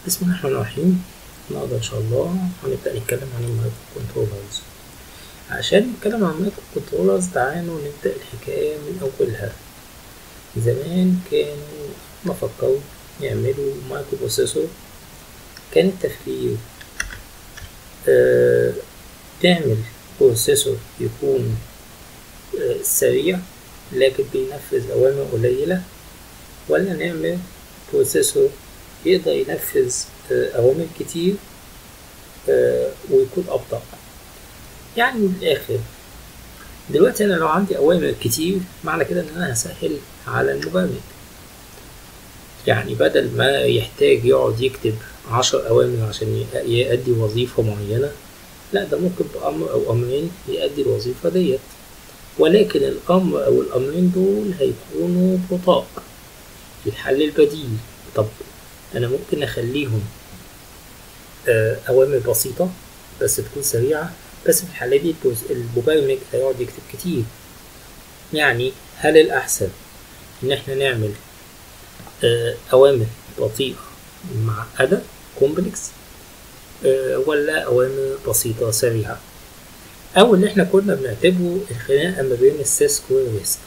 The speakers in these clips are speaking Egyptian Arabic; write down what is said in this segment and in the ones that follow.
بسم الله الرحمن الرحيم النهارده ان شاء الله هنبدأ نتكلم عن المايكرو كنترولرز عشان نتكلم عن المايكرو كنترولرز تعالوا نبدأ الحكاية من أولها زمان كانوا ما فكروا يعملوا مايكرو بروسيسور كان التفكير آه تعمل بروسيسور يكون آه سريع لكن بينفذ أوامر قليلة ولا نعمل بروسيسور يقدر ينفذ أوامر كتير ويكون أبطأ يعني من الآخر دلوقتي أنا لو عندي أوامر كتير معنى كده إن أنا هسهل على المبرمج يعني بدل ما يحتاج يقعد يكتب عشر أوامر عشان يأدي وظيفة معينة لا ده ممكن بأمر أو أمرين يأدي الوظيفة ديت ولكن الأمر أو الأمرين دول هيكونوا بطاء الحل البديل طب أنا ممكن أخليهم أوامر بسيطة بس تكون سريعة بس في الحالة دي المبرمج هيقعد يكتب كتير يعني هل الأحسن إن إحنا نعمل أوامر بطيئة معقدة كومبلكس ولا أوامر بسيطة سريعة أو اللي إحنا كنا بنعتبره الخناقة ما بين السيسك والريسك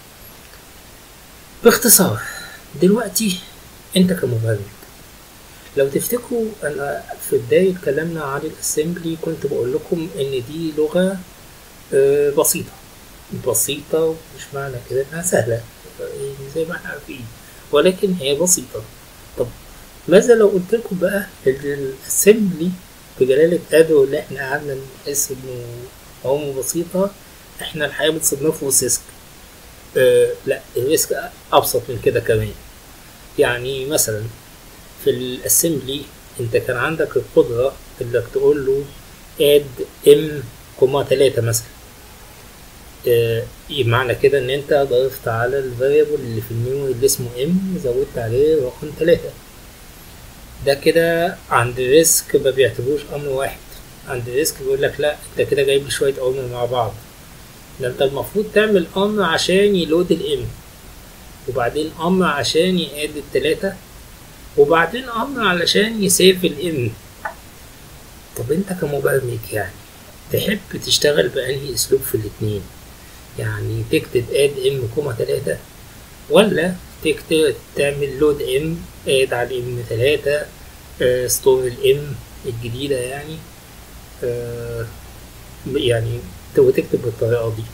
باختصار دلوقتي انت كمبرمج لو تفتكروا انا في بداية كلامنا عن الاسمبلي كنت بقول لكم ان دي لغة بسيطة بسيطة ومش معنى كده انها سهلة زي ما احنا عارفين ولكن هي بسيطة طب ماذا لو قلت لكم بقى ان الاسمبلي بجلالة قدره اللي احنا قعدنا نحس انه عمره بسيطة احنا الحقيقة بنصنفه سيسك أه لا الريسك ابسط من كده كمان يعني مثلا في الاسمبلي انت كان عندك القدرة انك تقول له اد ام كوما تلاتة مثلا آه معنى كده ان انت ضفت على الفاريبل اللي في الميموري اللي اسمه ام زودت عليه رقم تلاتة ده كده عند الريسك ما بيعتبروش امر واحد عند الريسك بيقول لك لا انت كده جايب لي شوية اوامر مع بعض ده انت المفروض تعمل امر عشان يلود الام وبعدين امر عشان يقاد التلاتة وبعدين امر علشان يسيف الام طب انت كمبرمج يعني تحب تشتغل بأنهي اسلوب في الاتنين يعني تكتب اد ام كوما تلاتة ولا تكتب تعمل لود ام اد على ام تلاتة اه ستور الام الجديدة يعني اه يعني وتكتب بالطريقة دي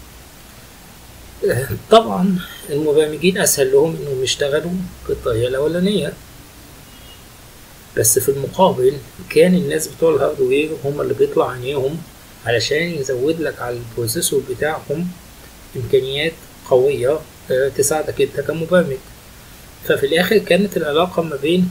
طبعا المبرمجين اسهل لهم انهم يشتغلوا بالطريقه الاولانيه بس في المقابل كان الناس بتوع الهاردوير هم اللي بيطلع عينيهم علشان يزود لك على البروسيسور بتاعهم امكانيات قويه تساعدك انت كمبرمج ففي الاخر كانت العلاقه ما بين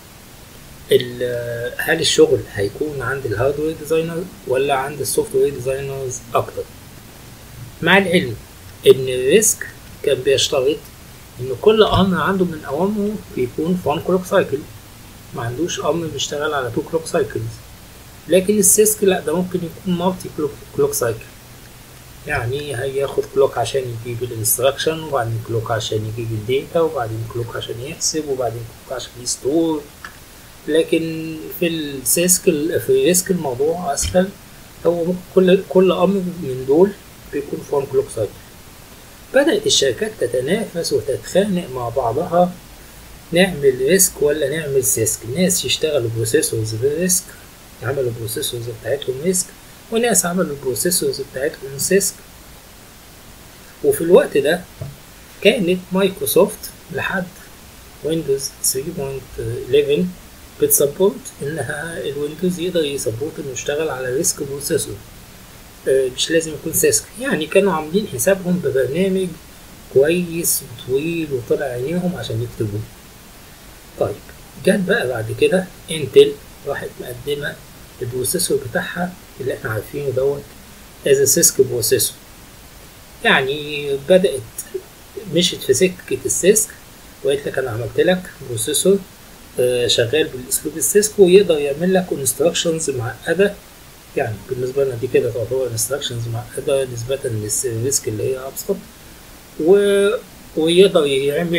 هل الشغل هيكون عند الهاردوير ديزاينر ولا عند السوفت وير ديزاينرز اكتر مع العلم ان الريسك كان بيشترط ان كل امر عنده من اوامره بيكون في 1 كلوك سايكل ما عندوش امر بيشتغل على 2 كلوك سايكلز لكن السيسك لا ده ممكن يكون مالتي كلوك سايكل يعني هياخد كلوك عشان يجيب الانستراكشن وبعدين كلوك عشان يجيب الداتا وبعدين كلوك عشان يحسب وبعدين كلوك عشان يستور لكن في السيسك في الريسك الموضوع اسهل هو كل كل امر من دول بيكون في 1 كلوك سايكل بدأت الشركات تتنافس وتتخانق مع بعضها نعمل ريسك ولا نعمل سيسك ناس يشتغلوا بروسيسورز بالريسك يعملوا البروسيسورز بتاعتهم ريسك وناس عملوا البروسيسورز بتاعتهم سيسك وفي الوقت ده كانت مايكروسوفت لحد ويندوز 3.11 بتسبورت انها الويندوز يقدر يسبورت انه يشتغل على ريسك بروسيسور مش لازم يكون سيسك يعني كانوا عاملين حسابهم ببرنامج كويس وطويل وطلع عينيهم عشان يكتبوه طيب جت بقى بعد كده انتل راحت مقدمة البروسيسور بتاعها اللي احنا عارفينه دوت از سيسك بروسيسور يعني بدأت مشيت في سكة السيسك وقالت لك انا عملت لك بروسيسور شغال بالاسلوب السيسك ويقدر يعمل لك انستراكشنز معقده يعني بالنسبة لنا دي كده تعتبر انستراكشنز معقدة نسبة للريسك اللي هي أبسط و... ويقدر يعمل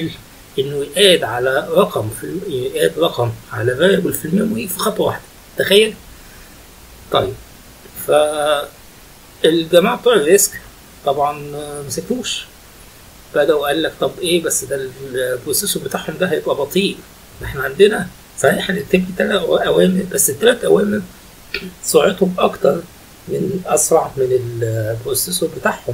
انه يقاد على رقم في يقاد رقم على فاريبل في الميموري في خطوه واحده تخيل طيب ف الجماعه بتوع الريسك طبعا مسكتوش بدأوا قال لك طب ايه بس ده البروسيسور بتاعهم ده هيبقى بطيء احنا عندنا صحيح هنكتب ثلاث اوامر بس الثلاث اوامر سرعتهم اكتر من اسرع من البروسيسور بتاعهم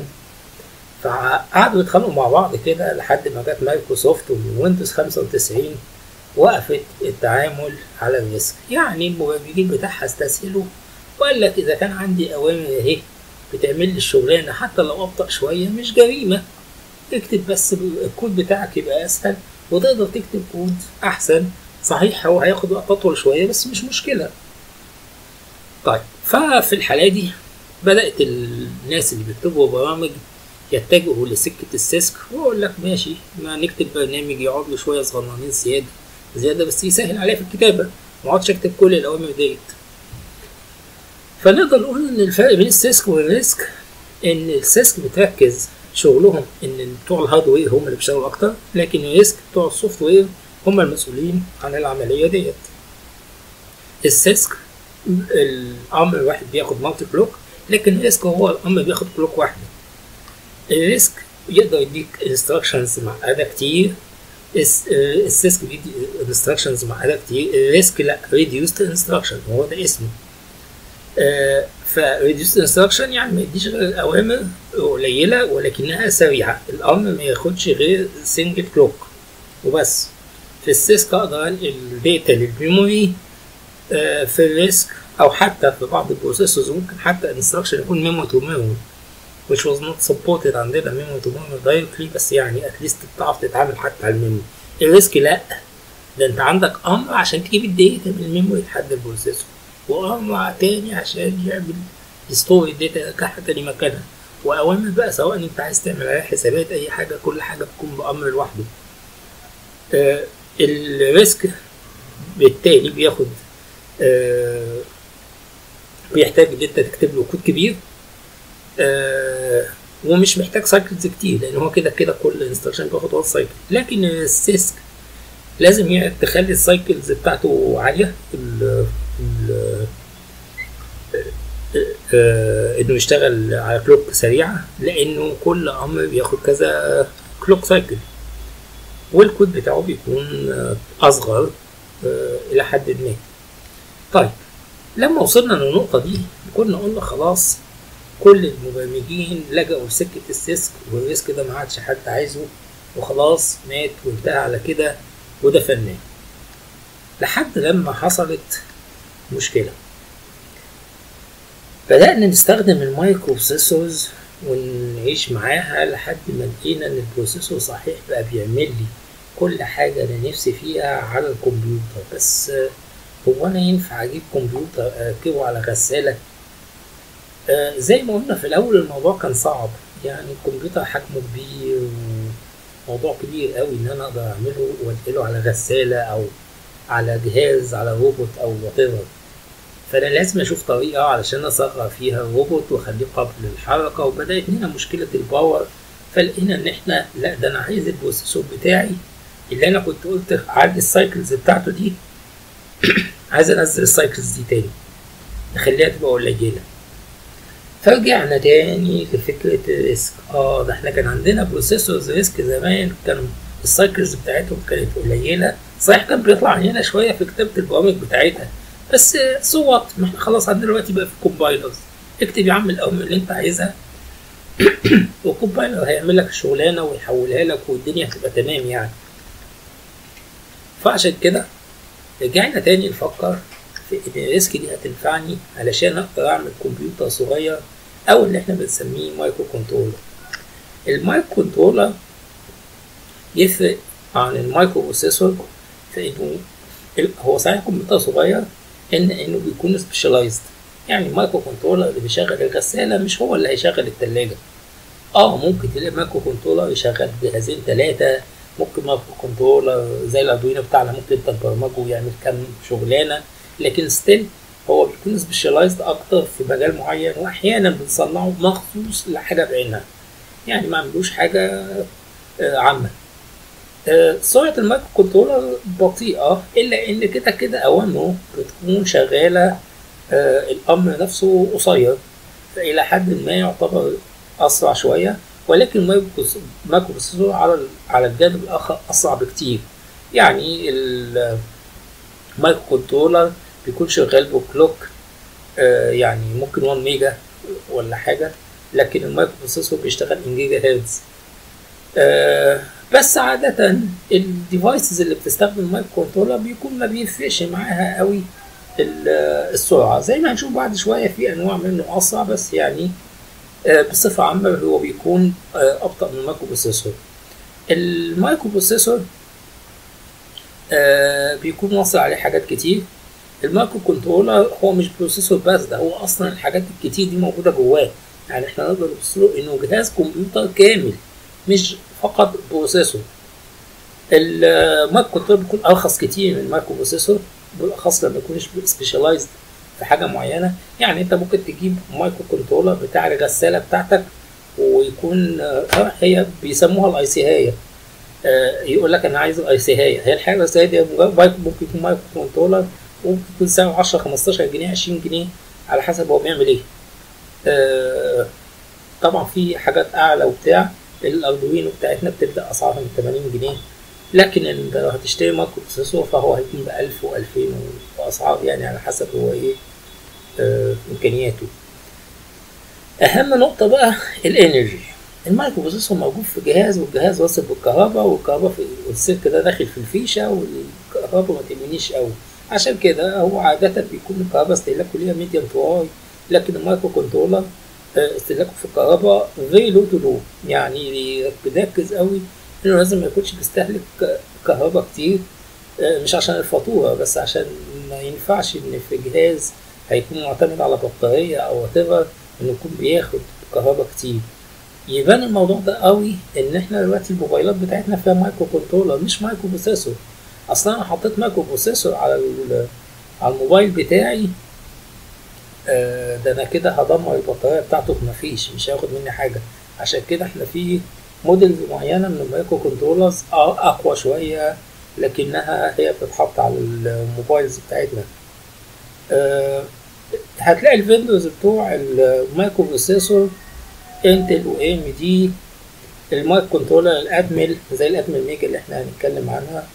فقعدوا يتخانقوا مع بعض كده لحد ما جت مايكروسوفت وويندوز 95 وقفت التعامل على الريسك يعني المبرمجين بتاعها استسهلوا وقال لك اذا كان عندي اوامر اهي بتعمل لي الشغلانه حتى لو ابطا شويه مش جريمه اكتب بس الكود بتاعك يبقى اسهل وتقدر تكتب كود احسن صحيح هو هياخد وقت اطول شويه بس مش مشكله طيب ففي الحاله دي بدات الناس اللي بيكتبوا برامج يتجهوا لسكه السيسك واقول لك ماشي ما نكتب برنامج يقعد له شويه صغننين زياده زياده بس يسهل عليا في الكتابه ما اقعدش اكتب كل الاوامر ديت فنقدر نقول ان الفرق بين السيسك والريسك ان السيسك بتركز شغلهم ان بتوع الهاردوير هم اللي بيشتغلوا اكتر لكن الريسك بتوع السوفت وير هم المسؤولين عن العمليه ديت السيسك الامر الواحد بياخد مالتي كلوك لكن الريسك هو الامر بياخد كلوك واحده الريسك يقدر يديك انستراكشنز معقده كتير السيسك بيدي انستراكشنز معقده كتير الريسك لا ريديوست انستراكشن هو ده اسمه آه فريديوست انستراكشن يعني ما يديش غير اوامر قليله ولكنها سريعه الامر ما ياخدش غير سنجل كلوك وبس في السيسك اقدر انقل الداتا للميموري آه في الريسك او حتى في بعض البروسيسورز ممكن حتى انستراكشن يكون ميموري تو ميموري which was not supported عندنا ميموري تو ميموري دايركتلي بس يعني اتليست بتعرف تتعامل حتى على الميموري الريسك لا ده انت عندك امر عشان تجيب الداتا من الميموري لحد البروسيسور وامر تاني عشان يعمل يستور الداتا يرجعها تاني مكانها واوامر بقى سواء انت عايز تعمل عليها حسابات اي حاجه كل حاجه بتكون بامر لوحده آه الريسك بالتالي بياخد آه بيحتاج ان انت تكتب له كود كبير آه ومش محتاج سايكلز كتير لان هو كده كده كل انستراكشن بياخد وان سايكل لكن السيسك لازم يعني تخلي السايكلز بتاعته عاليه ال ال آه انه يشتغل على كلوك سريعه لانه كل امر بياخد كذا كلوك سايكل والكود بتاعه بيكون اصغر آه الى حد ما طيب لما وصلنا للنقطة دي كنا قلنا خلاص كل المبرمجين لجأوا لسكة السيسك والريسك ده ما عادش حد عايزه وخلاص مات وانتهى على كده ودفناه لحد لما حصلت مشكلة بدأنا نستخدم المايكرو بروسيسورز ونعيش معاها لحد ما لقينا ان البروسيسور صحيح بقى بيعمل لي كل حاجة انا نفسي فيها على الكمبيوتر بس هو انا ينفع اجيب كمبيوتر اركبه على غسالة آه زي ما قلنا في الاول الموضوع كان صعب يعني الكمبيوتر حجمه كبير وموضوع كبير قوي ان انا اقدر اعمله وانقله على غسالة او على جهاز على روبوت او وات فانا لازم اشوف طريقه علشان اصغر فيها الروبوت واخليه قابل للحركه وبدات هنا مشكله الباور فلقينا ان احنا لا ده انا عايز البروسيسور بتاعي اللي انا كنت قلت عندي السايكلز بتاعته دي عايز انزل السايكلز دي تاني نخليها تبقى قليله فرجعنا تاني لفكرة الريسك اه ده احنا كان عندنا بروسيسورز ريسك زمان كانوا السايكلز بتاعتهم كانت قليلة صحيح كان بيطلع هنا شوية في كتابة البرامج بتاعتها بس صوت ما احنا خلاص عندنا دلوقتي بقى في كومبايلرز اكتب يا عم الأوامر اللي انت عايزها والكومبايلر هيعمل لك الشغلانة ويحولها لك والدنيا هتبقى تمام يعني فعشان كده رجعنا تاني نفكر في ان الريسك دي هتنفعني علشان اقدر اعمل كمبيوتر صغير او اللي احنا بنسميه مايكرو كنترولر المايكرو كنترولر يفرق عن المايكرو بروسيسور في انه هو صحيح كمبيوتر صغير ان انه بيكون سبيشاليزد يعني المايكرو كنترولر اللي بيشغل الغسالة مش هو اللي هيشغل التلاجة اه ممكن تلاقي مايكرو كنترولر يشغل جهازين ثلاثة ممكن مايكرو كنترولر زي الاردوينو بتاعنا ممكن انت تبرمجه ويعمل كام شغلانة لكن ستيل هو بيكون سبيشاليزد اكتر في مجال معين واحيانا بنصنعه مخصوص لحاجه بعينها يعني ما عملوش حاجه عامه آه، سرعة المايكرو كنترولر بطيئة إلا إن كده كده أوامره بتكون شغالة آه، الأمر نفسه قصير فإلى حد ما يعتبر أسرع شوية ولكن المايكرو المايكرو بروسيسور على ال- على الجانب الآخر أسرع بكتير يعني المايكرو كنترولر بيكون شغال بكلوك آه، يعني ممكن 1 ميجا ولا حاجة لكن المايكرو بروسيسور بيشتغل ان جيجا هرتز آه، بس عادة الديفايسز اللي بتستخدم المايكرو كنترولر بيكون ما بيفرقش معاها قوي ال- السرعة زي ما هنشوف بعد شوية في أنواع منه أسرع بس يعني آه، بصفة عامة هو بيكون آه، أبطأ من المايكرو بروسيسور المايكرو بروسيسور آه، بيكون واصل عليه حاجات كتير المايكرو كنترولر هو مش بروسيسور بس ده هو اصلا الحاجات الكتير دي موجوده جواه يعني احنا نقدر نبص له انه جهاز كمبيوتر كامل مش فقط بروسيسور المايكرو كنترولر بيكون ارخص كتير من المايكرو بروسيسور بالاخص لما يكون سبيشاليزد في حاجه معينه يعني انت ممكن تجيب مايكرو كنترولر بتاع الغساله بتاعتك ويكون آه، هي بيسموها الاي سي هي آه، يقول لك انا عايز الاي سي هي هي الحاجه الاي سي هي دي مجرد مايكرو ممكن يكون مايكرو كنترولر وممكن يكون سعره 10 15 جنيه 20 جنيه على حسب هو بيعمل ايه آه، طبعا في حاجات اعلى وبتاع الاردوينو بتاعتنا بتبدا اسعارها من 80 جنيه لكن انت لو هتشتري مايكرو بروسيسور فهو هيكون ب 1000 و2000 واسعار يعني على حسب هو ايه آه، امكانياته اهم نقطه بقى الانرجي المايكرو بروسيسور موجود في جهاز والجهاز واصل بالكهرباء والكهرباء في والسلك ده داخل في الفيشه والكهرباء ما تهمنيش قوي عشان كده هو عادة بيكون الكهرباء استهلاكه ليها ميديم تو هاي لكن المايكرو كنترولر آه، استهلاكه في الكهرباء فيري لو تو لو يعني بنركز قوي انه لازم ما يكونش بيستهلك كهرباء كتير آه، مش عشان الفاتورة بس عشان ما ينفعش ان في جهاز هيكون معتمد على بطارية او وات انه يكون بياخد كهرباء كتير يبان الموضوع ده قوي ان احنا دلوقتي الموبايلات بتاعتنا فيها مايكرو كنترولر مش مايكرو بروسيسور اصلا انا حطيت مايكرو بروسيسور على ال- على الموبايل بتاعي آه، ده انا كده هدمر البطاريه بتاعته مفيش مش هياخد مني حاجه عشان كده احنا في موديلز معينه من المايكرو كنترولرز اه اقوى شويه لكنها هي بتتحط على الموبايلز بتاعتنا آه، هتلاقي الفيندوز بتوع المايكرو بروسيسور انتل و ام دي المايكرو كنترولر الادمل زي الادمل ميجا اللي احنا هنتكلم عنها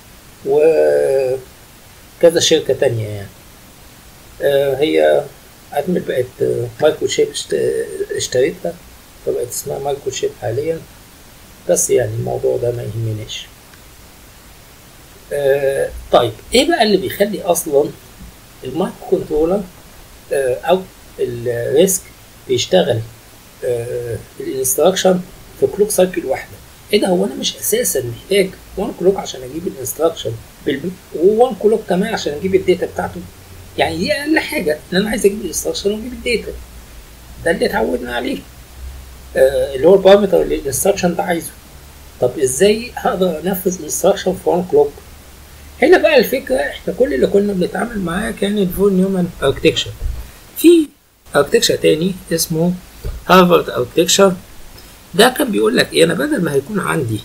وكذا شركة تانية يعني آه، هي أدمل بقت آه، مايكرو شيب اشت- اشتريتها فبقت اسمها مايكرو شيب حاليا بس يعني الموضوع ده ما يهمناش آه، طيب ايه بقى اللي بيخلي اصلا المايكرو كنترولر آه، او الريسك بيشتغل الانستراكشن في كلوك سايكل واحده ايه ده هو انا مش اساسا محتاج 1 كلوك عشان اجيب الانستراكشن و1 كلوك كمان عشان اجيب الداتا بتاعته يعني دي اقل حاجه ان انا عايز اجيب الانستراكشن واجيب الداتا ده اللي اتعودنا عليه آه اللي هو البارامتر اللي الانستراكشن ده عايزه طب ازاي هقدر انفذ انستراكشن في 1 كلوك هنا بقى الفكره احنا كل اللي كنا بنتعامل معاه كان الفون نيومان اركتكشر في اركتكشر تاني اسمه هارفارد اركتكشر ده كان بيقول لك ايه انا بدل ما هيكون عندي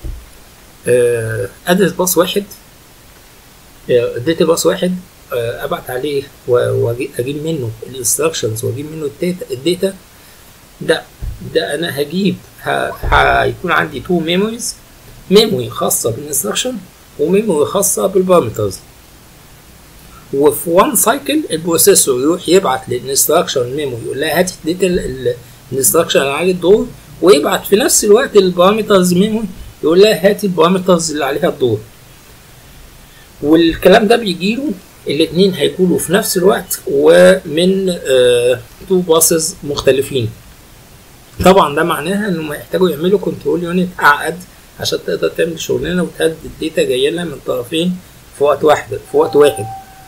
ادرس باص واحد داتا باص واحد آه، ابعت عليه واجيب منه الانستراكشنز واجيب منه الداتا الداتا ده ده انا هجيب ه- هيكون عندي تو ميموريز ميموري خاصه بالانستراكشن وميموري خاصه بالبارامترز وفي وان سايكل البروسيسور يروح يبعت للانستراكشن ميموري يقول لها هاتي الداتا الانستراكشن اللي عليه الدور ويبعت في نفس الوقت البارامترز ميموري يقول لها هاتي البارامترز اللي عليها الدور والكلام ده بيجيله الاثنين هيكونوا في نفس الوقت ومن تو باسز مختلفين طبعا ده معناها انهم هيحتاجوا يعملوا كنترول يونت اعقد عشان تقدر تعمل شغلانه وتهدد الداتا جايه لها من طرفين في وقت واحد في وقت واحد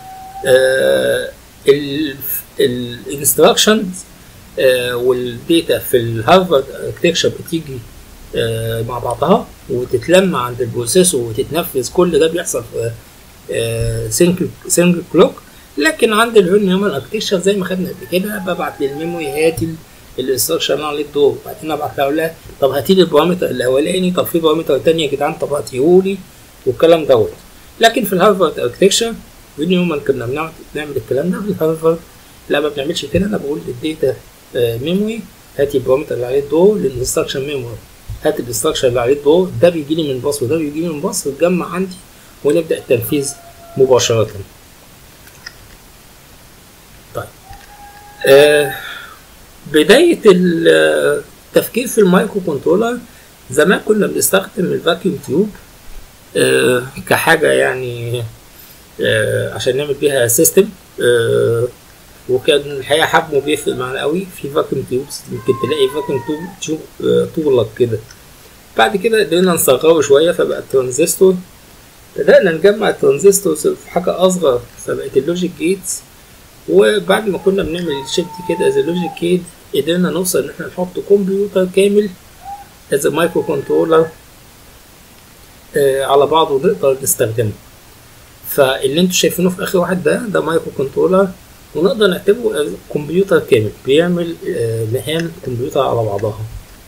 الانستراكشنز والداتا في الهارفارد اركتكشر بتيجي آه، مع بعضها وتتلم عند البروسيسور وتتنفذ كل ده بيحصل في سنجل سنجل كلوك لكن عند الفيرن هيومن اركتكشر زي ما خدنا قبل كده ببعت للميموري هات الانستراكشن اللي عليه الدور بعدين ابعت لها اقول لها طب هاتي لي البارامتر الاولاني طب في بارامتر تاني يا جدعان طب هاتيهولي والكلام دوت لكن في الهارفارد اركتكشر وين يوم كنا بنعمل نعمل الكلام ده في الهارفارد لا ما بنعملش كده انا بقول للداتا ميموري هاتي البارامتر اللي عليه الدور للانستراكشن ميموري هات الانستراكشن اللي عليه الدور ده بيجي لي من باص وده بيجي لي من باص ويتجمع عندي ونبدا التنفيذ مباشره طيب آه بدايه التفكير في المايكرو كنترولر زمان كنا بنستخدم الفاكيوم تيوب آه كحاجه يعني آه عشان نعمل بيها سيستم آه وكان الحقيقه حجمه بيفرق معانا قوي في فاكيوم تيوبس يمكن تلاقي فاكيوم تيوب تيوب آه طولك كده بعد كده قدرنا نصغره شويه فبقى الترانزستور بدأنا نجمع الترانزستورز في حاجة أصغر فبقت اللوجيك جيتس وبعد ما كنا بنعمل الشيب دي كده از اللوجيك جيت قدرنا نوصل إن احنا نحط كمبيوتر كامل از مايكرو كنترولر على بعضه ونقدر نستخدمه فاللي انتوا شايفينه في آخر واحد ده ده مايكرو كنترولر ونقدر نعتبره كمبيوتر كامل بيعمل آه مهام كمبيوتر على بعضها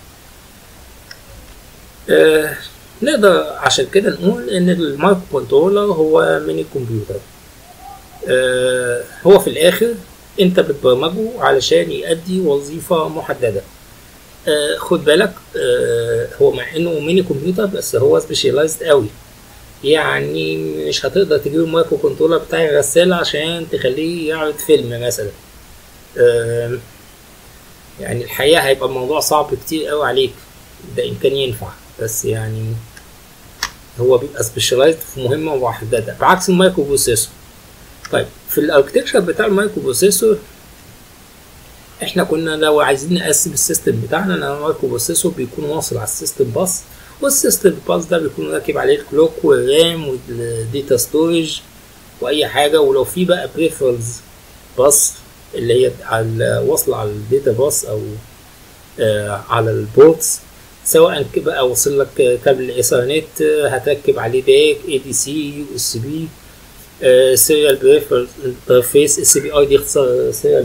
آه نقدر عشان كده نقول ان المايكرو كنترولر هو ميني كمبيوتر آه هو في الاخر انت بتبرمجه علشان يؤدي وظيفة محددة آه خد بالك آه هو مع انه ميني كمبيوتر بس هو سبيشالايزد قوي يعني مش هتقدر تجيب المايكرو كنترولر بتاع الغسالة عشان تخليه يعرض فيلم مثلا آه يعني الحقيقة هيبقى الموضوع صعب كتير قوي عليك ده إن كان ينفع بس يعني هو بيبقى سبيشالايزد في مهمة محددة بعكس المايكرو بروسيسور طيب في الاركتكشر بتاع المايكرو بروسيسور احنا كنا لو عايزين نقسم السيستم بتاعنا ان المايكرو بروسيسور بيكون واصل على السيستم باص والسيستم باص ده بيكون راكب عليه الكلوك والرام والديتا ستورج واي حاجة ولو في بقى بريفرالز باص اللي هي على واصلة على الداتا باص او آه على البورتس سواء بقى وصل لك كابل ايثرنت هتركب عليه باك اي دي سي يو اس بي سيريال بريفرال انترفيس اس بي اي دي اختصار سيريال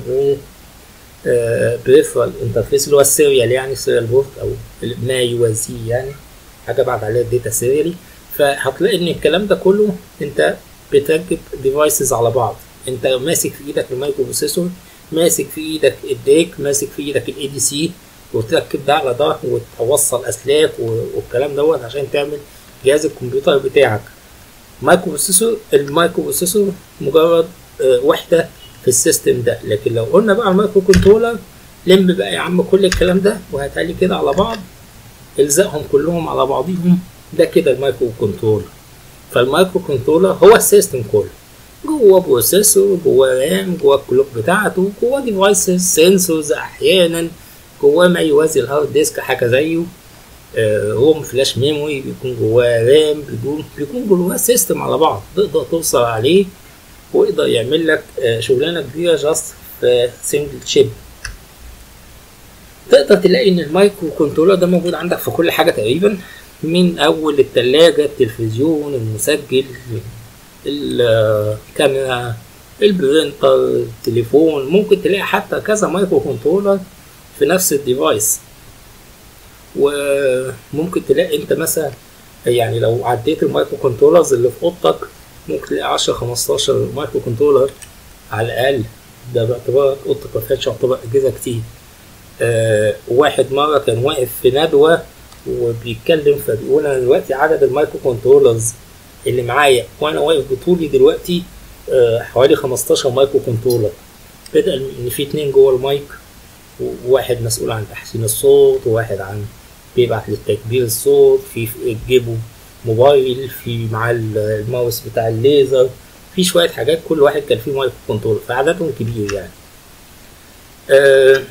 بريفرال انترفيس اللي هو السيريال يعني سيريال بورت او ما يوازيه يعني حاجه بعد عليها الداتا سيريالي فهتلاقي ان الكلام ده كله انت بتركب ديفايسز على بعض انت ماسك في ايدك المايكرو بروسيسور ماسك في ايدك الديك ماسك في ايدك الاي دي سي وتركب ده على ده وتوصل اسلاك والكلام دوت عشان تعمل جهاز الكمبيوتر بتاعك مايكرو بروسيسور المايكرو بروسيسور مجرد وحده في السيستم ده لكن لو قلنا بقى المايكرو كنترولر لم بقى يا عم كل الكلام ده وهاتلي كده على بعض الزقهم كلهم على بعضيهم ده كده المايكرو كنترولر فالمايكرو كنترولر هو السيستم كله جوه بروسيسور جوه رام جوه الكلوك بتاعته جوه ديفايسز سنسورز احيانا جواه ما يوازي الهارد ديسك حاجه زيه آه روم فلاش ميموري بيكون جواه رام بيكون بيكون جواه سيستم على بعض تقدر توصل عليه ويقدر يعمل لك آه شغلانه كبيره جاست في سنجل شيب تقدر تلاقي ان المايكرو كنترولر ده موجود عندك في كل حاجه تقريبا من اول التلاجة التلفزيون المسجل الكاميرا البرينتر التليفون ممكن تلاقي حتى كذا مايكرو كنترولر في نفس الديفايس وممكن تلاقي انت مثلا يعني لو عديت المايكرو كنترولرز اللي في اوضتك ممكن تلاقي 10 15 مايكرو كنترولر على الاقل ده باعتبار اوضتك ما فيهاش يعتبر اجهزه كتير آه واحد مره كان واقف في ندوه وبيتكلم فبيقول انا دلوقتي عدد المايكرو كنترولرز اللي معايا وانا واقف بطولي دلوقتي آه حوالي 15 مايكرو كنترولر بدأ ان في اتنين جوه المايك وواحد مسؤول عن تحسين الصوت وواحد عن بيبعت للتكبير الصوت في في جيبه موبايل في معاه الماوس بتاع الليزر في شوية حاجات كل واحد كان فيه مايكرو كنترول فعددهم كبير يعني أه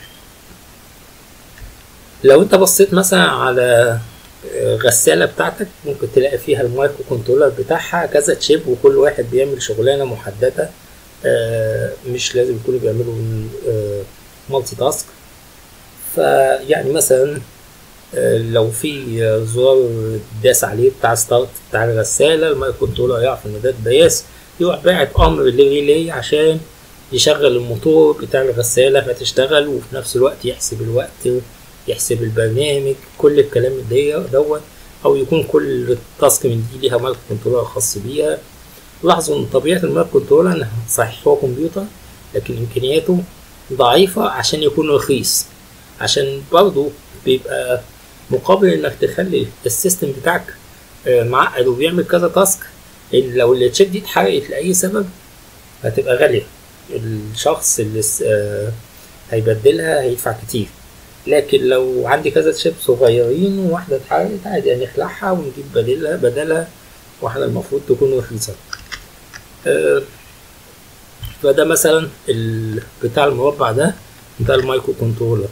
لو انت بصيت مثلا على غسالة بتاعتك ممكن تلاقي فيها المايكرو كنترولر بتاعها كذا تشيب وكل واحد بيعمل شغلانة محددة أه مش لازم يكونوا بيعملوا أه مالتي تاسك فيعني مثلا لو في زرار داس عليه بتاع ستارت بتاع الغسالة المايكرو كنترولر يعرف ان ده الدايس يروح باعت امر للريلي عشان يشغل الموتور بتاع الغسالة فتشتغل وفي نفس الوقت يحسب الوقت يحسب البرنامج كل الكلام دي دوت أو يكون كل تاسك من دي ليها مايكرو كنترولر خاص بيها لاحظوا إن طبيعة المايكرو كنترولر إنها صحيح هو كمبيوتر لكن إمكانياته ضعيفة عشان يكون رخيص عشان برضه بيبقى مقابل إنك تخلي السيستم بتاعك معقد وبيعمل كذا تاسك لو التشيب دي اتحرقت لأي سبب هتبقى غالية الشخص اللي هيبدلها هيدفع كتير لكن لو عندي كذا تشيب صغيرين وواحدة اتحرقت عادي نخلعها ونجيب بدلها بدلها واحدة المفروض تكون رخيصة أه فده مثلا بتاع المربع ده بتاع المايكرو كنترولر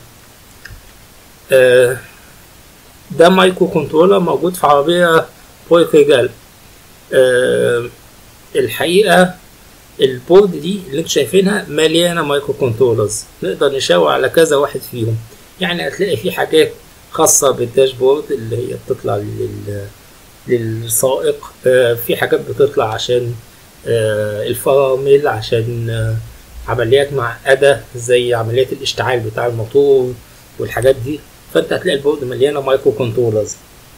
أه ده مايكرو كنترولر موجود في عربية بورك رجال أه الحقيقة البورد دي اللي انتوا شايفينها مليانة مايكرو كنترولرز نقدر نشاور على كذا واحد فيهم يعني هتلاقي في حاجات خاصة بالداشبورد اللي هي بتطلع لل... للسائق آه في حاجات بتطلع عشان آه الفرامل عشان آه عمليات معقدة زي عمليات الاشتعال بتاع الموتور والحاجات دي فانت هتلاقي البورد مليانة مايكرو كنترولرز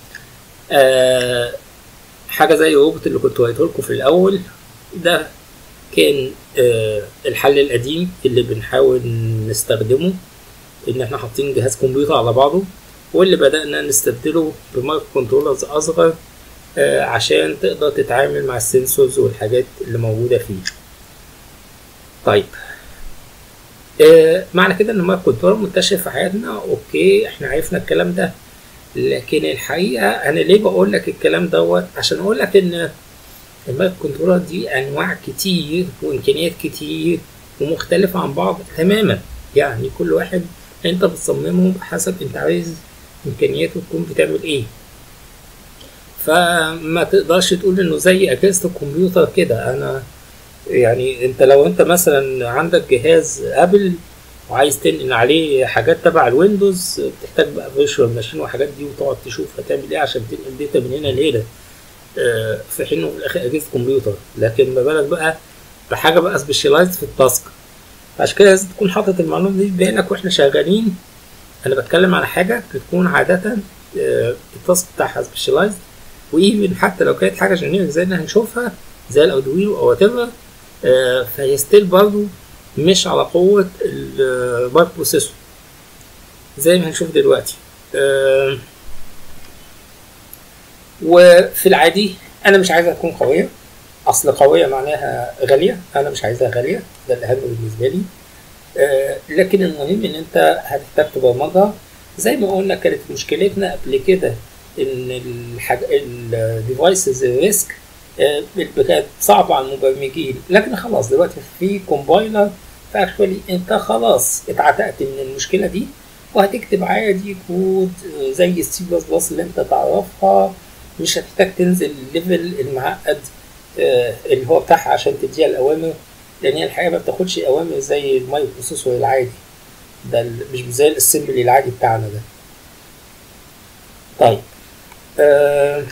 حاجة زي الروبوت اللي كنت وريته لكم في الأول ده كان الحل القديم اللي بنحاول نستخدمه ان احنا حاطين جهاز كمبيوتر على بعضه واللي بدأنا نستبدله بمايكرو كنترولرز أصغر آه عشان تقدر تتعامل مع السنسورز والحاجات اللي موجودة فيه طيب آه معنى كده ان المايكرو كنترولر منتشر في حياتنا اوكي احنا عرفنا الكلام ده لكن الحقيقة انا ليه بقول لك الكلام دوت عشان اقول لك ان المايكرو كنترولر دي انواع كتير وامكانيات كتير ومختلفة عن بعض تماما يعني كل واحد انت بتصممه حسب انت عايز امكانياته تكون بتعمل ايه فما تقدرش تقول انه زي اجهزه الكمبيوتر كده انا يعني انت لو انت مثلا عندك جهاز ابل وعايز تنقل عليه حاجات تبع الويندوز بتحتاج بقى فيرتشوال ماشين وحاجات دي وتقعد تشوف هتعمل ايه عشان تنقل داتا من هنا لهنا في حين في الاخر اجهزه كمبيوتر لكن ما بالك بقى بحاجه بقى سبيشالايزد في التاسك عشان كده لازم تكون حاطط المعلومه دي بينك واحنا شغالين انا بتكلم على حاجه بتكون عاده التاسك بتاعها سبيشالايزد وايفن حتى لو كانت حاجه جينيريك زي اللي هنشوفها زي الاودوينو او وات ايفر فهي ستيل برضه مش على قوه المايكرو بروسيسور زي ما هنشوف دلوقتي وفي العادي انا مش عايزها تكون قويه اصل قويه معناها غاليه انا مش عايزها غاليه ده الاهم بالنسبه لي آه لكن المهم ان انت هتحتاج تبرمجها زي ما قلنا كانت مشكلتنا قبل كده ان الحاج... الديفايسز ريسك آه كانت صعبه على المبرمجين لكن خلاص دلوقتي في كومبايلر فاكشولي انت خلاص اتعتقت من المشكله دي وهتكتب عادي كود زي السي بلس بلس اللي انت تعرفها مش هتحتاج تنزل الليفل المعقد آه اللي هو بتاعها عشان تديها الاوامر لان هي الحقيقه ما بتاخدش اوامر زي المايكرو بروسيسور العادي ده مش زي الاسمبلي العادي بتاعنا ده طيب آه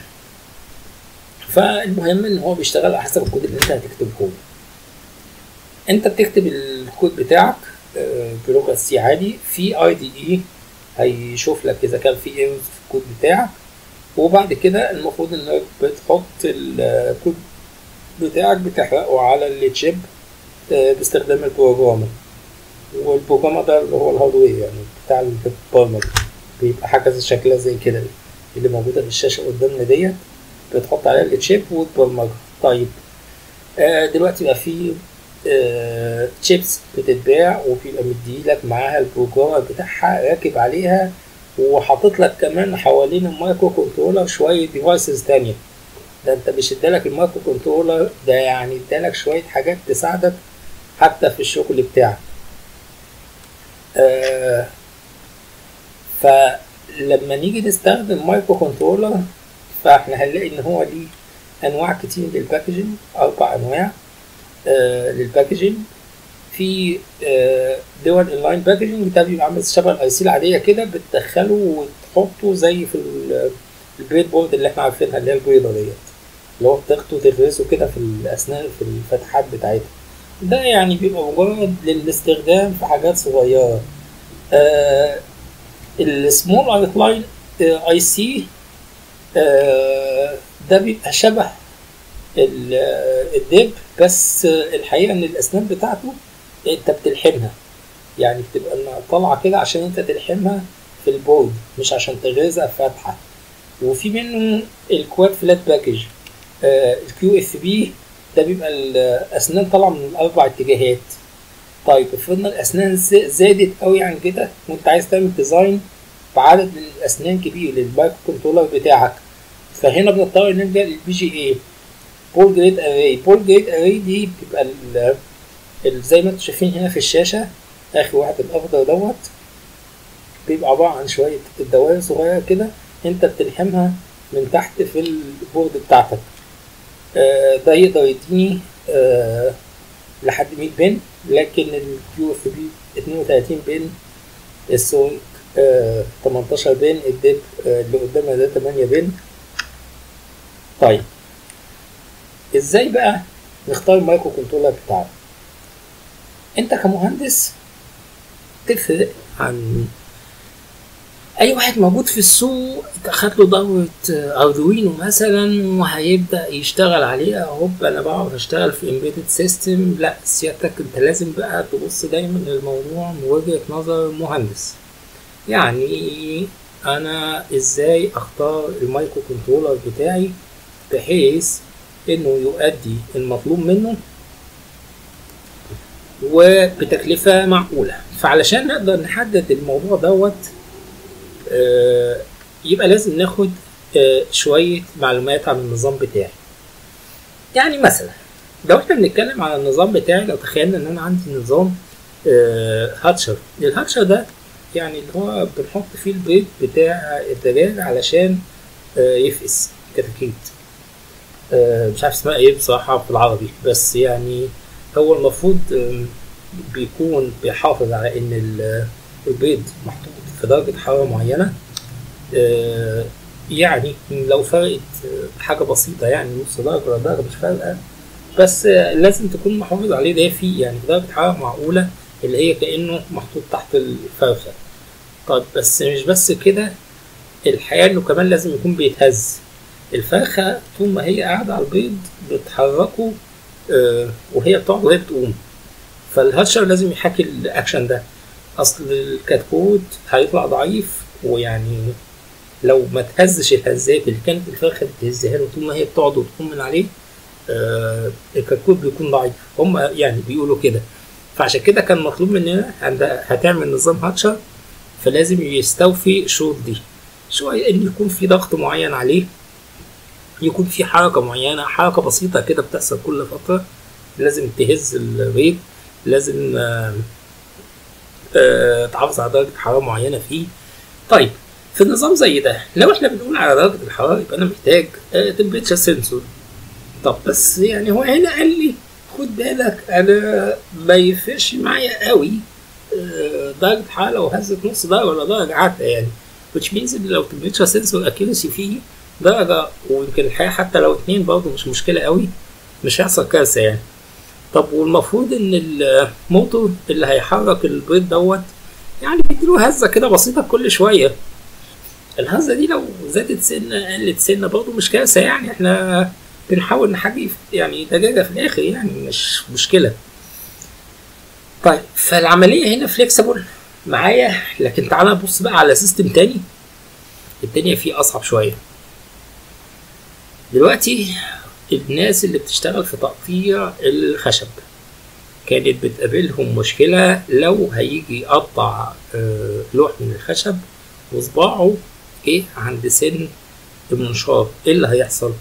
فالمهم ان هو بيشتغل على حسب الكود اللي انت هتكتبه له انت بتكتب الكود بتاعك آه بلغه سي عادي في اي دي اي هيشوف لك اذا كان في ايرورز في الكود بتاعك وبعد كده المفروض انك بتحط الكود بتاعك بتحرقه على التشيب باستخدام البروجرامر والبروجرامر ده اللي هو الهاردوير يعني بتاع البرمج بيبقى حاجة شكلها زي كده اللي موجودة في الشاشة قدامنا ديت بتحط عليها التشيب وتبرمجها طيب آه دلوقتي بقى في آه تشيبس بتتباع وبيبقى مديلك معاها البروجرامر بتاعها راكب عليها وحاطط لك كمان حوالين المايكرو كنترولر شوية ديفايسز تانية ده انت مش ادالك المايكرو كنترولر ده يعني ادالك شوية حاجات تساعدك حتى في الشغل بتاعك آه فلما نيجي نستخدم مايكرو كنترولر فاحنا هنلاقي ان هو ليه انواع كتير للباكجينج اربع انواع آه للباكجينج في آه دول انلاين باكجينج ده بيبقى عامل شبه الاي سي العاديه كده بتدخله وتحطه زي في البريد بورد اللي احنا عارفينها اللي هي البيضه ديت اللي هو بتاخده وتغرزه كده في الاسنان في الفتحات بتاعتها ده يعني بيبقى مجرد للاستخدام في حاجات صغيرة آه السمول اوتلاين اي سي ده بيبقى شبه ال- آه، الدب بس آه، الحقيقة ان الاسنان بتاعته انت بتلحمها يعني بتبقى إنها طالعة كده عشان انت تلحمها في البورد مش عشان تغرزها فاتحة وفي منه الكواد فلات باكج الكيو اف بي ده بيبقى الاسنان طالعه من الاربع اتجاهات طيب افرضنا الاسنان ز- زادت قوي عن كده وانت عايز تعمل ديزاين بعدد من الاسنان كبير للمايكرو كنترولر بتاعك فهنا بنضطر نلجا للبي جي اي بول جريد اري بول جريد اري دي بتبقى ال- ال- زي ما انتم شايفين هنا في الشاشه اخر واحد الاخضر دوت بيبقى عباره عن شويه دوائر صغيره كده انت بتلحمها من تحت في البورد بتاعتك آه، ده يقدر يديني آه، لحد 100 بن لكن الكيو اف بي 32 بن السويك آه، 18 بن الدب آه، اللي قدامنا ده 8 بن طيب ازاي بقى نختار المايكرو كنترولر بتاعنا انت كمهندس تفرق عن اي واحد موجود في السوق اخد له دورة اردوينو مثلا وهيبدا يشتغل عليها هوب انا بعرف اشتغل في امبيدد سيستم لا سيادتك انت لازم بقى تبص دايما للموضوع من وجهة نظر مهندس يعني انا ازاي اختار المايكرو كنترولر بتاعي بحيث انه يؤدي المطلوب منه وبتكلفة معقولة فعلشان نقدر نحدد الموضوع دوت آه، يبقى لازم ناخد آه، شوية معلومات عن النظام بتاعي يعني مثلا لو احنا بنتكلم على النظام بتاعي لو تخيلنا ان انا عندي نظام آه، هاتشر الهاتشر ده يعني اللي هو بنحط فيه البيض بتاع الدجاج علشان آه، يفقس كتاكيت آه، مش عارف اسمها ايه بصراحة في العربي بس يعني هو المفروض آم، بيكون بيحافظ على ان ال- البيض محطوط في درجة حرارة معينة آه، يعني لو فرقت آه، حاجة بسيطة يعني نص درجة ولا درجة مش فارقة بس آه، لازم تكون محافظ عليه دافي يعني في درجة حرارة معقولة اللي هي كأنه محطوط تحت الفرخة طيب بس مش بس كده الحقيقة انه كمان لازم يكون بيتهز الفرخة طول ما هي قاعدة على البيض بتحركه آه، وهي بتقعد وهي بتقوم فالهاتشر لازم يحاكي الاكشن ده اصل الكتكوت هيطلع ضعيف ويعني لو ما تهزش الهزات اللي كانت الفرخه بتهزها له طول ما هي بتقعد وتقوم من عليه آه الكتكوت بيكون ضعيف هم يعني بيقولوا كده فعشان كده كان مطلوب مننا عند هتعمل نظام هاتشر فلازم يستوفي الشروط دي شوية ان يكون في ضغط معين عليه يكون في حركة معينة حركة بسيطة كده بتحصل كل فترة لازم تهز البيض لازم آه آه، تحافظ على درجة حرارة معينة فيه طيب في نظام زي ده لو احنا بنقول على درجة الحرارة يبقى انا محتاج تمبريتشر سنسور طب بس يعني هو هنا قال لي خد بالك انا ما يفرقش معايا قوي آه، درجة حرارة لو هزت نص درجة ولا درجة عادة يعني which means ان لو تمبريتشر سنسور اكيرسي فيه درجة ويمكن الحقيقة حتى لو اتنين برضه مش مشكلة قوي مش هيحصل كارثة يعني طب والمفروض ان الموتور اللي هيحرك البيض دوت يعني بيديله هزه كده بسيطه كل شويه الهزه دي لو زادت سنه قلت سنه برضه مش كارثه يعني احنا بنحاول نحجي يعني دجاجه في الاخر يعني مش مشكله طيب فالعمليه هنا فليكسبل معايا لكن تعالى نبص بقى على سيستم تاني الدنيا فيه اصعب شويه دلوقتي الناس اللي بتشتغل في تقطيع الخشب كانت بتقابلهم مشكلة لو هيجي يقطع آه، لوح من الخشب وصباعه ايه عند سن المنشار ايه اللي هيحصل؟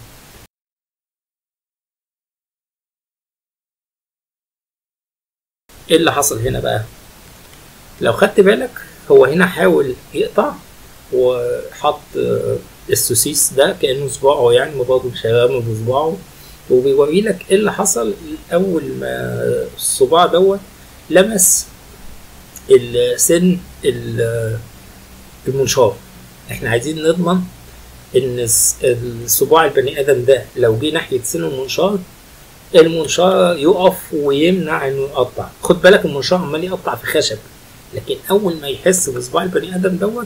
ايه اللي حصل هنا بقى؟ لو خدت بالك هو هنا حاول يقطع وحط آه، السوسيس ده كانه صباعه يعني ما برضه مش هيرمي بصباعه وبيوري لك ايه اللي حصل اول ما الصباع دوت لمس السن ال- المنشار احنا عايزين نضمن ان الس- الصباع البني ادم ده لو جه ناحيه سن المنشار المنشار يقف ويمنع انه يقطع خد بالك المنشار عمال يقطع في خشب لكن اول ما يحس بصباع البني ادم دوت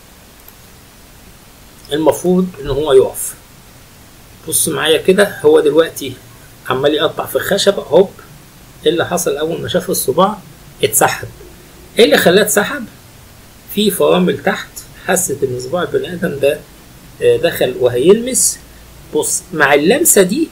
المفروض ان هو يقف بص معايا كده هو دلوقتي عمال يقطع في الخشبة هوب ايه اللي حصل اول ما شاف الصباع اتسحب ايه اللي خلاه اتسحب في فرامل تحت حست ان صباع البني ادم ده آه، دخل وهيلمس بص مع اللمسة دي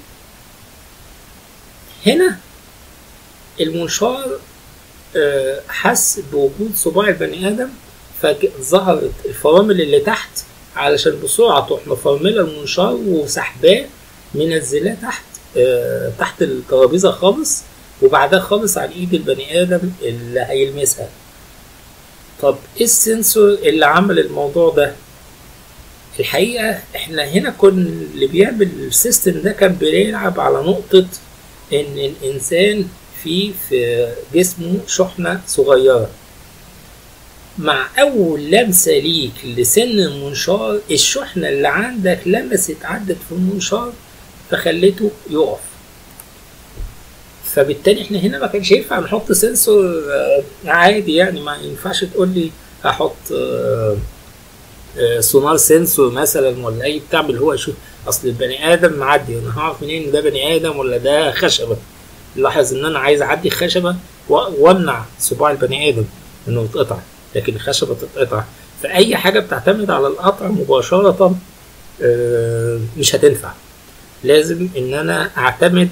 هنا المنشار آه، حس بوجود صباع البني ادم فظهرت الفرامل اللي تحت علشان بسرعه تروح مفرمله المنشار وسحباه منزلاه تحت آه، تحت الترابيزه خالص وبعدها خالص على ايد البني ادم اللي هيلمسها طب ايه السنسور اللي عمل الموضوع ده الحقيقه احنا هنا كنا اللي بيعمل السيستم ده كان بيلعب على نقطه ان الانسان في في جسمه شحنه صغيره مع اول لمسه ليك لسن المنشار الشحنه اللي عندك لمست عدت في المنشار فخليته يقف فبالتالي احنا هنا ما كانش ينفع نحط سنسور آه، عادي يعني ما ينفعش تقول لي هحط آه، آه، سونار سنسور مثلا ولا اي بتاع اللي هو يشوف اصل البني ادم معدي انا هعرف منين ان ده بني ادم ولا ده خشبه لاحظ ان انا عايز اعدي خشبه و- وامنع صباع البني ادم انه يتقطع لكن الخشبه تتقطع فاي حاجه بتعتمد على القطع مباشره آه، مش هتنفع لازم ان انا اعتمد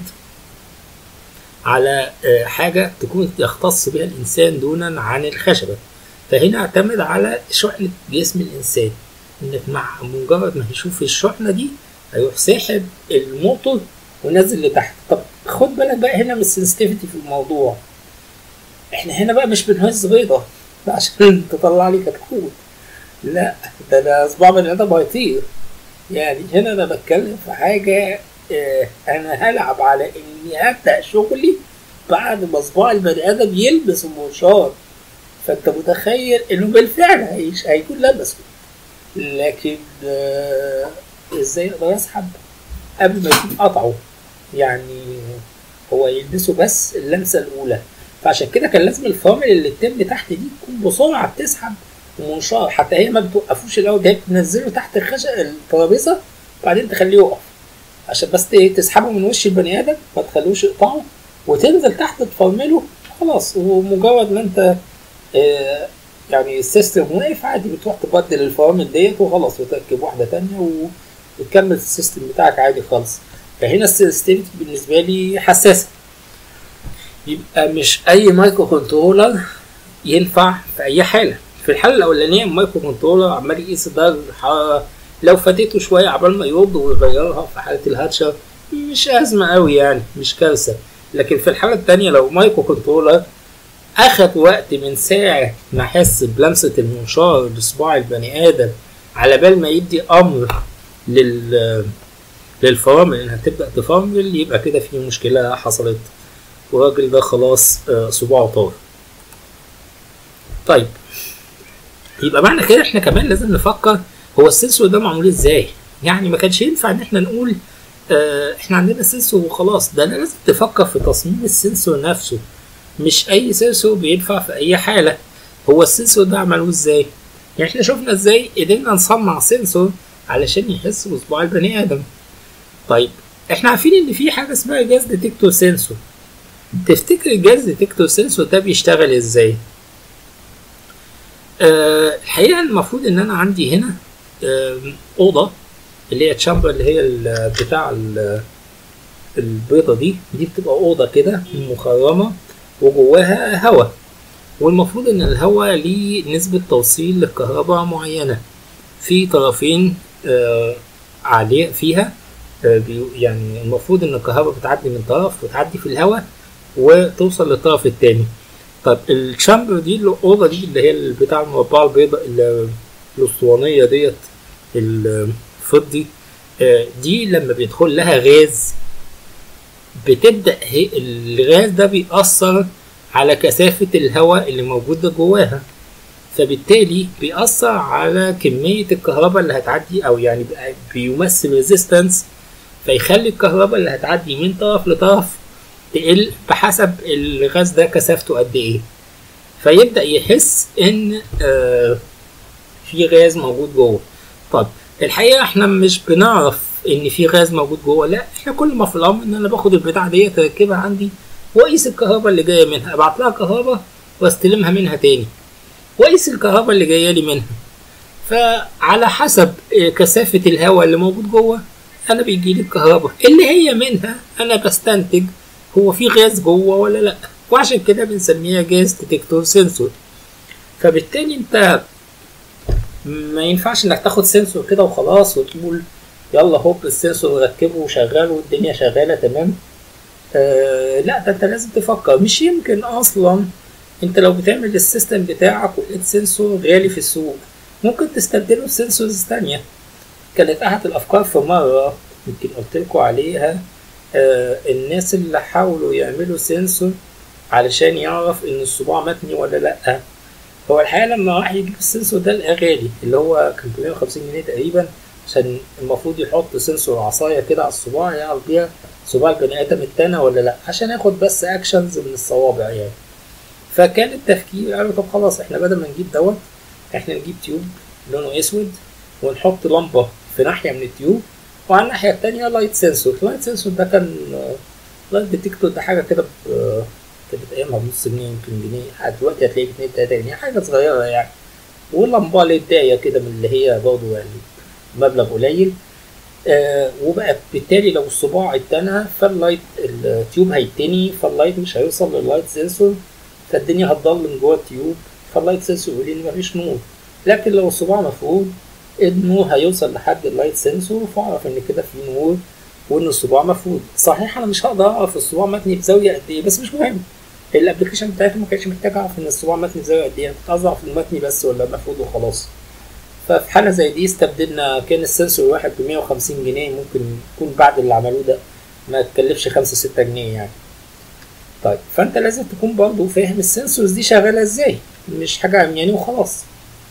على آه، حاجه تكون يختص بها الانسان دونا عن الخشبه فهنا اعتمد على شحنه جسم الانسان انك مع مجرد ما يشوف الشحنه دي هيروح ساحب الموتور ونزل لتحت طب خد بالك بقى هنا من السنسيتيفيتي في الموضوع احنا هنا بقى مش بنهز بيضه عشان تطلع لي كتكوت لا ده ده صباع بني ادم هيطير يعني هنا انا بتكلم في حاجه آه انا هلعب على اني ابدا شغلي بعد ما صباع البني ادم يلبس المنشار فانت متخيل انه بالفعل هيش هيكون لبسه لكن آه ازاي اقدر اسحب قبل ما يكون قطعه يعني هو يلبسه بس اللمسه الاولى فعشان كده كان لازم الفرامل اللي تتم تحت دي تكون بسرعه بتسحب المنشار حتى هي ما بتوقفوش الاول ده تنزله تحت الخشب الترابيزه وبعدين تخليه يقف عشان بس ايه تسحبه من وش البني ادم ما تخلوش يقطعه وتنزل تحت تفرمله خلاص ومجرد ما انت آه يعني السيستم واقف عادي بتروح تبدل الفرامل ديت وخلاص وتركب واحده تانية و... وتكمل السيستم بتاعك عادي خالص فهنا السنسيتيفيتي بالنسبه لي حساسه يبقى مش اي مايكرو كنترولر ينفع في اي حاله في الحاله الاولانيه المايكرو كنترولر عمال يقيس درجه الحراره لو فاتته شويه عبال ما يرد ويغيرها في حاله الهاتشر مش ازمه قوي يعني مش كارثه لكن في الحاله الثانيه لو مايكرو كنترولر اخد وقت من ساعه ما احس بلمسه المنشار بصباع البني ادم على بال ما يدي امر لل للفرامل انها تبدا تفرمل يبقى كده في مشكله حصلت والراجل ده خلاص آه، صباعه طار طيب يبقى معنى كده احنا كمان لازم نفكر هو السنسور ده معمول ازاي يعني ما كانش ينفع ان احنا نقول اه احنا عندنا سنسور وخلاص ده انا لازم تفكر في تصميم السنسور نفسه مش اي سنسور بينفع في اي حاله هو السنسور ده عملوه ازاي يعني احنا شفنا ازاي قدرنا نصنع سنسور علشان يحس بصباع البني ادم طيب احنا عارفين ان في حاجه اسمها جهاز ديتكتور سنسور تفتكر الجهاز ديتكتور سنسور ده بيشتغل ازاي أه الحقيقه المفروض ان انا عندي هنا أه اوضه اللي هي تشامبر اللي هي ال- بتاع ال- البيضه دي دي بتبقى اوضه كده مخرمه وجواها هواء والمفروض ان الهواء ليه نسبه توصيل للكهرباء معينه في طرفين آه عليه فيها آه بي- يعني المفروض ان الكهرباء بتعدي من طرف وتعدي في الهواء وتوصل للطرف التاني طب الشامبر دي الاوضه دي اللي هي بتاع المربعه البيضاء اللي- الاسطوانيه ديت الفضي آه، دي لما بيدخل لها غاز بتبدا هي الغاز ده بيأثر على كثافه الهواء اللي موجوده جواها فبالتالي بيأثر على كمية الكهرباء اللي هتعدي أو يعني بقى بيمثل ريزيستنس فيخلي الكهرباء اللي هتعدي من طرف لطرف تقل بحسب الغاز ده كثافته قد ايه فيبدا يحس ان آه في غاز موجود جوه طب الحقيقه احنا مش بنعرف ان في غاز موجود جوه لا احنا كل ما في الامر ان انا باخد البتاع ديت اركبها عندي واقيس الكهرباء اللي جايه منها ابعت لها كهرباء واستلمها منها تاني واقيس الكهرباء اللي جايه لي منها فعلى حسب كثافه الهواء اللي موجود جوه انا بيجي لي الكهرباء اللي هي منها انا بستنتج هو في غاز جوه ولا لا وعشان كده بنسميها جاز ديتكتور سنسور فبالتالي انت ما ينفعش انك تاخد سنسور كده وخلاص وتقول يلا هوب السنسور ركبه وشغال والدنيا شغاله تمام آه لا ده انت لازم تفكر مش يمكن اصلا انت لو بتعمل السيستم بتاعك ولقيت سنسور غالي في السوق ممكن تستبدله بسنسورز تانية كانت احد الافكار في مره يمكن قلت لكم عليها آه الناس اللي حاولوا يعملوا سنسور علشان يعرف ان الصباع متني ولا لا هو الحقيقه لما راح يجيب السنسور ده لقاه غالي اللي هو كان ب 150 جنيه تقريبا عشان المفروض يحط سنسور عصايه كده على الصباع يعرف بيها صباع البني ادم اتنى ولا لا عشان ياخد بس اكشنز من الصوابع يعني فكان التفكير قالوا طب خلاص احنا بدل ما نجيب دوت احنا نجيب تيوب لونه اسود ونحط لمبه في ناحيه من التيوب وعلى الناحيه التانية لايت سنسور اللايت سنسور ده كان لايت ديتكتور ده حاجه كده كانت ايامها بنص جنيه يمكن جنيه دلوقتي هتلاقيه ب 2 3 جنيه حاجه صغيره يعني واللمبه للدايه كده من اللي هي برضه يعني مبلغ قليل آه وبقى بالتالي لو الصباع اتنى فاللايت التيوب هيتني فاللايت مش هيوصل لللايت سنسور فالدنيا هتضلم جوه التيوب فاللايت سنسور يقول ان مفيش نور لكن لو الصباع مفروض النور هيوصل لحد اللايت سنسور فاعرف ان كده في نور وان الصباع مفروض صحيح انا مش هقدر اعرف الصباع متني بزاويه قد ايه بس مش مهم الابلكيشن بتاعتي ما كانش محتاج اعرف ان الصباع متني بزاويه قد ايه كنت عايز اعرف المتني بس ولا مفروض وخلاص ففي حاله زي دي استبدلنا كان السنسور واحد ب 150 جنيه ممكن يكون بعد اللي عملوه ده ما تكلفش 5 6 جنيه يعني طيب فانت لازم تكون برضه فاهم السنسورز دي شغاله ازاي مش حاجه عمياني وخلاص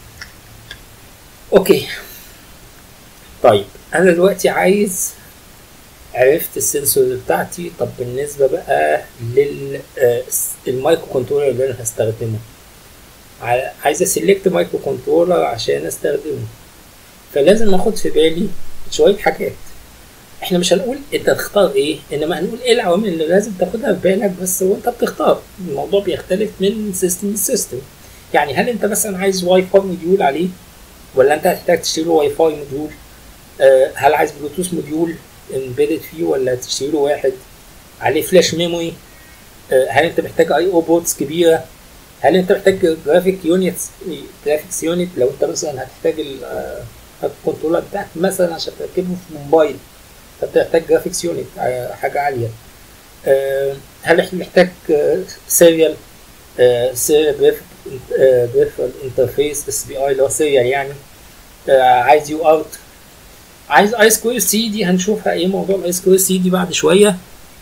اوكي طيب انا دلوقتي عايز عرفت السنسور بتاعتي طب بالنسبه بقى للمايكرو كنترولر اللي انا هستخدمه عايز اسلكت مايكرو كنترولر عشان استخدمه فلازم اخد في بالي شويه حاجات احنا مش هنقول انت تختار ايه انما هنقول ايه العوامل اللي لازم تاخدها في بالك بس وانت بتختار الموضوع بيختلف من سيستم لسيستم يعني هل انت مثلا عايز واي فاي موديول عليه ولا انت هتحتاج تشتري له واي فاي موديول أه هل عايز بلوتوث موديول امبيدد فيه ولا تشتري له واحد عليه فلاش ميموري أه هل انت محتاج اي او بوردز كبيره هل انت محتاج جرافيك يونتس جرافيكس يونت لو انت مثلا هتحتاج الكنترولر بتاعك مثلا عشان تركبه في موبايل فانت محتاج جرافيكس يونت حاجه عاليه أه هل احنا محتاج سيريال سيريال بريفرال انترفيس اس بي اي اللي هو سيريال يعني أه عايز يو ارت عايز اي سكوير سي دي هنشوفها ايه موضوع الاي سكوير سي دي بعد شويه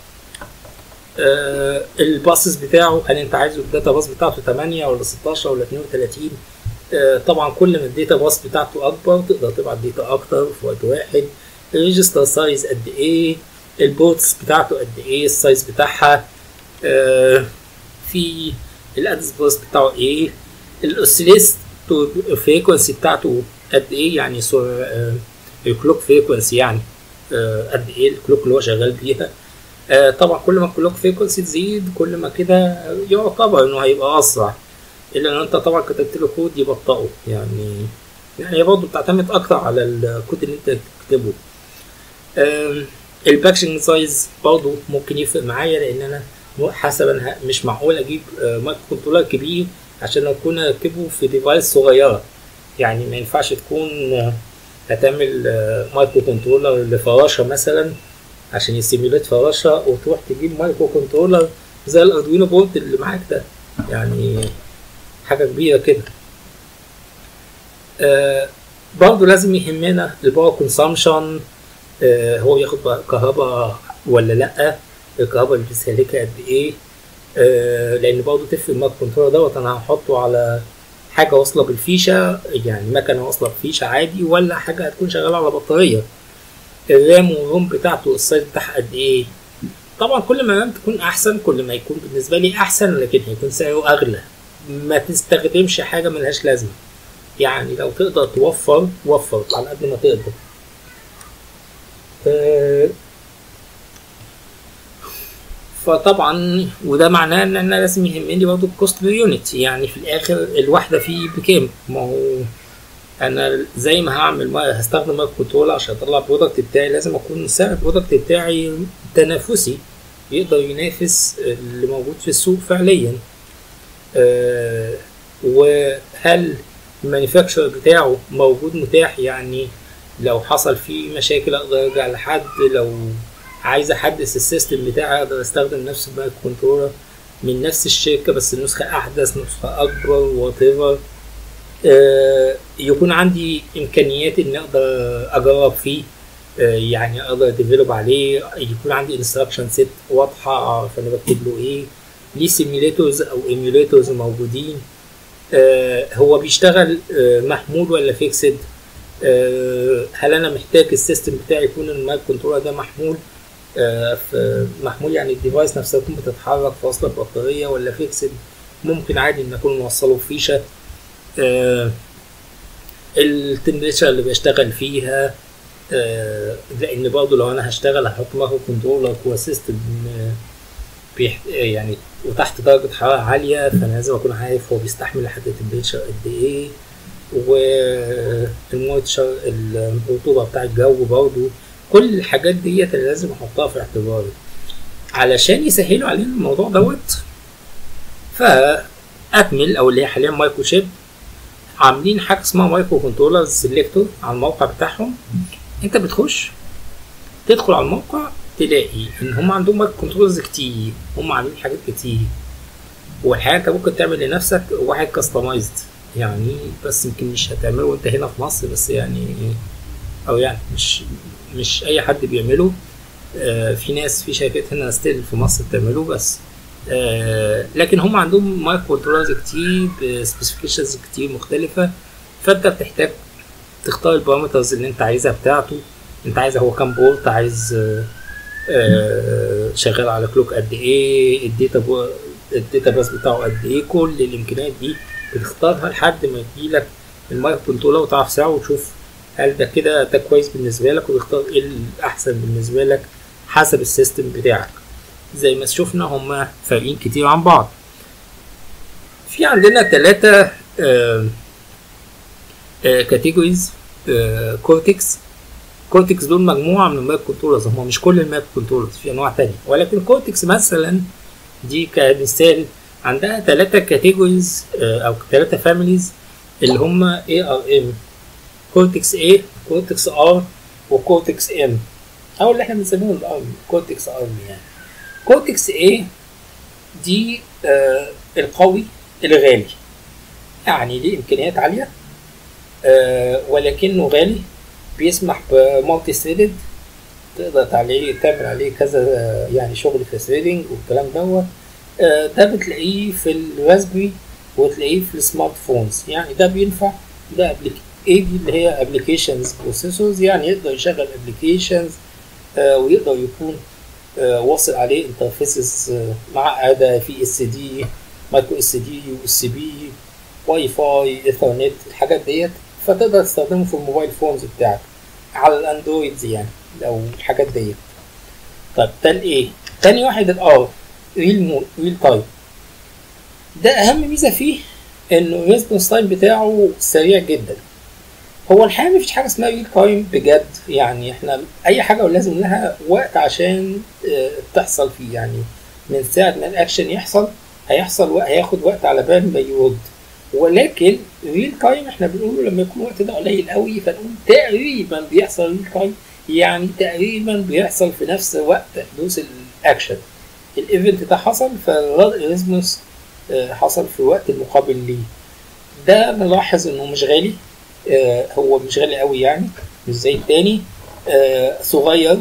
آه الباسز بتاعه هل انت عايزه الداتا باس بتاعته 8 ولا 16 ولا 32 آه طبعا كل ما الداتا باس بتاعته اكبر تقدر تبعت داتا اكتر في وقت واحد الريجستر سايز قد ايه البورتس بتاعته قد ايه السايز بتاعها آه في الادرس باس بتاعه ايه الاوسيليست فريكونسي بتاعته قد ايه يعني سو الكلوك فريكونسي يعني قد ايه الكلوك اللي هو شغال بيها آه طبعا كل ما الكلوك فريكونسي تزيد كل ما كده يعتبر انه هيبقى اسرع الا ان انت طبعا كتبت له كود يبطئه يعني يعني برضه بتعتمد اكتر على الكود اللي انت تكتبه آه الباكشنج سايز برضه ممكن يفرق معايا لان انا حسب انا مش معقول اجيب آه مايكرو كنترولر كبير عشان اكون اركبه في ديفايس صغيره يعني ما ينفعش تكون هتعمل مايكرو كنترولر لفراشه مثلا عشان يسيميوليت فراشه وتروح تجيب مايكرو كنترولر زي الاردوينو بورد اللي معاك ده يعني حاجه كبيره كده آه برضه لازم يهمنا الباور كونسامشن آه هو بياخد كهرباء ولا لا الكهرباء اللي بيستهلكها قد ايه آه لان برضه تفرق المايكرو كنترولر دوت انا هحطه على حاجه واصله بالفيشه يعني مكنه واصله بفيشه عادي ولا حاجه هتكون شغاله على بطاريه الرام والروم بتاعته السايز بتاعها قد ايه طبعا كل ما تكون احسن كل ما يكون بالنسبه لي احسن لكن هيكون سعره اغلى ما تستخدمش حاجه ملهاش لازمه يعني لو تقدر توفر وفر على قد ما تقدر آه، فطبعا وده معناه ان انا لازم يهمني برضه الكوست بير يونت يعني في الاخر الواحده فيه بكام ما هو انا زي ما هعمل ما هستخدم مايكرو كنترول عشان اطلع البرودكت بتاعي لازم اكون سعر البرودكت بتاعي تنافسي يقدر ينافس اللي موجود في السوق فعليا أه وهل المانيفاكتشر بتاعه موجود متاح يعني لو حصل فيه مشاكل اقدر ارجع لحد لو عايز احدث السيستم بتاعي اقدر استخدم نفس المايكرو كنترولر من نفس الشركه بس نسخه احدث نسخه اكبر وات ايفر آه، يكون عندي امكانيات اني اقدر اجرب فيه آه، يعني اقدر ديفلوب عليه يكون عندي انستراكشن سيت واضحه اعرف انا بكتب له ايه ليه سيميليتورز او ايميوليتورز موجودين آه، هو بيشتغل محمول ولا فيكسد هل انا محتاج السيستم بتاعي يكون المايك كنترولر ده محمول في محمول يعني الديفايس نفسها تكون بتتحرك في وصل البطاريه ولا فيكسد ممكن عادي ان اكون موصله بفيشه آه التمبريتشر اللي بشتغل فيها آه لان برضه لو انا هشتغل هحط مايكرو كنترولر جوه سيستم بيح يعني وتحت درجة حرارة عالية فأنا لازم أكون عارف هو بيستحمل لحد تمبريتشر قد إيه والمويتشر الرطوبة بتاع الجو برضه كل الحاجات ديت اللي لازم أحطها في اعتباري علشان يسهلوا علينا الموضوع دوت فأكمل أو اللي هي حاليا مايكرو شيب عاملين حاجه اسمها مايكرو كنترولر سيلكتور على الموقع بتاعهم انت بتخش تدخل على الموقع تلاقي ان هم عندهم مايكرو كنترولرز كتير هم عاملين حاجات كتير والحقيقه انت ممكن تعمل لنفسك واحد كاستمايزد يعني بس يمكن مش هتعمله وانت هنا في مصر بس يعني او يعني مش مش اي حد بيعمله آه في ناس في شركات هنا ستيل في مصر بتعمله بس آه لكن هم عندهم مايكرو كنترولرز كتير بسبيسيفيكيشنز كتير مختلفه فانت بتحتاج تختار البارامترز اللي انت عايزها بتاعته انت عايز هو كام بورت عايز آه آه شغال على كلوك قد ايه الداتا بو الداتا باس بتاعه قد ايه كل الامكانيات دي بتختارها لحد ما يجيلك المايكرو كنترولر وتعرف ساعه وتشوف هل ده كده ده كويس بالنسبه لك وتختار ايه الاحسن بالنسبه لك حسب السيستم بتاعك زي ما شفنا هما فارقين كتير عن بعض في عندنا ثلاثة كاتيجوريز كورتكس كورتكس دول مجموعة من المايك كنترولرز هما مش كل المايك كنترولرز في أنواع تانية ولكن كورتكس مثلا دي كمثال عندها ثلاثة كاتيجوريز أو ثلاثة فاميليز اللي هما ARM كورتكس A كورتكس R وكورتكس M أو اللي احنا بنسميهم الأرم كورتكس أرم يعني كورتكس A دي آه القوي الغالي يعني ليه امكانيات عاليه آه ولكنه غالي بيسمح بمالتي ثريدد تقدر عليه تعمل عليه كذا يعني شغل في ثريدنج والكلام دوت آه ده بتلاقيه في الراسبري وتلاقيه في السمارت فونز يعني ده بينفع ده ابليك ايه دي اللي هي ابلكيشنز بروسيسورز يعني يقدر يشغل ابلكيشنز آه ويقدر يكون آه واصل عليه انترفيسز آه معقده في اس دي مايكرو اس دي يو اس بي واي فاي ايثرنت الحاجات ديت فتقدر تستخدمه في الموبايل فونز بتاعك على الاندرويد يعني او الحاجات ديت طيب ده الايه تاني واحد الار ريل مو ريل تايم ده اهم ميزه فيه انه الريسبونس تايم بتاعه سريع جدا هو الحقيقه مفيش حاجه اسمها ريل تايم بجد يعني احنا اي حاجه لازم لها وقت عشان اه تحصل فيه يعني من ساعه ما الاكشن يحصل هيحصل وقت هياخد وقت على بال ما يرد ولكن ريل تايم احنا بنقوله لما يكون الوقت ده قليل قوي فنقول تقريبا بيحصل ريل تايم يعني تقريبا بيحصل في نفس وقت حدوث الاكشن الايفنت ده حصل فالريسبونس اه حصل في الوقت المقابل ليه ده نلاحظ انه مش غالي اه هو مش غالي قوي يعني مش زي التاني اه صغير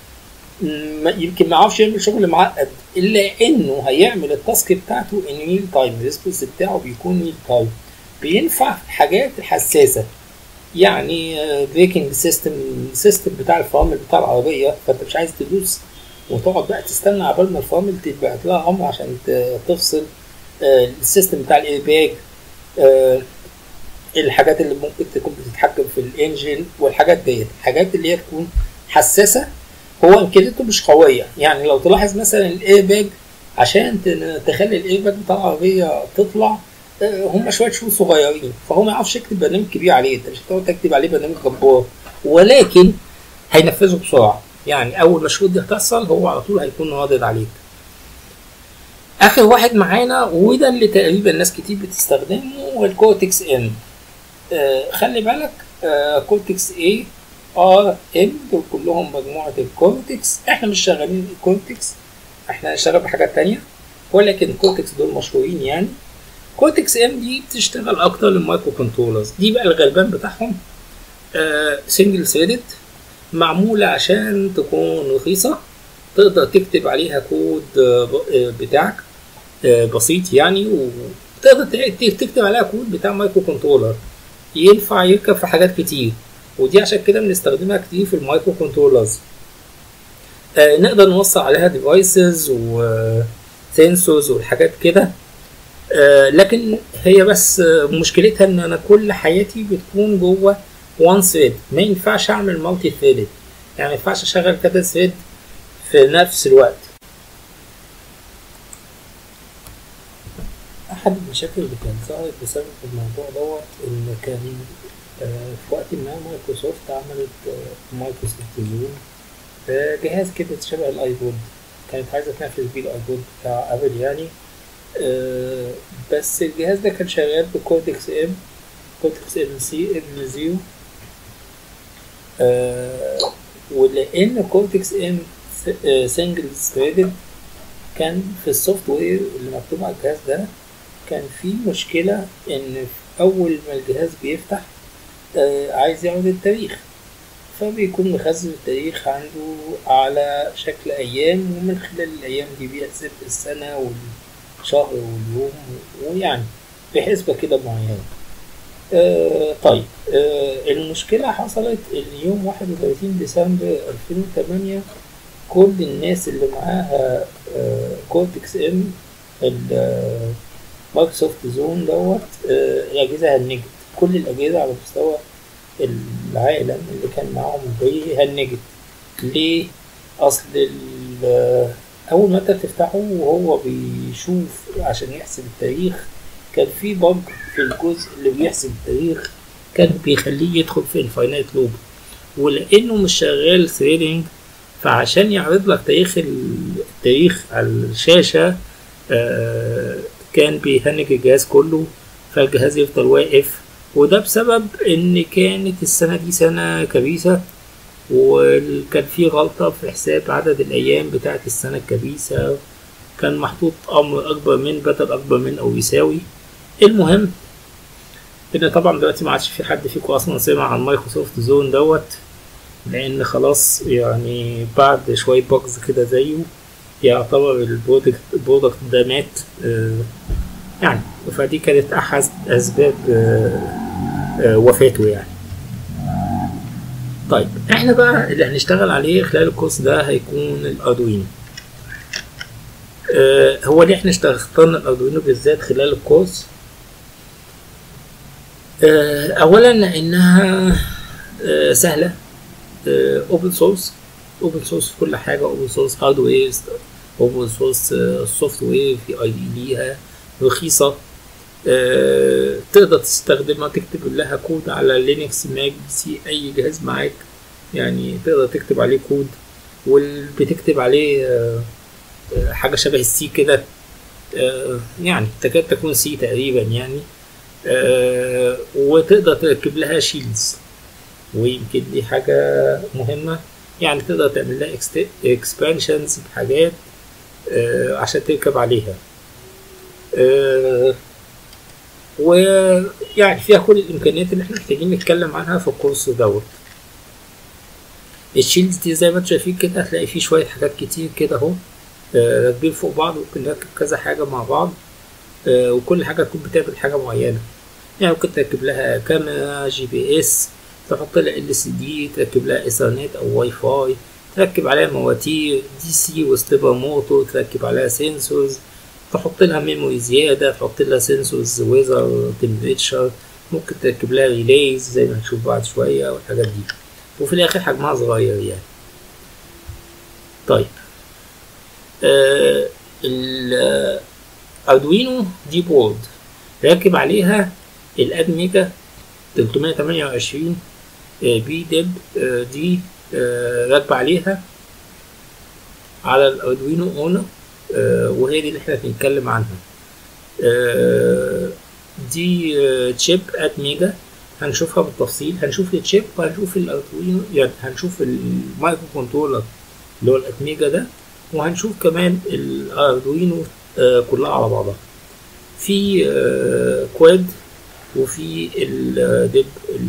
يمكن ما يعرفش يعمل شغل معقد الا انه هيعمل التاسك بتاعته ان ريل تايم الريسبونس بتاعه بيكون ريل تايم بينفع في الحاجات الحساسه يعني بريكنج سيستم سيستم بتاع الفرامل بتاع العربيه فانت مش عايز تدوس وتقعد بقى تستنى عبال ما الفرامل تبعت لها امر عشان ت- تفصل آه، السيستم بتاع الايرباج آه، الحاجات اللي ممكن تكون بتتحكم في الانجن والحاجات ديت الحاجات اللي هي تكون حساسه هو امكانياته مش قويه يعني لو تلاحظ مثلا الايرباج عشان ت- تخلي الايرباج بتاع العربيه تطلع آه، هم شويه شهور صغيرين فهو ما يعرفش يكتب برنامج كبير عليه انت مش هتقعد تكتب عليه برنامج جبار ولكن هينفذه بسرعه يعني اول ما الشروط دي هتحصل هو على طول هيكون رادد عليك اخر واحد معانا وده اللي تقريبا ناس كتير بتستخدمه هو الكورتكس ام آه خلي بالك آه كورتكس اي ار ام دول كلهم مجموعه الكورتكس احنا مش شغالين الكورتكس احنا هنشتغل بحاجات تانية ولكن الكورتكس دول مشهورين يعني كورتكس ام دي بتشتغل اكتر للمايكرو كنترولرز دي بقى الغلبان بتاعهم سنجل ثريدد معمولة عشان تكون رخيصة تقدر تكتب عليها كود آه، ب- آه، بتاعك آه، بسيط يعني وتقدر ت- تكتب عليها كود بتاع مايكرو كنترولر ينفع يركب في حاجات كتير ودي عشان كده بنستخدمها كتير في المايكرو كنترولرز آه، نقدر نوصل عليها ديفايسز وسنسورز والحاجات كده آه، لكن هي بس آه، مشكلتها ان انا كل حياتي بتكون جوه وان ثريد ما ينفعش اعمل مالتي ثريد يعني ما ينفعش اشغل كذا ثريد في نفس الوقت احد المشاكل اللي كانت ظهرت بسبب الموضوع دوت ان كان آه، في وقت ما مايكروسوفت عملت آه، مايكروسوفت زوم آه، جهاز كده شبه الايبود كانت عايزه تنافس بيه الايبود بتاع ابل يعني آه، بس الجهاز ده كان شغال بكورتكس ام كورتكس ام سي ام زيرو آه، ولان كورتكس ام سنجل ثريدد كان في السوفت وير اللي مكتوب على الجهاز ده كان في مشكلة إن في أول ما الجهاز بيفتح آه عايز يعرض التاريخ فبيكون مخزن التاريخ عنده على شكل أيام ومن خلال الأيام دي بيحسب السنة والشهر واليوم ويعني بحسبة كده معينة آه طيب آه المشكلة حصلت إن يوم 31 ديسمبر 2008 كل الناس اللي معاها آه كورتكس ام مايكروسوفت زون دوت آه الأجهزة هنجت كل الأجهزة على مستوى العالم اللي كان معاهم بيه هنجت ليه؟ أصل ال- أول ما أنت تفتحه وهو بيشوف عشان يحسب التاريخ كان في بج في الجزء اللي بيحسب التاريخ كان بيخليه يدخل في الفاينايت لوب ولأنه مش شغال ثريدنج فعشان يعرض لك تاريخ التاريخ على الشاشة آه، كان بيهنج الجهاز كله فالجهاز يفضل واقف وده بسبب ان كانت السنة دي سنة كبيسة وكان في غلطة في حساب عدد الأيام بتاعة السنة الكبيسة كان محطوط أمر أكبر من بدل أكبر من أو يساوي المهم إن طبعا دلوقتي ما عادش في حد فيكم أصلا سمع عن مايكروسوفت زون دوت لأن خلاص يعني بعد شوية بوكس كده زيه يعتبر البرودكت البرودكت ده مات آه، يعني فدي كانت أحد أسباب آه، آه، وفاته يعني طيب احنا بقى اللي هنشتغل عليه خلال الكورس ده هيكون الاردوينو آه هو ليه احنا اخترنا الاردوينو بالذات خلال الكورس آه اولا لانها آه سهله اوبن سورس اوبن سورس في كل حاجه اوبن سورس هاردوير اوبن سورس سوفت وير في اي دي ليها رخيصه آه، تقدر تستخدمها تكتب لها كود على لينكس ماك بي سي اي جهاز معاك يعني تقدر تكتب عليه كود وبتكتب عليه آه، آه، حاجه شبه السي كده آه، يعني تكاد تكون سي تقريبا يعني آه، وتقدر تركب لها شيلز ويمكن دي حاجة مهمة يعني تقدر تعمل لها اكسبانشنز بحاجات آه، عشان تركب عليها آه، ويعني فيها كل الامكانيات اللي احنا محتاجين نتكلم عنها في الكورس دوت الشيلدز دي زي ما انتم شايفين كده هتلاقي فيه شوية حاجات كتير كده اهو آه، راكبين فوق بعض ممكن نركب كذا حاجة مع بعض آه، وكل حاجة تكون بتعمل حاجة معينة يعني ممكن تركب لها كاميرا جي بي اس تحط لها ال سي دي تركب لها ايثرنت او واي فاي تركب عليها مواتير دي سي وستيبر موتور تركب عليها سنسورز تحط لها ميموري زيادة تحط لها سنسورز ويزر تمبريتشر ممكن تركب لها ريليز زي ما هنشوف بعد شوية والحاجات دي وفي الآخر حجمها صغير يعني طيب آه الأردوينو دي بورد راكب عليها الأدميجا 328 بي ديب دي راكبة عليها على الأردوينو أونو وهي دي اللي احنا بنتكلم عنها دي تشيب أدميجا هنشوفها بالتفصيل هنشوف التشيب وهنشوف الأردوينو يعني هنشوف المايكرو كنترولر اللي هو الأدميجا ده وهنشوف كمان الأردوينو كلها على بعضها في كواد وفي الدب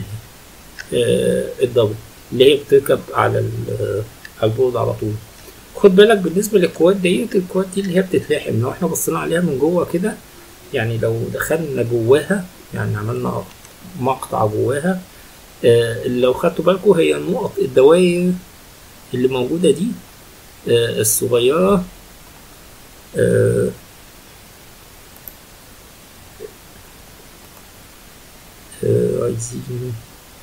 الدبل اللي هي بتركب على على البورد على طول خد بالك بالنسبه للكواد ديت الكواد دي اللي هي بتتلاحم لو احنا بصينا عليها من جوه كده يعني لو دخلنا جواها يعني عملنا مقطع جواها آه لو خدتوا بالكم هي نقط الدوائر اللي موجوده دي آه الصغيره آه عايزين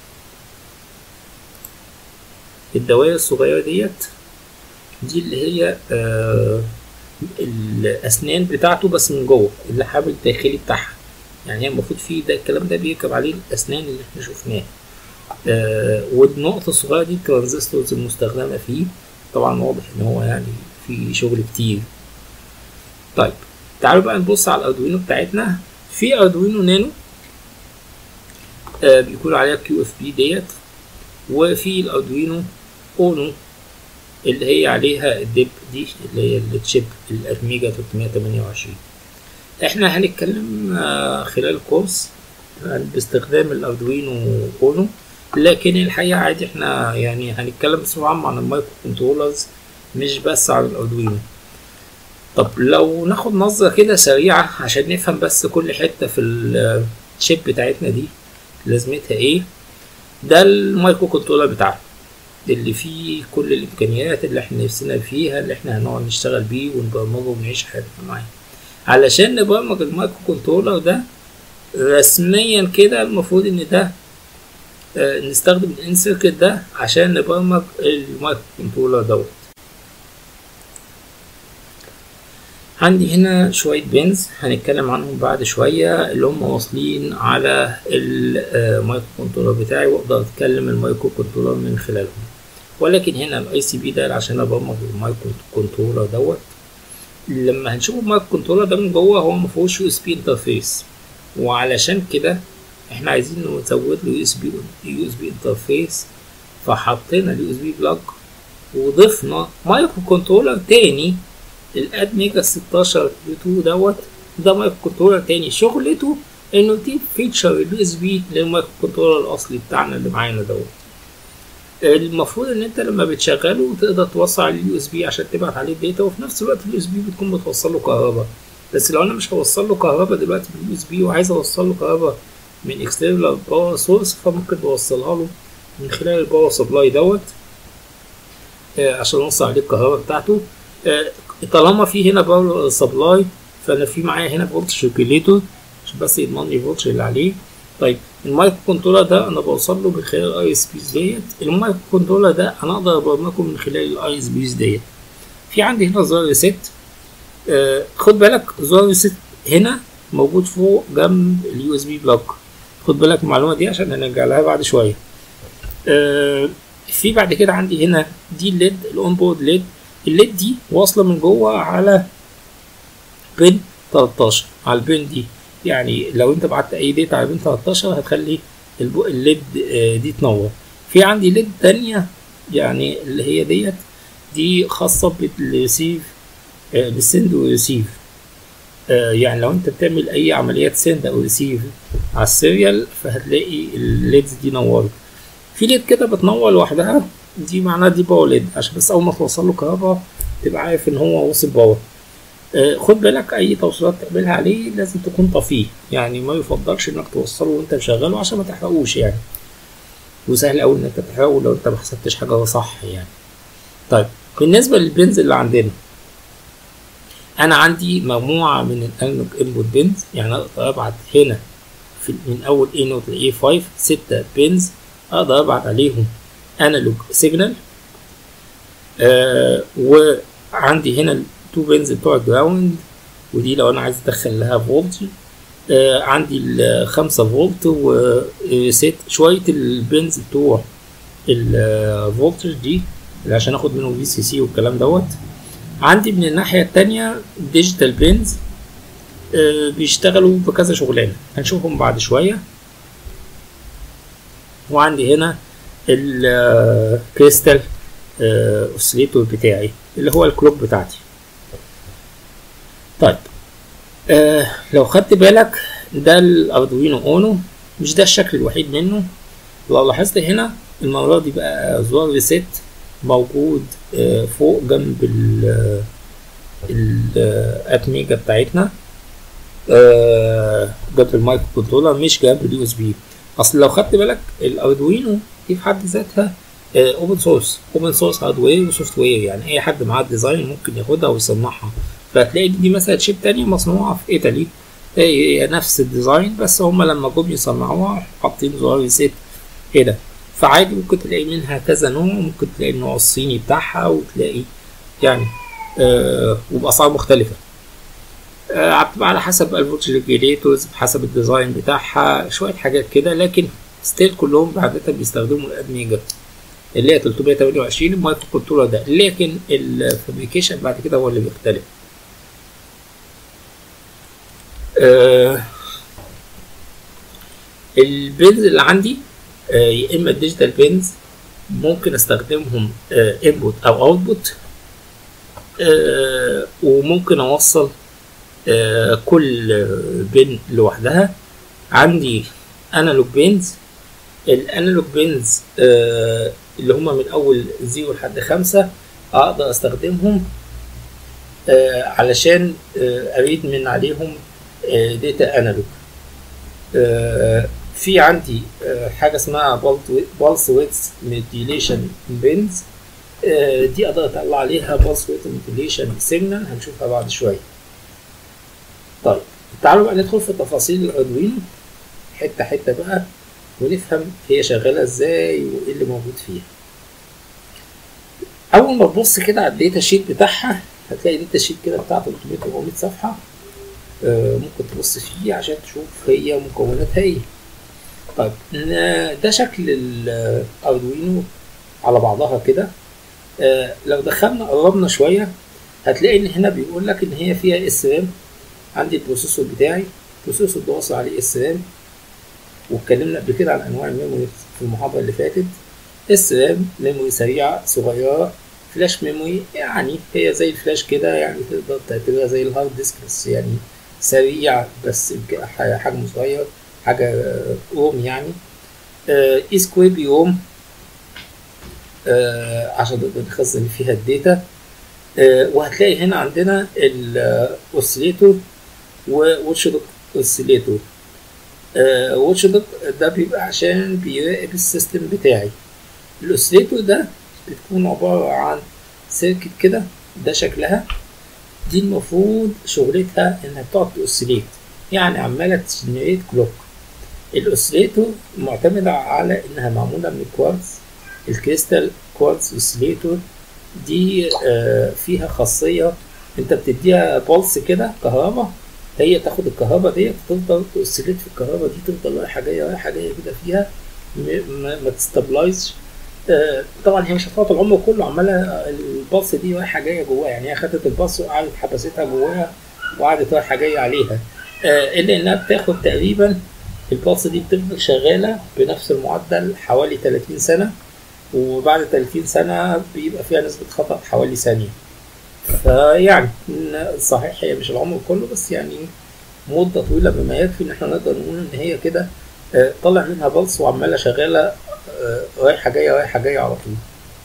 الدوائر الصغيرة ديت دي اللي هي آه الأسنان بتاعته بس من جوه اللحام الداخلي بتاعها يعني هي المفروض فيه ده الكلام ده بيركب عليه الأسنان اللي احنا شفناها آه والنقطة الصغيرة دي الترانزستورز المستخدمة فيه طبعا واضح إن هو يعني في شغل كتير طيب تعالوا بقى نبص على الأردوينو بتاعتنا في أردوينو نانو آه بيكون عليها كيو اف بي ديت وفي الاردوينو اونو اللي هي عليها الدب دي اللي هي التشيب الاميجا 328 احنا هنتكلم آه خلال الكورس باستخدام الاردوينو اونو لكن الحقيقة عادي احنا يعني هنتكلم بصفة عامة عن المايكرو كنترولرز مش بس على الاردوينو طب لو ناخد نظرة كده سريعة عشان نفهم بس كل حتة في الشيب بتاعتنا دي لازمتها ايه ده المايكرو كنترولر بتاعنا اللي فيه كل الامكانيات اللي احنا نفسنا فيها اللي احنا هنقعد نشتغل بيه ونبرمجه ونعيش حياتنا معاه علشان نبرمج المايكرو كنترولر ده رسميا كده المفروض ان ده آه نستخدم الان سيركت ده عشان نبرمج المايكرو كنترولر دوت عندي هنا شوية بنز هنتكلم عنهم بعد شوية اللي هم واصلين على المايكرو كنترولر بتاعي واقدر اتكلم المايكرو كنترولر من خلالهم ولكن هنا الاي سي بي ده عشان ابرمج المايكرو كنترولر دوت لما هنشوف المايكرو كنترولر ده من جوه هو مفيهوش يو اس بي انترفيس وعلشان كده احنا عايزين نزود له يو اس بي يو اس بي انترفيس فحطينا اليو اس بي بلاج وضفنا مايكرو كنترولر تاني الادميجا 16 2 دوت ده مايكرو كنترولر تاني شغلته انه يديك فيتشر اليو اس بي للمايكرو كنترولر الاصلي بتاعنا اللي معانا دوت المفروض ان انت لما بتشغله تقدر توصل على اليو اس بي عشان تبعت عليه الداتا وفي نفس الوقت اليو اس بي بتكون بتوصل له كهرباء بس لو انا مش هوصل له كهرباء دلوقتي باليو اس بي وعايز اوصل له كهرباء من اكسترنال باور سورس فممكن بوصلها له من خلال الباور سبلاي دوت آه عشان اوصل عليه الكهرباء بتاعته آه طالما في هنا باور سبلاي فانا في معايا هنا فولتج ريجوليتور عشان بس يضمن لي الفولتج اللي عليه طيب المايكرو كنترولر ده انا بوصل له من خلال الاي اس بيز ديت المايكرو كنترولر ده انا اقدر ابرمجه من خلال الاي اس بيز ديت في عندي هنا زرار ريست آه خد بالك زرار ريست هنا موجود فوق جنب اليو اس بي بلوك خد بالك المعلومه دي عشان هنرجع لها بعد شويه آه في بعد كده عندي هنا دي الليد الاون بورد ليد الليد دي واصله من جوه على بن 13 على البن دي يعني لو انت بعت اي داتا على بن 13 هتخلي الليد دي تنور في عندي ليد تانية يعني اللي هي ديت دي خاصة بالريسيف بالسند والريسيف يعني لو انت بتعمل اي عمليات سند او ريسيف على السيريال فهتلاقي الليدز دي نورت في ليد كده بتنور لوحدها دي معناها دي باور ليد عشان بس اول ما توصل له كهرباء تبقى عارف ان هو وصل باور آه خد بالك اي توصيلات تعملها عليه لازم تكون طفيه يعني ما يفضلش انك توصله وانت مشغله عشان ما تحرقوش يعني وسهل قوي انك تحرقه لو انت ما حسبتش حاجه صح يعني طيب بالنسبه للبنز اللي عندنا انا عندي مجموعه من الانالوج انبوت بنز يعني اقدر ابعت هنا في من اول A نوت ل A5 ستة بنز اقدر ابعت عليهم انالوج سيجنال آه وعندي هنا التو بنز بتوع الجراوند ودي لو انا عايز ادخل لها فولت آه عندي الخمسة فولت وست شوية البنز بتوع الفولتج دي اللي عشان اخد منه في سي سي والكلام دوت عندي من الناحية التانية ديجيتال بنز آه بيشتغلوا بكذا شغلانة هنشوفهم بعد شوية وعندي هنا الكريستال اوسيليتور بتاعي اللي هو الكلوك بتاعتي طيب آه لو خدت بالك ده الاردوينو اونو مش ده الشكل الوحيد منه لو لاحظت هنا المرة دي بقى زرار ريست موجود آه فوق جنب ال الاتميجا بتاعتنا آه جنب المايكرو كنترولر مش جنب اليو اس بي اصل لو خدت بالك الاردوينو دي في حد ذاتها اوبن سورس اوبن سورس هاردوير وسوفت وير يعني اي حد معاه ديزاين ممكن ياخدها ويصنعها فهتلاقي دي مثلا شيب تانية مصنوعة في ايطالي هي نفس الديزاين بس هما لما جم يصنعوها حاطين زرار ريسيت هنا فعادي ممكن تلاقي منها كذا نوع ممكن تلاقي النوع الصيني بتاعها وتلاقي يعني آه وبأسعار مختلفة آه بتبقى على حسب الفولتج ريجيليتورز بحسب الديزاين بتاعها شوية حاجات كده لكن ستيل كلهم عادة بيستخدموا الادميجا اللي هي 328 المايكرو كنترولر ده لكن الفابريكيشن بعد كده هو اللي بيختلف آه البنز اللي عندي آه يا اما الديجيتال بنز ممكن استخدمهم انبوت آه او اوتبوت آه وممكن اوصل آه كل بن لوحدها عندي انالوج بنز الانالوج بنز آه اللي هما من اول زيرو لحد خمسة اقدر استخدمهم آه علشان آه اريد من عليهم آه داتا انالوج آه في عندي آه حاجة اسمها بالس ويتس ميديليشن بنز آه دي اقدر اطلع عليها بالس ويت ميديليشن سيجنال هنشوفها بعد شوية طيب تعالوا بقى ندخل في تفاصيل الاردوينو حتة حتة بقى ونفهم هي شغالة ازاي وايه اللي موجود فيها اول ما تبص كده على الداتا شيت بتاعها هتلاقي داتا شيت كده بتاع 300 400 صفحة آه ممكن تبص فيه عشان تشوف هي مكوناتها ايه طيب ده شكل الاردوينو على بعضها كده آه لو دخلنا قربنا شوية هتلاقي ان هنا بيقول لك ان هي فيها اس رام عندي البروسيسور بتاعي البروسيسور ده واصل عليه اس رام واتكلمنا قبل كده عن انواع الميموري في المحاضره اللي فاتت اس رام ميموري سريعه صغيره فلاش ميموري يعني هي زي الفلاش كده يعني تقدر تعتبرها زي الهارد ديسك بس يعني سريع بس حجمه صغير حاجه روم يعني اي سكوير بيوم آه عشان نقدر نخزن فيها الداتا آه وهتلاقي هنا عندنا الاوسيليتور وواتش دوك اوسيليتور واتش دوك ده بيبقى عشان بيراقب السيستم بتاعي الاوسيليتور ده بتكون عبارة عن سيركت كده ده شكلها دي المفروض شغلتها انها بتقعد تأوسيليت يعني عمالة تجنريت كلوك الاوسيليتور معتمدة على انها معمولة من الكوارتز الكريستال كوارتز اوسيليتور دي آه فيها خاصية انت بتديها بولس كده كهرباء هي تاخد الكهرباء ديت تفضل تأوسيليت في الكهرباء دي تفضل رايحة جاية رايحة جاية كده فيها ما, ما تستابلايزش آه طبعا هي مش هتقعد العمر كله عماله الباص دي رايحه جايه جواها يعني هي خدت الباص وقعدت حبستها جواها وقعدت رايحه جايه عليها آه الا انها بتاخد تقريبا الباص دي بتفضل شغاله بنفس المعدل حوالي 30 سنه وبعد 30 سنه بيبقى فيها نسبه خطا حوالي ثانيه فيعني صحيح هي مش العمر كله بس يعني مده طويله بما يكفي ان احنا نقدر نقول ان هي كده آه طلع منها بلس وعماله شغاله آه رايحه جايه رايحه جايه على طول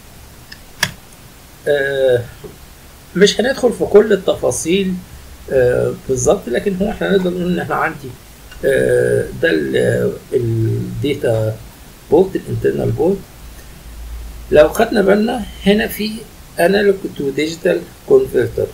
آه مش هندخل في كل التفاصيل بالظبط لكن هو احنا نقدر نقول ان احنا عندي ده الداتا بورت الانترنال بورت لو خدنا بالنا هنا في انالوج تو ديجيتال كونفرتر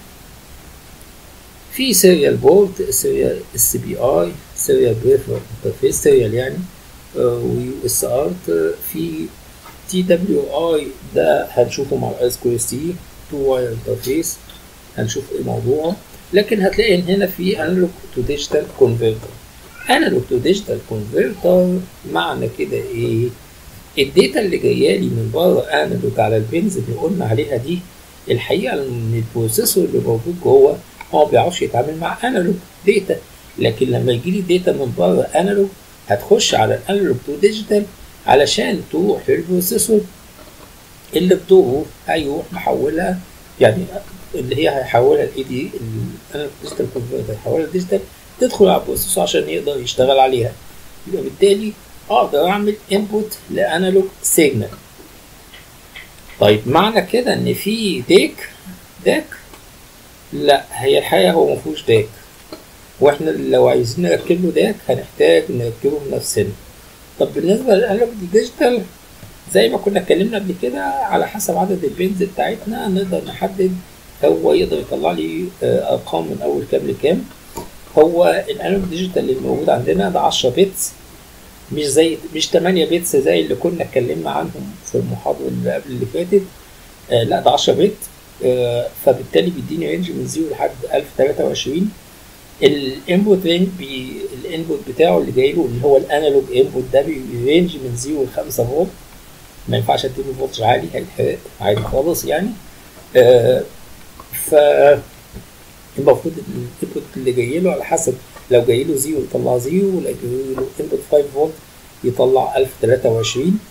في سيريال بورد سيريال اس بي اي سيريال بريفر انترفيس سيريال يعني ويو اس ارت في تي دبليو اي ده هنشوفه مع الاس كيو سي تو واير انترفيس هنشوف ايه موضوعه لكن هتلاقي هنا في انالوج تو ديجيتال كونفرتر انالوج تو ديجيتال كونفرتر معنى كده ايه الداتا اللي جايه لي من بره انالوج على البنز اللي قلنا عليها دي الحقيقه ان البروسيسور اللي موجود جوه هو ما بيعرفش يتعامل مع انالوج داتا لكن لما يجي لي داتا من بره انالوج هتخش على الانالوج تو ديجيتال علشان تروح للبروسيسور اللي بدوره هيروح محولها يعني اللي هي هيحولها الاي دي الانالوج ديجيتال كونفرتر هيحولها ديجيتال تدخل على البروسيسور عشان يقدر يشتغل عليها يبقى بالتالي اقدر اعمل انبوت لانالوج سيجنال طيب معنى كده ان في ديك داك لا هي الحقيقه هو مفهوش داك واحنا لو عايزين نركب له داك هنحتاج نركبه بنفسنا طب بالنسبه للانالوج ديجيتال زي ما كنا اتكلمنا قبل كده على حسب عدد البنز بتاعتنا نقدر نحدد هو يقدر يطلع لي ارقام من اول كام لكام هو الانالوج ديجيتال اللي موجود عندنا ده 10 بيتس مش زي مش 8 بيتس زي اللي كنا اتكلمنا عنهم في المحاضره اللي قبل اللي فاتت آه لا ده 10 بت آه فبالتالي بيديني رينج من 0 لحد 1023 الانبوت رينج بي الانبوت بتاعه اللي جاي له اللي هو الانالوج انبوت ده بيرينج من 0 ل 5 فولت ما ينفعش اديله فولتج عالي هيتحرق عادي خالص يعني آه ف المفروض الانبوت اللي جاي له على حسب لو جاي له زيرو يطلع زيرو ولو جاي له انبوت 5 فولت يطلع 1023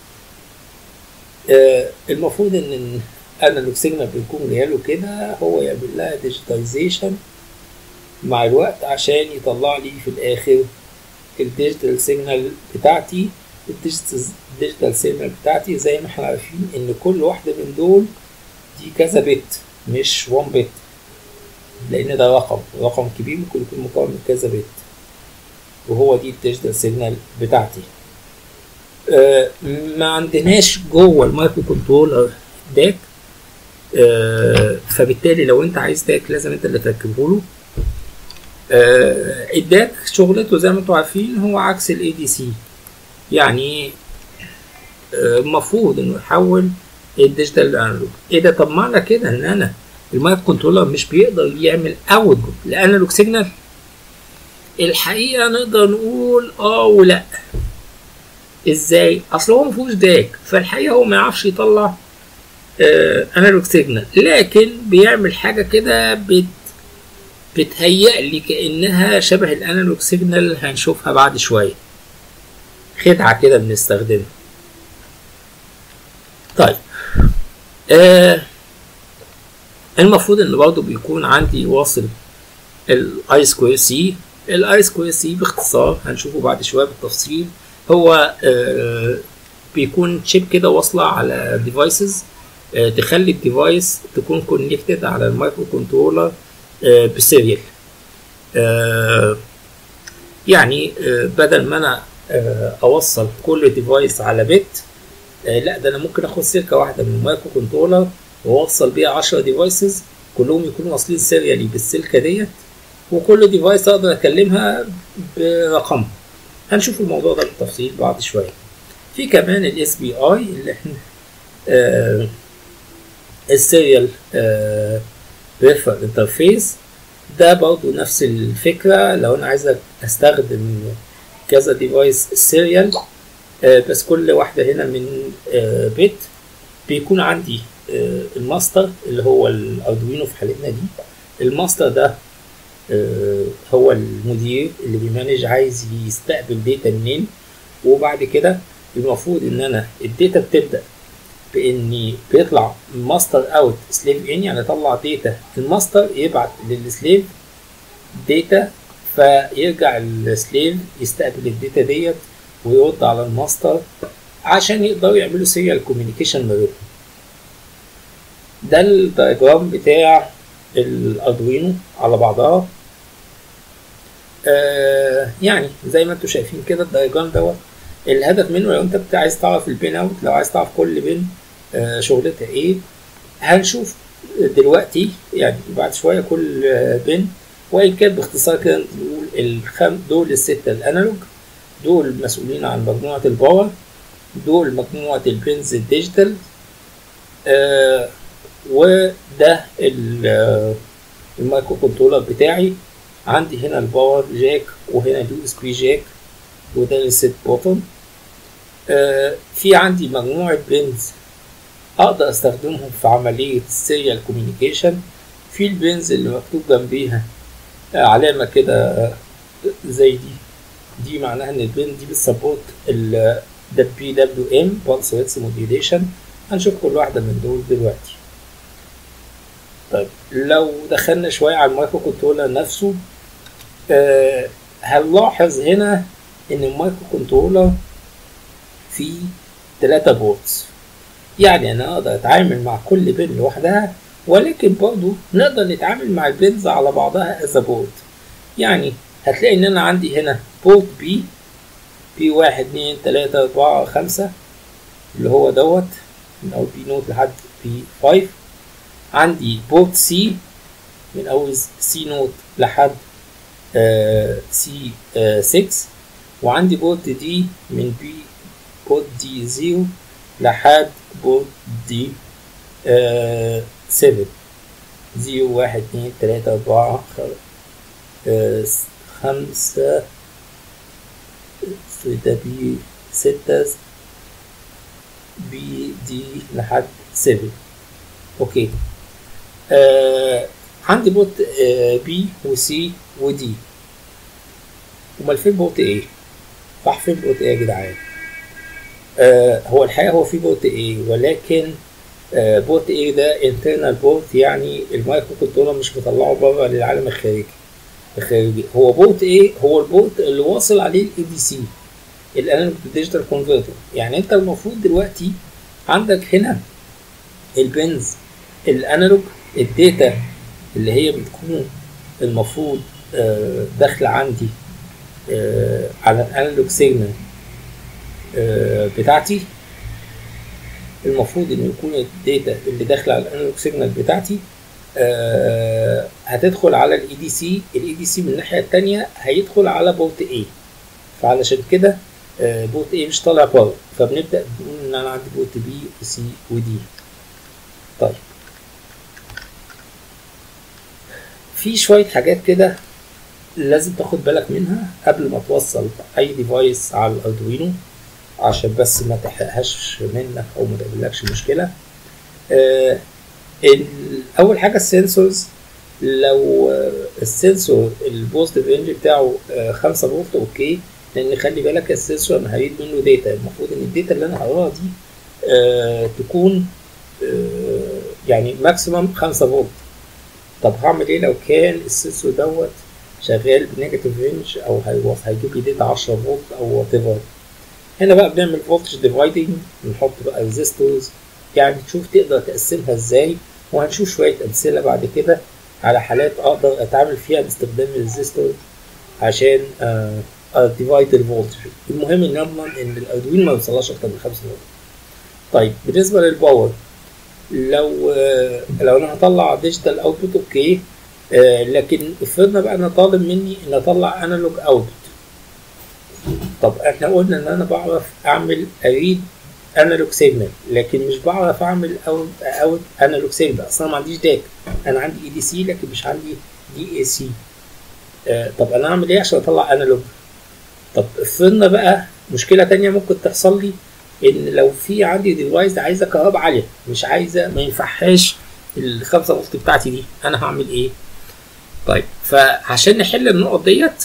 آه المفروض ان الانالوج سيجنال بيكون جاي له كده هو يعمل لها ديجيتايزيشن مع الوقت عشان يطلع لي في الاخر الديجيتال سيجنال بتاعتي الديجيتال سيجنال بتاعتي زي ما احنا عارفين ان كل واحده من دول دي كذا بت مش 1 بت لان ده رقم رقم كبير ممكن يكون مكون من كذا بت وهو دي الديجيتال سيجنال بتاعتي آه ما عندناش جوه المايكرو كنترولر داك آه فبالتالي لو انت عايز داك لازم انت اللي تركبه له آه الداك شغلته زي ما انتم عارفين هو عكس الاي دي سي يعني المفروض انه يحول الديجيتال انالوج ايه ده طب معنى كده ان انا المايك كنترولر مش بيقدر يعمل اوتبوت لانالوج سيجنال الحقيقه نقدر نقول اه ولا ازاي اصل هو مفيهوش داك فالحقيقه هو ما يعرفش يطلع آه انالوج سيجنال لكن بيعمل حاجه كده بت بتهيأ لي كانها شبه الانالوج سيجنال هنشوفها بعد شويه خدعه كده بنستخدمها طيب آه المفروض ان برضه بيكون عندي واصل الاي سكوير سي الاي سكوير سي باختصار هنشوفه بعد شويه بالتفصيل هو آه بيكون شيب كده واصله على ديفايسز آه تخلي الديفايس تكون كونكتد على المايكرو كنترولر آه بسيريال يعني بدل ما انا اوصل كل ديفايس على بت لا ده انا ممكن اخد سلكه واحده من المايكرو كنترولر واوصل بيها 10 ديفايسز كلهم يكونوا واصلين سيريالي بالسلكه ديت وكل ديفايس اقدر اكلمها برقمها هنشوف الموضوع ده بالتفصيل بعد شويه في كمان الاس بي اي اللي احنا آه السيريال آه بريفر انترفيس ده برضو نفس الفكره لو انا عايز استخدم كذا ديفايس سيريال آه بس كل واحده هنا من آه بت بيكون عندي آه الماستر اللي هو الاردوينو في حالتنا دي الماستر ده هو المدير اللي بيمانج عايز يستقبل داتا منين وبعد كده المفروض ان انا الداتا بتبدا باني بيطلع ماستر اوت سليف ان يعني اطلع داتا الماستر يبعت للسليف داتا فيرجع السليف يستقبل الداتا ديت ويرد على الماستر عشان يقدروا يعملوا سيريال كوميونيكيشن ما بينهم ده الدياجرام بتاع الاردوينو على بعضها آه يعني زي ما انتم شايفين كده الدياجرام دوت الهدف منه لو انت عايز تعرف البين اوت لو عايز تعرف كل بين آه شغلتها ايه هنشوف دلوقتي يعني بعد شويه كل بن وان كان باختصار كده نقول الخم دول السته الانالوج دول مسؤولين عن مجموعه الباور دول مجموعه البنز الديجيتال آه وده المايكرو كنترولر بتاعي عندي هنا الباور جاك وهنا اليو اس بي جاك وده الست بوتن آه في عندي مجموعة بنز أقدر أستخدمهم في عملية السيريال كوميونيكيشن في البنز اللي مكتوب جنبيها آه علامة كده زي دي دي معناها إن البن دي بتسبورت ال بي دبليو ام بلس ويتس موديوليشن هنشوف كل واحدة من دول دلوقتي طيب لو دخلنا شوية على المايكرو كنترولر نفسه آه هنلاحظ هنا إن المايكرو كنترولر فيه تلاتة بورتس يعني أنا أقدر أتعامل مع كل بن لوحدها ولكن برضو نقدر نتعامل مع البنز على بعضها از بورت يعني هتلاقي إن أنا عندي هنا بورت بي بي واحد اتنين تلاتة أربعة خمسة اللي هو دوت من أول بي نوت لحد بي فايف عندي بورت سي من أول سي نوت لحد سي آه 6 وعندي بورت دي من بي بورت دي زيرو لحد بورت دي آه 7 زيرو واحد اتنين تلاتة أربعة آه خمسة ده بي ستة بي دي لحد 7 اوكي آه عندي بوت آه بي وسي ودي امال فين بوت ايه راح فين بوت ايه يا جدعان آه هو الحقيقه هو في بوت ايه ولكن آه بوت ايه ده انترنال بوت يعني المايكرو كنترولر مش مطلعه بره للعالم الخارجي الخارجي هو بوت ايه هو البوت اللي واصل عليه الاي دي سي الانالوج ديجيتال كونفرتر يعني انت المفروض دلوقتي عندك هنا البنز الانالوج الداتا اللي هي بتكون المفروض آه داخله عندي آه على الانالوج سيجنال آه بتاعتي المفروض ان يكون الداتا اللي داخله على الانالوج سيجنال بتاعتي هتدخل على الاي دي سي الاي دي سي من الناحيه الثانيه هيدخل على بورت اي فعلشان كده بورت اي مش طالع بره فبنبدا نقول ان انا عندي بورت بي وسي ودي طيب في شوية حاجات كده لازم تاخد بالك منها قبل ما توصل أي ديفايس على الأردوينو عشان بس ما تحرقهاش منك أو ما تقابلكش مشكلة آه أول حاجة السنسورز لو السنسور البوزيتيف رينج بتاعه خمسة فولت أوكي لأن خلي بالك السنسور أنا هريد منه داتا المفروض إن الداتا اللي أنا هقراها دي آه تكون آه يعني ماكسيمم خمسة فولت طب هعمل ايه لو كان السنسور دوت شغال بنيجاتيف رينج او هيجيب لي داتا 10 فولت او وات ايفر هنا بقى بنعمل فولتج ديفايدنج نحط بقى ريزيستورز يعني تشوف تقدر تقسمها ازاي وهنشوف شويه امثله بعد كده على حالات اقدر اتعامل فيها باستخدام الريزيستور عشان ديفايد الفولتج المهم ان اضمن ان الاردوين ما يوصلهاش اكتر من 5 فولت طيب بالنسبه للباور لو لو انا هطلع ديجيتال اوتبوت اوكي لكن افرضنا بقى انا طالب مني ان اطلع انالوج اوتبوت طب احنا قلنا ان انا بعرف اعمل اريد انالوج سيجنال لكن مش بعرف اعمل اوت اوت انالوج سيجنال اصلا ما عنديش داتا انا عندي اي دي سي لكن مش عندي دي اي سي طب انا اعمل ايه عشان اطلع انالوج طب افرضنا بقى مشكله تانية ممكن تحصل لي ان لو في عندي ديفايس عايزه كهرباء عاليه مش عايزه ما ينفعهاش ال 5 فولت بتاعتي دي انا هعمل ايه طيب فعشان نحل النقط ديت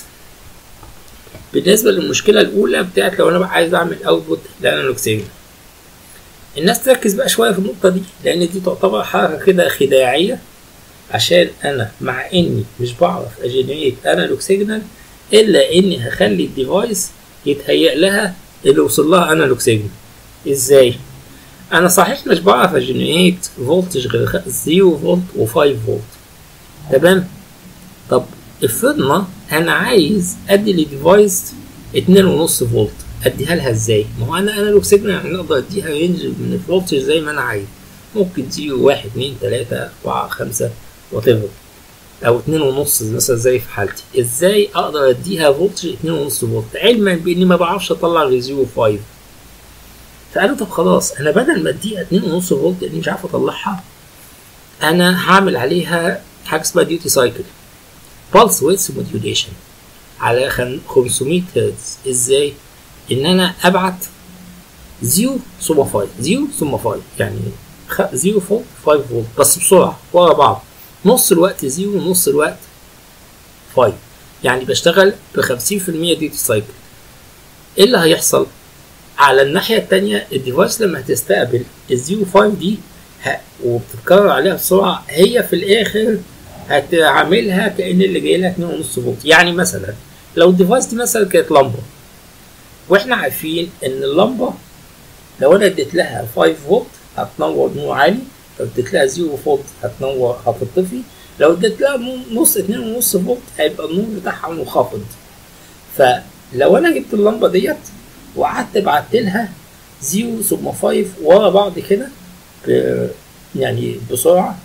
بالنسبه للمشكله الاولى بتاعت لو انا بقى عايز اعمل اوتبوت لانالوج سيجنال الناس تركز بقى شويه في النقطه دي لان دي تعتبر حركه كده خداعيه عشان انا مع اني مش بعرف اجنريت انالوج سيجنال الا اني هخلي الديفايس يتهيأ لها اللي وصل لها انالوج سيجنال ازاي انا صحيح مش بعرف اجنريت فولتج غير 0 فولت و5 فولت تمام طب افرضنا انا عايز ادي للديفايس 2.5 فولت اديها لها ازاي ما هو انا انالوج سيجنال يعني اقدر اديها رينج من الفولتج زي ما انا عايز ممكن زيرو واحد اتنين تلاتة أربعة خمسة وات أو اتنين ونص مثلا زي في حالتي ازاي أقدر أديها فولتج اتنين ونص فولت علما بإني ما بعرفش أطلع غير زيرو فايف فقالوا طب خلاص أنا بدل ما أديها اتنين ونص فولت لأني مش عارف أطلعها أنا هعمل عليها حاجة اسمها ديوتي سايكل بالس ويتس موديوليشن على خم- 500 هرتز ازاي؟ ان انا ابعت زيرو ثم 5 زيرو ثم 5 يعني 0 فولت 5 فولت بس بسرعه ورا بعض نص الوقت زيرو ونص الوقت 5 يعني بشتغل ب 50% ديوتي سايكل ايه اللي هيحصل؟ على الناحية التانية الديفايس لما هتستقبل الزيرو 5 دي ه- وبتتكرر عليها بسرعة هي في الآخر هتعملها كأن اللي جاي لها 2.5 فولت يعني مثلا لو الديفايس دي مثلا كانت لمبة واحنا عارفين ان اللمبة لو انا اديت لها 5 فولت هتنور نور عالي لو اديت لها 0 فولت هتنور هتطفي لو اديت لها نو- نص 2.5 فولت هيبقى النور بتاعها منخفض فلو انا جبت اللمبة ديت وقعدت بعت لها 0 ثم 5 ورا بعض كده ب- يعني بسرعة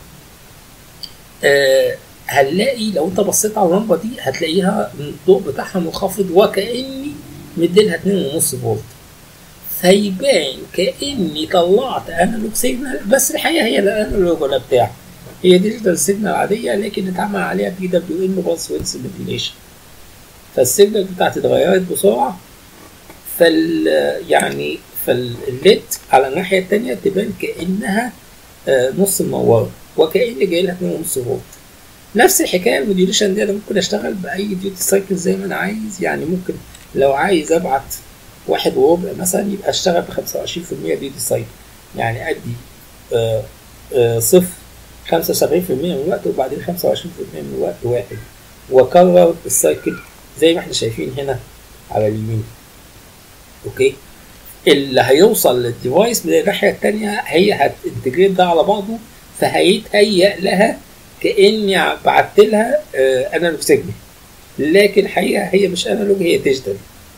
آه هنلاقي لو انت بصيت على اللمبه دي هتلاقيها الضوء بتاعها منخفض وكاني مديلها 2.5 فولت فيبان كاني طلعت انالوج سيجنال بس الحقيقه هي لا انالوج ولا بتاع هي ديجيتال سيجنال عاديه لكن اتعمل عليها بي دبليو ام بالس ويتس مانيبيوليشن فالسيجنال بتاعتي اتغيرت بسرعه فال يعني فالليد على الناحيه التانيه تبان كانها آه، نص منوره وكأن جاي لها 2.5 فولت نفس الحكايه الموديوليشن دي انا ممكن اشتغل باي ديوتي سايكل زي ما انا عايز يعني ممكن لو عايز ابعت واحد وربع مثلا يبقى اشتغل ب 25% ديوتي سايكل يعني ادي آه آه صفر 75% من الوقت وبعدين 25% من الوقت واحد واكرر السايكل زي ما احنا شايفين هنا على اليمين اوكي اللي هيوصل للديفايس من الناحيه التانيه هي هتنتجريت ده على بعضه فهيتهيأ لها كاني بعت لها انالوج سيجنال لكن الحقيقه هي مش انالوج هي ديجيتال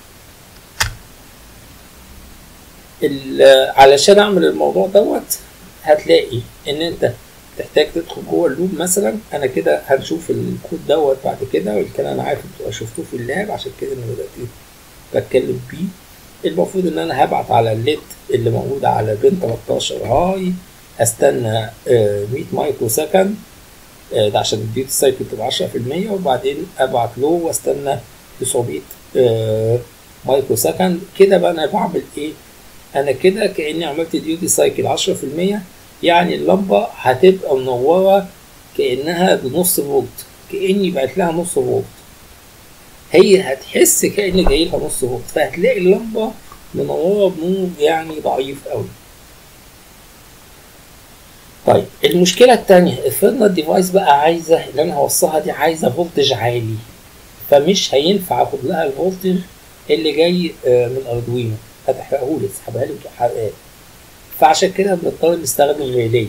ال- علشان اعمل الموضوع دوت هتلاقي ان انت تحتاج تدخل جوه اللوب مثلا انا كده هنشوف الكود دوت بعد كده والكلام انا عارف انتوا شفتوه في اللاب عشان كده انا بدات بتكلم بيه المفروض ان انا هبعت على الليد اللي موجود على بين 13 هاي استنى آه، 100 مايكرو سكند آه، ده عشان الديوتي سايكل تبقى 10% وبعدين ابعت له واستنى 900 آه، مايكرو سكند كده بقى انا بعمل ايه؟ انا كده كاني عملت ديوتي سايكل 10% يعني اللمبه هتبقى منوره كانها بنص فولت كاني بقت لها نص فولت هي هتحس كأن جاي لها نص فولت فهتلاقي اللمبة منورة بنور يعني ضعيف قوي طيب المشكلة التانية افرضنا الديفايس بقى عايزة اللي انا هوصلها دي عايزة فولتج عالي فمش هينفع اخد لها الفولتج اللي جاي آه، من اردوينو هتحرقهولي اسحبها لي وتحرقها فعشان كده بنضطر نستخدم ريلي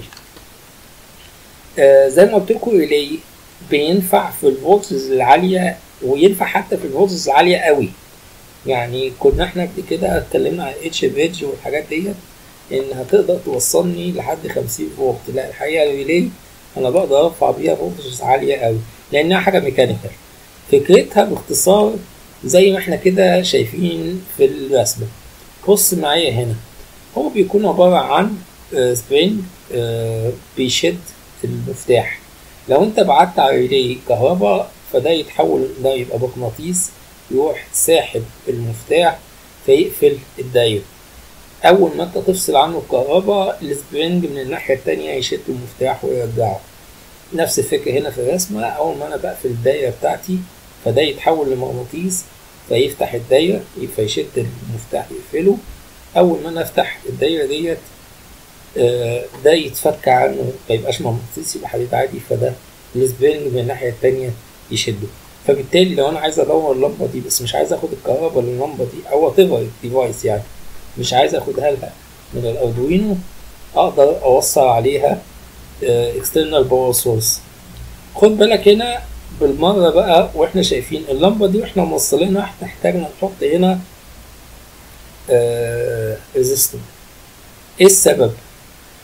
آه زي ما قلت لكم ريلي بينفع في الفولتز العالية وينفع حتى في الفولتز العالية قوي يعني كنا احنا قبل كده اتكلمنا عن اتش بيدج والحاجات ديت انها تقدر توصلني لحد 50 فولت لا الحقيقه الريلي انا بقدر ارفع بيها فولتجز عاليه قوي لانها حاجه ميكانيكال فكرتها باختصار زي ما احنا كده شايفين في الرسمه بص معايا هنا هو بيكون عباره عن سبرينج بيشد المفتاح لو انت بعت على ريلي كهرباء فده يتحول ده يبقى مغناطيس يروح ساحب المفتاح فيقفل الدايره اول ما انت تفصل عنه الكهرباء السبرينج من الناحيه التانية يشد المفتاح ويرجعه نفس الفكره هنا في الرسمه اول ما انا بقفل الدايره بتاعتي فده يتحول لمغناطيس فيفتح الدايره فيشد المفتاح يقفله اول ما انا افتح الدايره ديت آه، ده يتفك عنه ما يبقاش مغناطيس يبقى حديد عادي فده السبرينج من الناحيه التانية يشده فبالتالي لو انا عايز ادور اللمبه دي بس مش عايز اخد الكهرباء للمبه دي او وات ديفايس يعني مش عايز اخدها لها من الاردوينو اقدر اوصل عليها اكسترنال باور سورس خد بالك هنا بالمره بقى واحنا شايفين اللمبه دي واحنا موصلينها احنا احتاجنا نحط هنا ريزيستور ايه السبب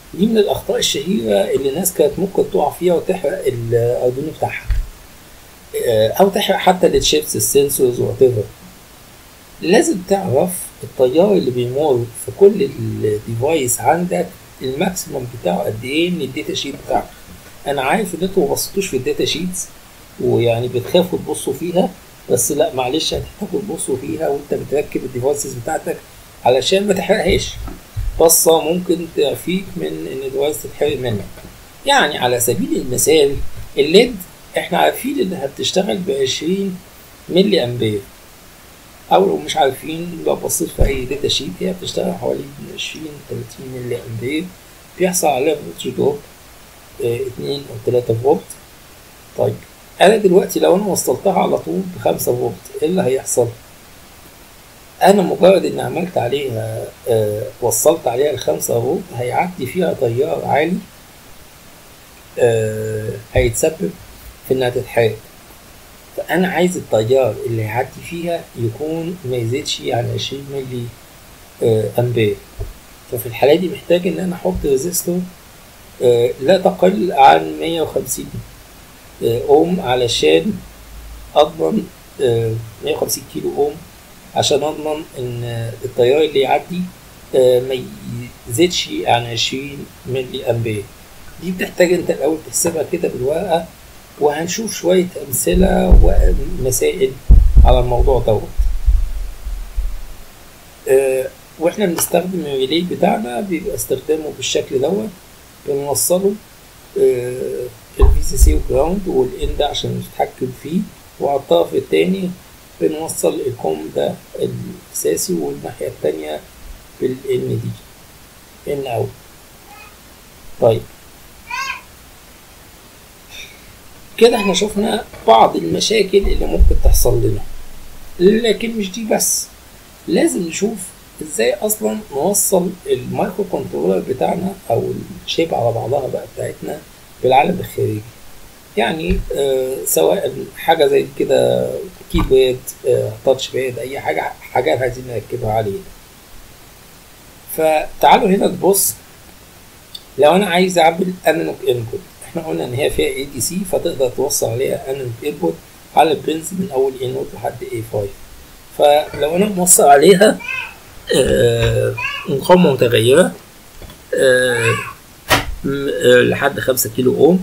دي من الاخطاء الشهيره اللي الناس كانت ممكن تقع فيها وتحرق الاردوينو بتاعها آه، او تحرق حتى التشيبس السنسورز وات لازم تعرف التيار اللي بيمر في كل الديفايس عندك الماكسيموم بتاعه قد ايه من الداتا شيت بتاعك انا عارف ان انتوا ما بصيتوش في الداتا شيتس ويعني بتخافوا تبصوا فيها بس لا معلش هتحتاجوا تبصوا فيها وانت بتركب الديفايسز بتاعتك علشان ما تحرقهاش بصة ممكن تعفيك من ان الديفايس تتحرق منك يعني على سبيل المثال الليد احنا عارفين انها بتشتغل ب 20 ملي امبير او لو مش عارفين لو بصيت في اي داتا شيت هي بتشتغل حوالي من 20 30 ملي امبير بيحصل عليها فولتج دروب 2 او 3 فولت طيب انا دلوقتي لو انا وصلتها على طول ب 5 فولت ايه اللي هيحصل انا مجرد ان عملت عليها آه وصلت عليها ال 5 فولت هيعدي فيها تيار عالي آه هيتسبب في انها تتحرق فانا عايز التيار اللي هيعدي فيها يكون ما يزيدش عن 20 ملي آه امبير ففي الحالة دي محتاج ان انا احط ريزيستور آه لا تقل عن 150 آه اوم علشان اضمن 150 كيلو اوم عشان اضمن ان التيار اللي يعدي ما يزيدش عن 20 ملي امبير دي بتحتاج انت الاول تحسبها كده بالورقه وهنشوف شويه امثله ومسائل على الموضوع دوت واحنا بنستخدم الريلي بتاعنا بيبقى استخدامه بالشكل دوت بنوصله الفي سي سي وجراوند والان ده عشان نتحكم فيه وعلى الطرف التاني بنوصل الكوم ده الاساسي والناحيه التانيه بالان دي ان اوت طيب كده احنا شفنا بعض المشاكل اللي ممكن تحصل لنا لكن مش دي بس لازم نشوف ازاي اصلا نوصل المايكرو كنترولر بتاعنا او الشيب على بعضها بقى بتاعتنا بالعالم الخارجي يعني آه سواء حاجه زي كده كيباد آه تاتش باد اي حاجه حاجات عايزين نركبها عليه فتعالوا هنا نبص لو انا عايز اعمل انالوج انبوت احنا قلنا ان هي فيها اي دي سي فتقدر توصل عليها انالوج انبوت على البنز من اول اي نوت لحد اي 5 فلو انا موصل عليها آه مقاومة متغيرة آه لحد خمسة كيلو اوم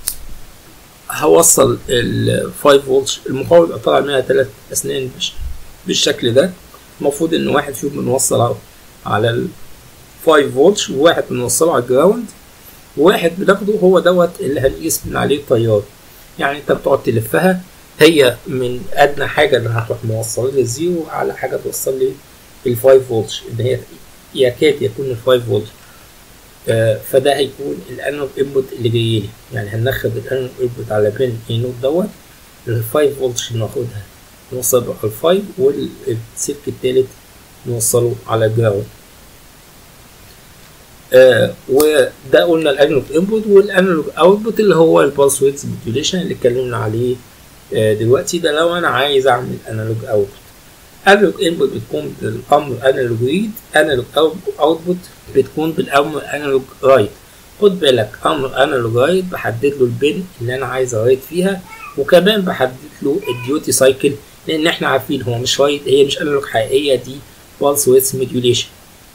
هوصل ال 5 فولت المقاومة يبقى طالع منها تلات أسنان بالشكل ده المفروض إن واحد فيهم بنوصله على ال 5 فولت وواحد بنوصله على الجراوند وواحد بناخده هو دوت اللي هنقيس من عليه التيار يعني انت بتقعد تلفها هي من ادنى حاجه اللي هتروح موصله للزيرو على حاجه توصل لي ال 5 فولت ان هي يكاد يكون ال 5 فولت آه فده هيكون الانالوج انبوت اللي جاي لي يعني هناخد الانالوج انبوت على بين اي نوت دوت ال 5 فولت ناخدها نوصل على ال 5 والسلك التالت نوصله على الجراوند آه وده قلنا الانالوج انبوت والانالوج اوتبوت اللي هو البلس ويدز موديوليشن اللي اتكلمنا عليه آه دلوقتي ده لو انا عايز اعمل انالوج اوتبوت انالوج انبوت بتكون بالامر انالوج ريد انالوج اوتبوت بتكون بالامر انالوج رايت خد بالك امر انالوج رايت بحدد له البن اللي انا عايز ارايت فيها وكمان بحدد له الديوتي سايكل لان احنا عارفين هو مش رايت هي مش انالوج حقيقيه دي بلس ويدز موديوليشن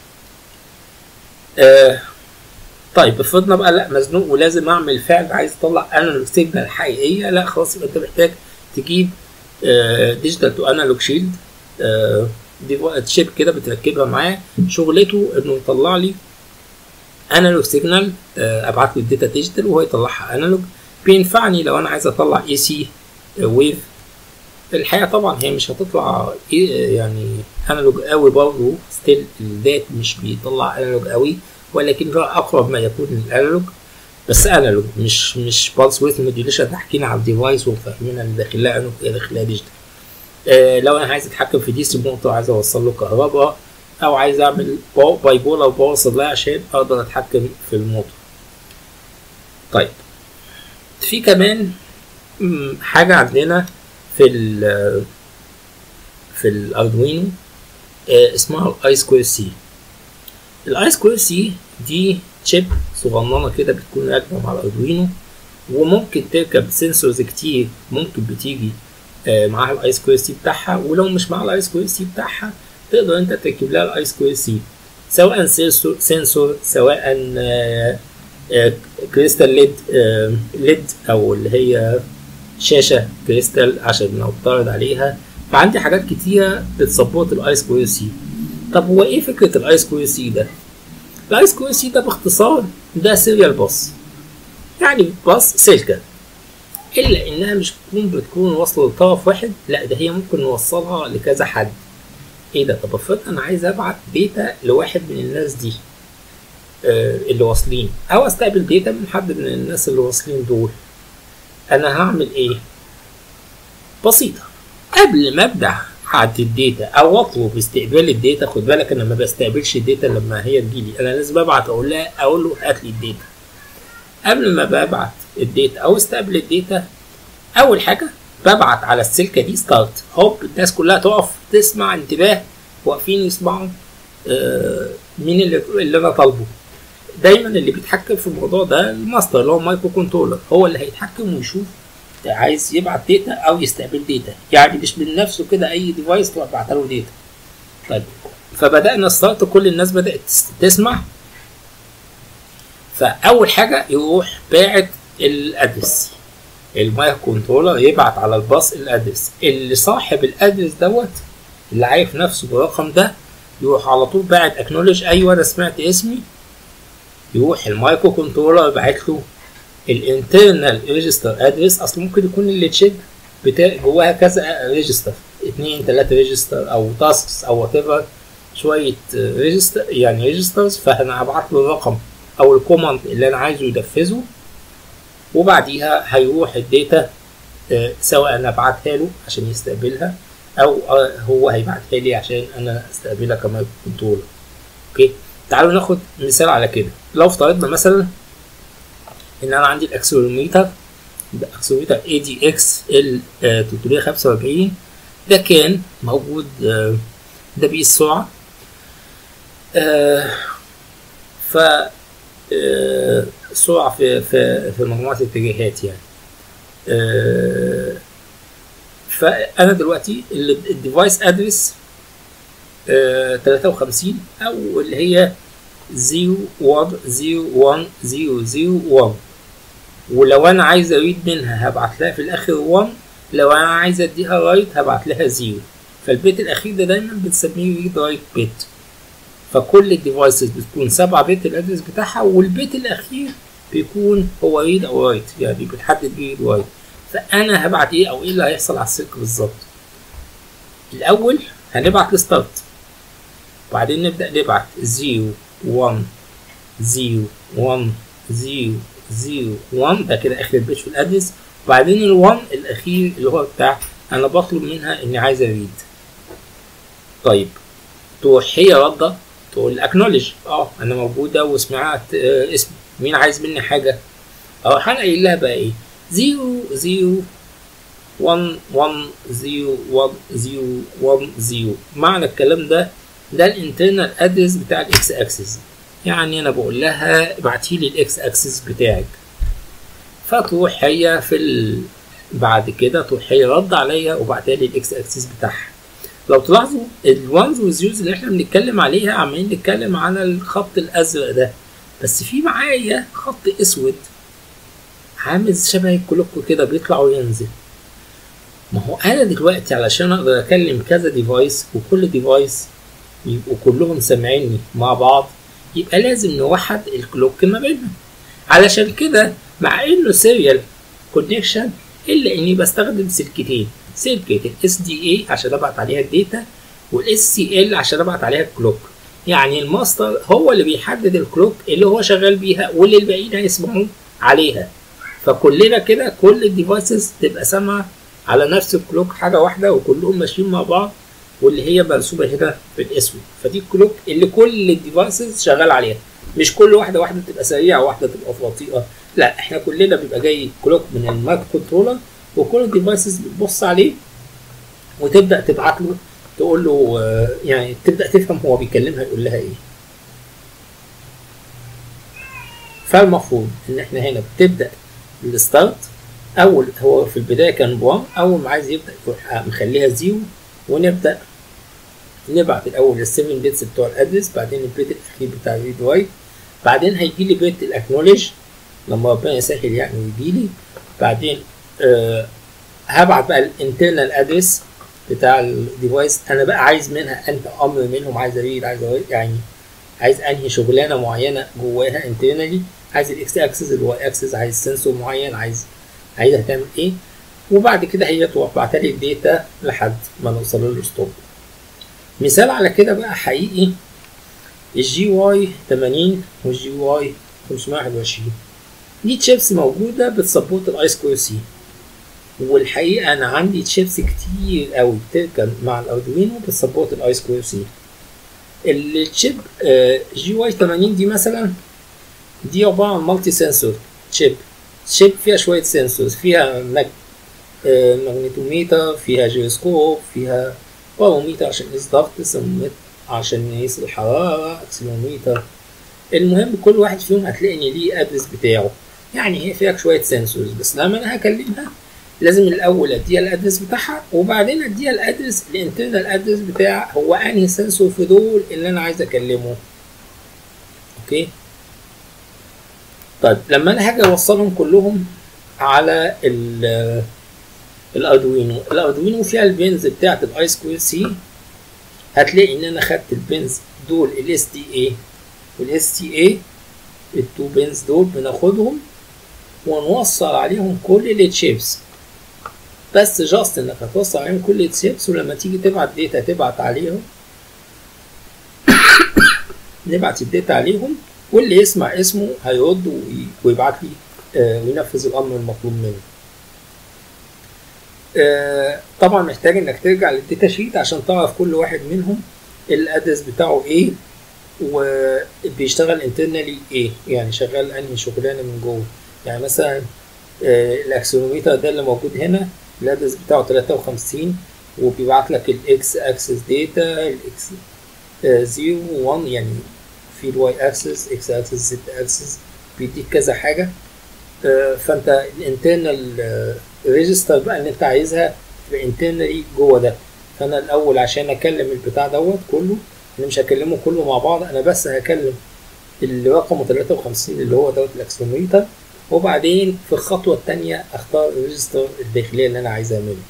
آه طيب افرضنا بقى لا مزنوق ولازم اعمل فعل عايز اطلع انالوج سيجنال حقيقيه لا خلاص يبقى انت محتاج تجيب ديجيتال تو انالوج شيلد دي شيب كده بتركبها معاه شغلته انه يطلع لي انالوج سيجنال ابعت له الداتا ديجيتال وهو يطلعها انالوج بينفعني لو انا عايز اطلع اي سي ويف الحقيقه طبعا هي مش هتطلع يعني انالوج قوي برضه ستيل الذات مش بيطلع انالوج قوي ولكن هو اقرب ما يكون للانالوج بس انالوج مش مش بالس ويث موديوليشن حكينا على الديفايس وفاهمين ان داخلها انالوج ايه داخلها ديجيتال آه لو انا عايز اتحكم في دي سي موتور عايز اوصل له كهرباء او عايز اعمل باي بول او باور سبلاي عشان اقدر اتحكم في الموتور طيب في كمان حاجه عندنا في ال في الاردوينو آه اسمها الاي سكوير سي الاي سكوير سي دي تشيب صغننه كده بتكون راكبه مع الاردوينو وممكن تركب سنسورز كتير ممكن بتيجي آه، معاها الاي سكوير سي بتاعها ولو مش معاها الاي سكوير سي بتاعها تقدر انت تركب لها الاي سكوير سي سواء سنسور سنسور سواء آه، آه، كريستال ليد آه، ليد او اللي هي شاشه كريستال عشان نفترض عليها فعندي حاجات كتيره بتسبورت الاي سكوير سي طب هو ايه فكره الاي سكوير سي ده الاي سكوير سي ده باختصار ده سيريال باص يعني باص سلكه الا انها مش بتكون بتكون واصله لطرف واحد لا ده هي ممكن نوصلها لكذا حد ايه ده طب افرض انا عايز ابعت داتا لواحد من الناس دي آه اللي واصلين او استقبل داتا من حد من الناس اللي واصلين دول انا هعمل ايه بسيطه قبل ما ابدا هعدي الداتا او اطلب استقبال الداتا خد بالك انا ما بستقبلش الداتا لما هي تجيلي انا لازم ابعت اقول لها اقول له هات لي الداتا قبل ما ببعت الداتا او استقبل الداتا اول حاجه ببعت على السلكه دي ستارت هوب الناس كلها تقف تسمع انتباه واقفين يسمعوا آه مين اللي, اللي انا طالبه دايما اللي بيتحكم في الموضوع ده الماستر اللي هو مايكرو كنترولر هو اللي هيتحكم ويشوف ده عايز يبعت داتا او يستقبل داتا يعني مش من نفسه كده اي ديفايس تروح بعت له داتا طيب فبدانا ستارت كل الناس بدات تسمع فاول حاجه يروح باعت الادرس المايك كنترولر يبعت على الباص الادرس اللي صاحب الادرس دوت اللي عارف نفسه بالرقم ده يروح على طول باعت اكنولج ايوه انا سمعت اسمي يروح المايكرو كنترولر يبعت له الانترنال ريجستر ادرس اصل ممكن يكون اللي تشيب بتاع جواها كذا ريجستر اتنين تلاتة ريجستر او تاسكس او وات ايفر شوية ريجستر يعني ريجسترز فانا هبعت له الرقم او الكوماند اللي انا عايزه ينفذه وبعديها هيروح الداتا آه، سواء انا ابعتها له عشان يستقبلها او آه، هو هيبعتها لي عشان انا استقبلها كمايكرو كنترولر اوكي تعالوا ناخد مثال على كده لو افترضنا مثلا ان انا عندي الاكسلروميتر ده اكسلروميتر اي دي اكس ال 345 ده كان موجود آه، ده بيه السرعه آه، ف آه، سرعه في في في مجموعه الاتجاهات يعني آه، فانا دلوقتي ال- الديفايس ادرس 53 او اللي هي 010101 ولو انا عايز اريد منها هبعت لها في الاخر 1 لو انا عايز اديها رايت هبعت لها 0 فالبيت الاخير ده دايما بنسميه ريد رايت بيت فكل الديفايسز بتكون 7 بت الادرس بتاعها والبيت الاخير بيكون هو ريد او رايت يعني بنحدد بيه ريد رايت فانا هبعت ايه او ايه اللي هيحصل على السلك بالظبط الاول هنبعت الستارت بعدين نبدأ نبعت 0 1 0 1 0 0 1 ده كده آخر بيت في الأدرس وبعدين ال 1 الأخير اللي هو بتاع أنا بطلب منها إني عايز أريد طيب تروح هي ردة تقول اكنولج اه انا موجودة وسمعت آه اسمي مين عايز مني حاجة اروح انا قايل لها بقى ايه 0 0 1 1 0 1 0 1 0 معنى الكلام ده ده الانترنال ادرس بتاع الاكس اكسس يعني انا بقول لها ابعتي لي الاكس اكسس بتاعك فتروح هي في ال... بعد كده تروح هي رد عليا وبعتها لي الاكس اكسس بتاعها لو تلاحظوا الوانز والزيروز اللي احنا بنتكلم عليها عمالين نتكلم على الخط الازرق ده بس في معايا خط اسود عامل شبه الكلوك كده بيطلع وينزل ما هو انا دلوقتي علشان اقدر اكلم كذا ديفايس وكل ديفايس يبقوا كلهم سامعيني مع بعض يبقى لازم نوحد الكلوك ما بينهم علشان كده مع انه سيريال كونكشن الا اني بستخدم سلكتين سلكة الاس دي اي عشان ابعت عليها الداتا والاس سي ال عشان ابعت عليها الكلوك يعني الماستر هو اللي بيحدد الكلوك اللي هو شغال بيها واللي الباقيين هيسمعوا عليها فكلنا كده كل الديفايسز تبقى سامعه على نفس الكلوك حاجه واحده وكلهم ماشيين مع بعض واللي هي مرسومه هنا بالاسود فدي الكلوك اللي كل الديفايسز شغال عليها مش كل واحده واحده تبقى سريعه واحده تبقى بطيئه لا احنا كلنا بيبقى جاي كلوك من المايكرو كنترولر وكل الديفايسز بتبص عليه وتبدا تبعت له تقول له يعني تبدا تفهم هو بيكلمها يقول لها ايه فالمفروض ان احنا هنا بتبدا الستارت اول هو في البدايه كان بوان اول ما عايز يبدا يروح مخليها زيرو ونبدا نبعت الاول ال 7 بيتس بتوع الادرس بعدين البيت الاخير بتاع الريد وايت بعدين هيجي لي بيت الاكنولج لما ربنا يسهل يعني ويجي لي بعدين آه هبعت بقى الانترنال ادرس بتاع الديفايس انا بقى عايز منها انت امر منهم عايز اريد عايز أريد يعني عايز انهي شغلانه معينه جواها انترنالي عايز الاكس اكسس الواي اكسس عايز سنسور معين عايز عايزها تعمل ايه وبعد كده هي تروح بعت لي الداتا لحد ما نوصل للستوب مثال على كده بقى حقيقي الجي واي 80 والجي واي 521 دي تشيبس موجوده بتسبورت الاي سكوير سي والحقيقه انا عندي تشيبس كتير قوي بتركب مع الاردوينو بتسبورت الاي سكوير سي التشيب جي واي 80 دي مثلا دي عباره عن مالتي سنسور تشيب تشيب فيها شويه سنسورز فيها مج... ماجنيتوميتر فيها جيروسكوب فيها باروميتر عشان يقيس ضغط سمومتر عشان يقيس الحراره اكسلوميتر المهم كل واحد فيهم هتلاقي ان ليه ادرس بتاعه يعني هي فيها شويه سنسورز بس لما انا هكلمها لازم الاول اديها الادرس بتاعها وبعدين اديها الادرس الانترنال ادرس بتاع هو انهي سنسور في دول اللي انا عايز اكلمه اوكي طيب لما انا هاجي اوصلهم كلهم على ال الاردوينو الاردوينو فيها البنز بتاعت الاي سكوير سي هتلاقي ان انا خدت البنز دول الاس دي اي والاس تي اي التو بنز دول بناخدهم ونوصل عليهم كل التشيبس بس جاست انك هتوصل عليهم كل التشيبس ولما تيجي تبعت داتا تبعت عليهم نبعت الداتا عليهم واللي يسمع اسمه هيرد ويبعت لي آه وينفذ الامر المطلوب منه آه طبعا محتاج انك ترجع للداتا شيت عشان تعرف كل واحد منهم الادرس بتاعه ايه وبيشتغل انترنالي ايه يعني شغال انهي شغلانه من جوه يعني مثلا آه الاكسلوميتر ده اللي موجود هنا الادرس بتاعه 53 وبيبعت لك الاكس اكسس داتا الاكس 0 1 يعني في الواي اكسس اكس اكسس زد اكسس بيديك كذا حاجه آه فانت الانترنال ريجستر بقى اللي انت عايزها تبقى انترنالي جوه ده فانا الاول عشان اكلم البتاع دوت كله انا مش هكلمه كله مع بعض انا بس هكلم اللي رقمه 53 اللي هو دوت الاكسلوميتر وبعدين في الخطوه الثانيه اختار الريجستر الداخليه اللي انا عايز اعمله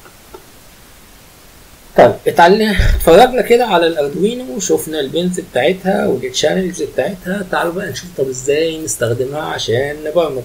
طيب اتعلمنا اتفرجنا كده على الاردوينو وشفنا البنز بتاعتها والتشانلز بتاعتها تعالوا بقى نشوف طب ازاي نستخدمها عشان نبرمج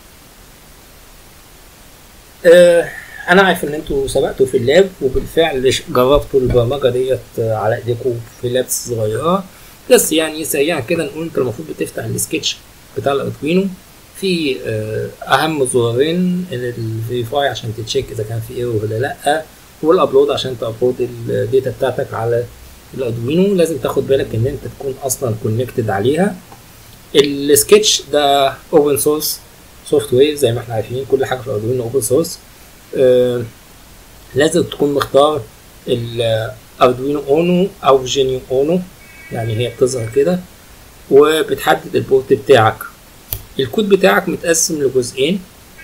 آه انا عارف ان انتوا سبقتوا في اللاب وبالفعل جربتوا البرمجه ديت على ايديكم في لابس صغيره بس يعني سريعا كده نقول انت المفروض بتفتح السكتش بتاع الاردوينو في آه اهم زرارين الفيريفاي عشان تتشيك اذا كان في ايرور ولا لا والابلود عشان تابلود الداتا بتاعتك على الاردوينو لازم تاخد بالك ان انت تكون اصلا كونكتد عليها السكتش ده اوبن سورس سوفت وير زي ما احنا عارفين كل حاجه في الاردوينو اوبن سورس آه لازم تكون مختار الاردوينو اونو او جينيو اونو يعني هي بتظهر كده وبتحدد البورت بتاعك الكود بتاعك متقسم لجزئين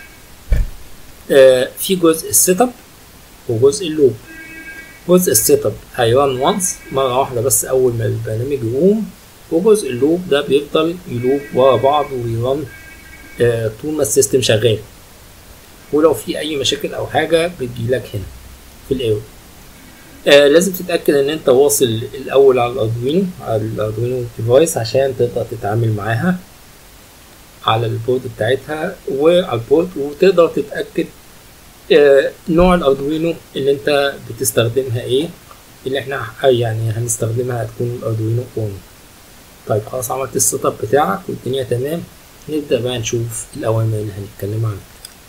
آه في جزء السيت اب وجزء اللوب جزء السيت اب هيران وانس مرة واحدة بس أول ما البرنامج يقوم وجزء اللوب ده بيفضل يلوب ورا بعض ويران آه طول ما السيستم شغال ولو في أي مشاكل أو حاجة بتجيلك هنا في الأول آه لازم تتأكد إن أنت واصل الأول على الأردوينو على الأردوينو ديفايس عشان تقدر تتعامل معاها على البورد بتاعتها وعلى البورد وتقدر تتأكد آه نوع الاردوينو اللي انت بتستخدمها ايه اللي احنا يعني هنستخدمها هتكون الاردوينو اونو طيب خلاص عملت السيت اب بتاعك والدنيا تمام نبدا بقى نشوف الاوامر اللي هنتكلم عنها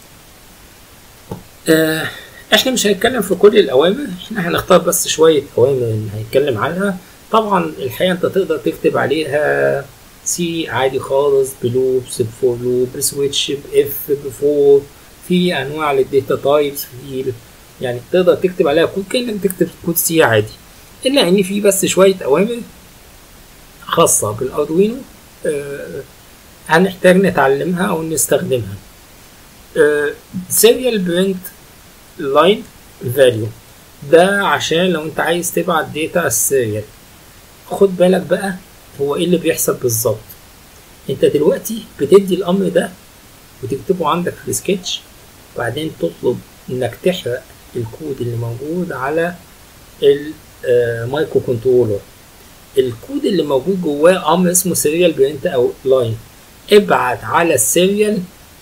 آه احنا مش هنتكلم في كل الاوامر احنا هنختار بس شويه اوامر هنتكلم عنها طبعا الحقيقه انت تقدر تكتب عليها سي عادي خالص بلوبس بفور لوب بسويتش باف بفور في انواع للداتا تايبس في يعني تقدر تكتب عليها كود كانك تكتب كود سي عادي الا ان في بس شويه اوامر خاصه بالاردوينو هنحتاج نتعلمها او نستخدمها سيريال برنت لاين فاليو ده عشان لو انت عايز تبعت داتا على السيريال خد بالك بقى هو ايه اللي بيحصل بالظبط انت دلوقتي بتدي الامر ده وتكتبه عندك في السكتش وبعدين تطلب انك تحرق الكود اللي موجود على المايكرو كنترولر الكود اللي موجود جواه امر اسمه سيريال برنت او لاين ابعت على السيريال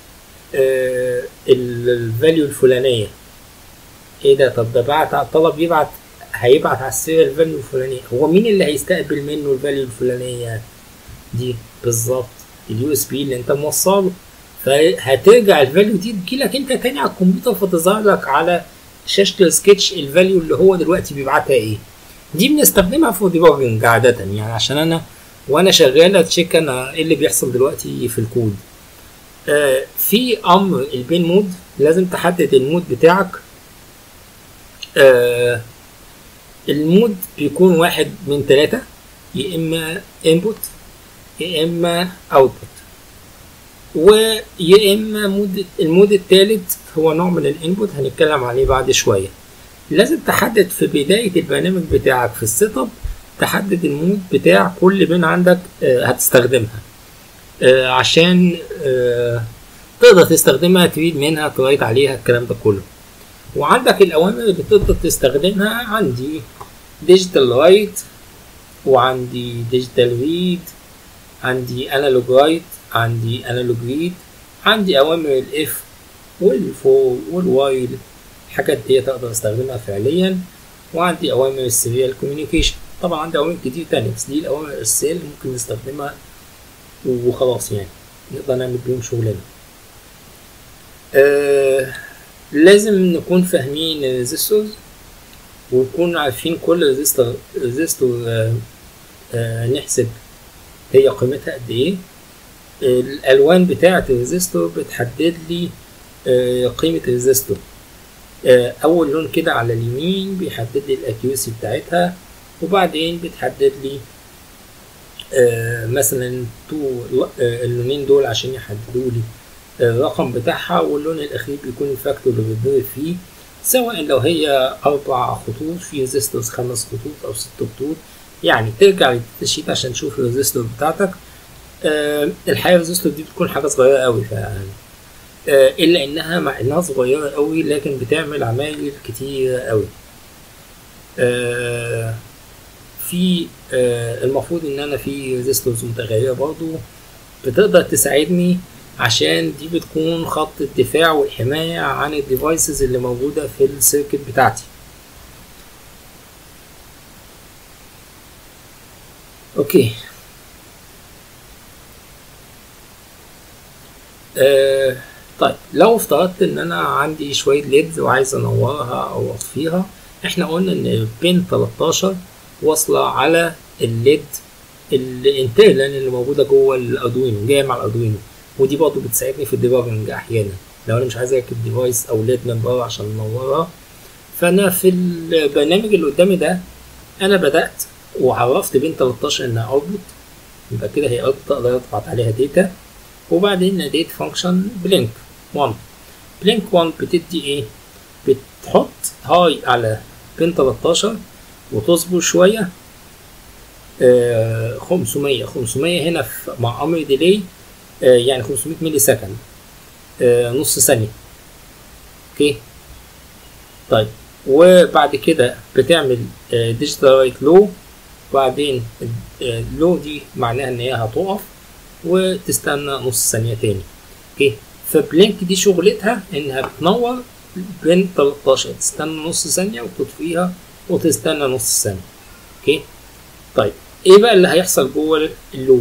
الفاليو الفلانيه ايه ده طب ده بعت طلب يبعت هيبعت على السيريال الفاليو الفلانيه هو مين اللي هيستقبل منه الفاليو الفلانيه دي بالظبط اليو اس بي اللي انت موصله فهترجع الفاليو دي تجيلك انت تاني على الكمبيوتر فتظهر لك على شاشه السكتش الفاليو اللي هو دلوقتي بيبعتها ايه دي بنستخدمها في ديباجنج عاده يعني عشان انا وانا شغال اتشيك انا ايه اللي بيحصل دلوقتي في الكود آه في امر البين مود لازم تحدد المود بتاعك آه المود بيكون واحد من ثلاثة يا اما input يا اما output ويا اما مود المود الثالث هو نوع من الانبوت هنتكلم عليه بعد شويه لازم تحدد في بدايه البرنامج بتاعك في السيت اب تحدد المود بتاع كل بين عندك آه هتستخدمها آه عشان آه تقدر تستخدمها تريد منها ترايت عليها الكلام ده كله وعندك الاوامر اللي تقدر تستخدمها عندي ديجيتال رايت وعندي ديجيتال ريد عندي انالوج رايت عندي انالوج ريد عندي اوامر الاف والفور والوايل الحاجات دي تقدر استخدمها فعليا وعندي اوامر السيريال كوميونيكيشن طبعا عندي اوامر كتير تانية بس دي الاوامر الاساسيه اللي ممكن نستخدمها وخلاص يعني نقدر نعمل بيهم شغلنا آه لازم نكون فاهمين الريزيستورز ونكون عارفين كل ريزيستور ريزيستور آه آه نحسب هي قيمتها قد ايه الالوان بتاعه الريزيستور بتحدد لي آه قيمه الريزيستور آه اول لون كده على اليمين بيحدد لي الاكيوسي بتاعتها وبعدين بتحدد لي آه مثلا تو اللونين دول عشان يحددوا لي الرقم بتاعها واللون الاخير بيكون الفاكتور اللي بيتضرب فيه سواء لو هي اربع خطوط في ريزيستورز خمس خطوط او ست خطوط يعني ترجع للشيت عشان تشوف الريزيستور بتاعتك آه الحقيقه الريزيستور دي بتكون حاجه صغيره قوي فيعني آه الا انها مع انها صغيره قوي لكن بتعمل عمايل كتير قوي آه في آه المفروض ان انا في ريزيستورز متغيره برضو بتقدر تساعدني عشان دي بتكون خط الدفاع والحماية عن الديفايسز اللي موجودة في السيركت بتاعتي اوكي آه طيب لو افترضت ان انا عندي شوية ليدز وعايز انورها او اطفيها احنا قلنا ان بين 13 واصلة على الليد الانترنال اللي موجودة جوه الاردوينو جاية مع الاردوينو ودي برضه بتساعدني في الديباجنج احيانا لو انا مش عايز اركب ديفايس او ليد من بره عشان انورها فانا في البرنامج اللي قدامي ده انا بدات وعرفت بين 13 انها اوتبوت يبقى كده هي اوتبوت اقدر ابعت عليها داتا وبعدين ناديت فانكشن بلينك 1 بلينك 1 بتدي ايه بتحط هاي على بين 13 وتصبر شويه آه 500 500 هنا في مع امر ديلي آه يعني 500 ملي سكند آه نص ثانيه اوكي طيب وبعد كده بتعمل ديجيتال رايت لو وبعدين لو دي معناها ان هي هتقف وتستنى نص ثانيه تاني اوكي فبلينك دي شغلتها انها بتنور بين 13 تستنى نص ثانيه وتطفيها وتستنى نص ثانيه اوكي طيب ايه بقى اللي هيحصل جوه اللوب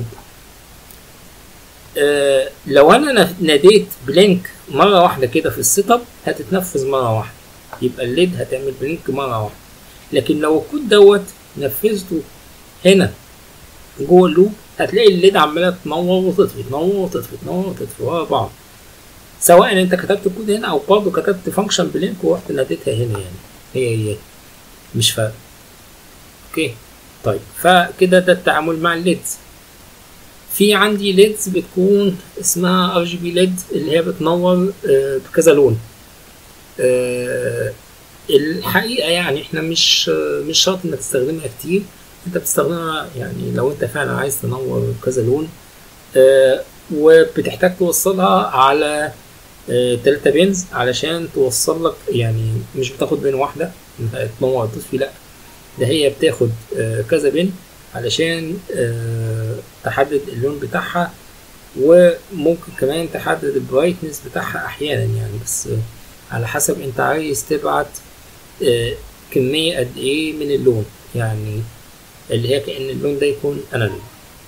آه لو انا ناديت بلينك مره واحده كده في السيت اب هتتنفذ مره واحده يبقى الليد هتعمل بلينك مره واحده لكن لو الكود دوت نفذته هنا جوه اللوب هتلاقي الليد عماله تنور وتطفي تنور وتطفي تنور وتطفي ورا بعض سواء انت كتبت الكود هنا او برضه كتبت فانكشن بلينك ورحت ناديتها هنا يعني هي هي مش فارقه اوكي طيب فكده ده التعامل مع الليدز في عندي ليدز بتكون اسمها ار جي بي ليد اللي هي بتنور آه، بكذا لون آه، الحقيقه يعني احنا مش آه، مش شرط انك تستخدمها كتير انت بتستخدمها يعني لو انت فعلا عايز تنور بكذا لون آه، وبتحتاج توصلها على آه، تلاتة بينز علشان توصل لك يعني مش بتاخد بين واحدة انت تنور تطفي لا ده هي بتاخد آه، كذا بين علشان آه، تحدد اللون بتاعها وممكن كمان تحدد البرايتنس بتاعها احيانا يعني بس آه، على حسب انت عايز تبعت آه، كمية قد ايه من اللون يعني اللي هي كأن اللون ده يكون انالوج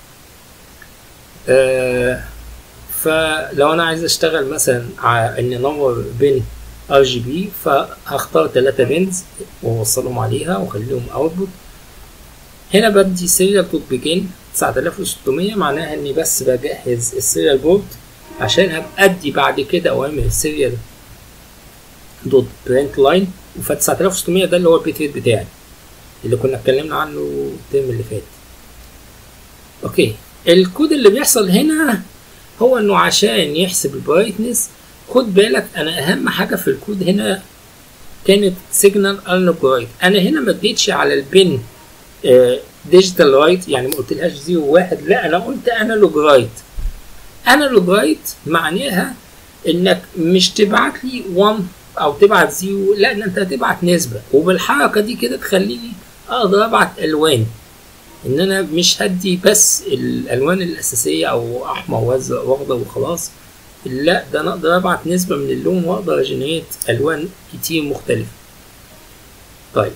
آه فلو انا عايز اشتغل مثلا على اني انور بين ار جي بي فهختار ثلاثة بينز واوصلهم عليها واخليهم اوتبوت هنا بدي سيريال دوت بيجين 9600 معناها اني بس بجهز السيريال بورد عشان هبقى ادي بعد كده اوامر السيريال دوت برنت لاين وف 9600 ده اللي هو البيت ريت بتاعي اللي كنا اتكلمنا عنه الترم اللي فات اوكي الكود اللي بيحصل هنا هو انه عشان يحسب البرايتنس خد بالك انا اهم حاجه في الكود هنا كانت سيجنال انالوج رايت انا هنا ما اديتش على البن ديجيتال رايت يعني ما قلتلهاش زيرو واحد لا انا قلت انالوج رايت انالوج رايت معناها انك مش تبعت لي 1 او تبعت زيرو لا ده انت هتبعت نسبه وبالحركه دي كده تخليني اقدر ابعت الوان ان انا مش هدي بس الالوان الاساسيه او احمر وازرق واخضر وخلاص لا ده انا اقدر ابعت نسبه من اللون واقدر اجنريت الوان كتير مختلفه طيب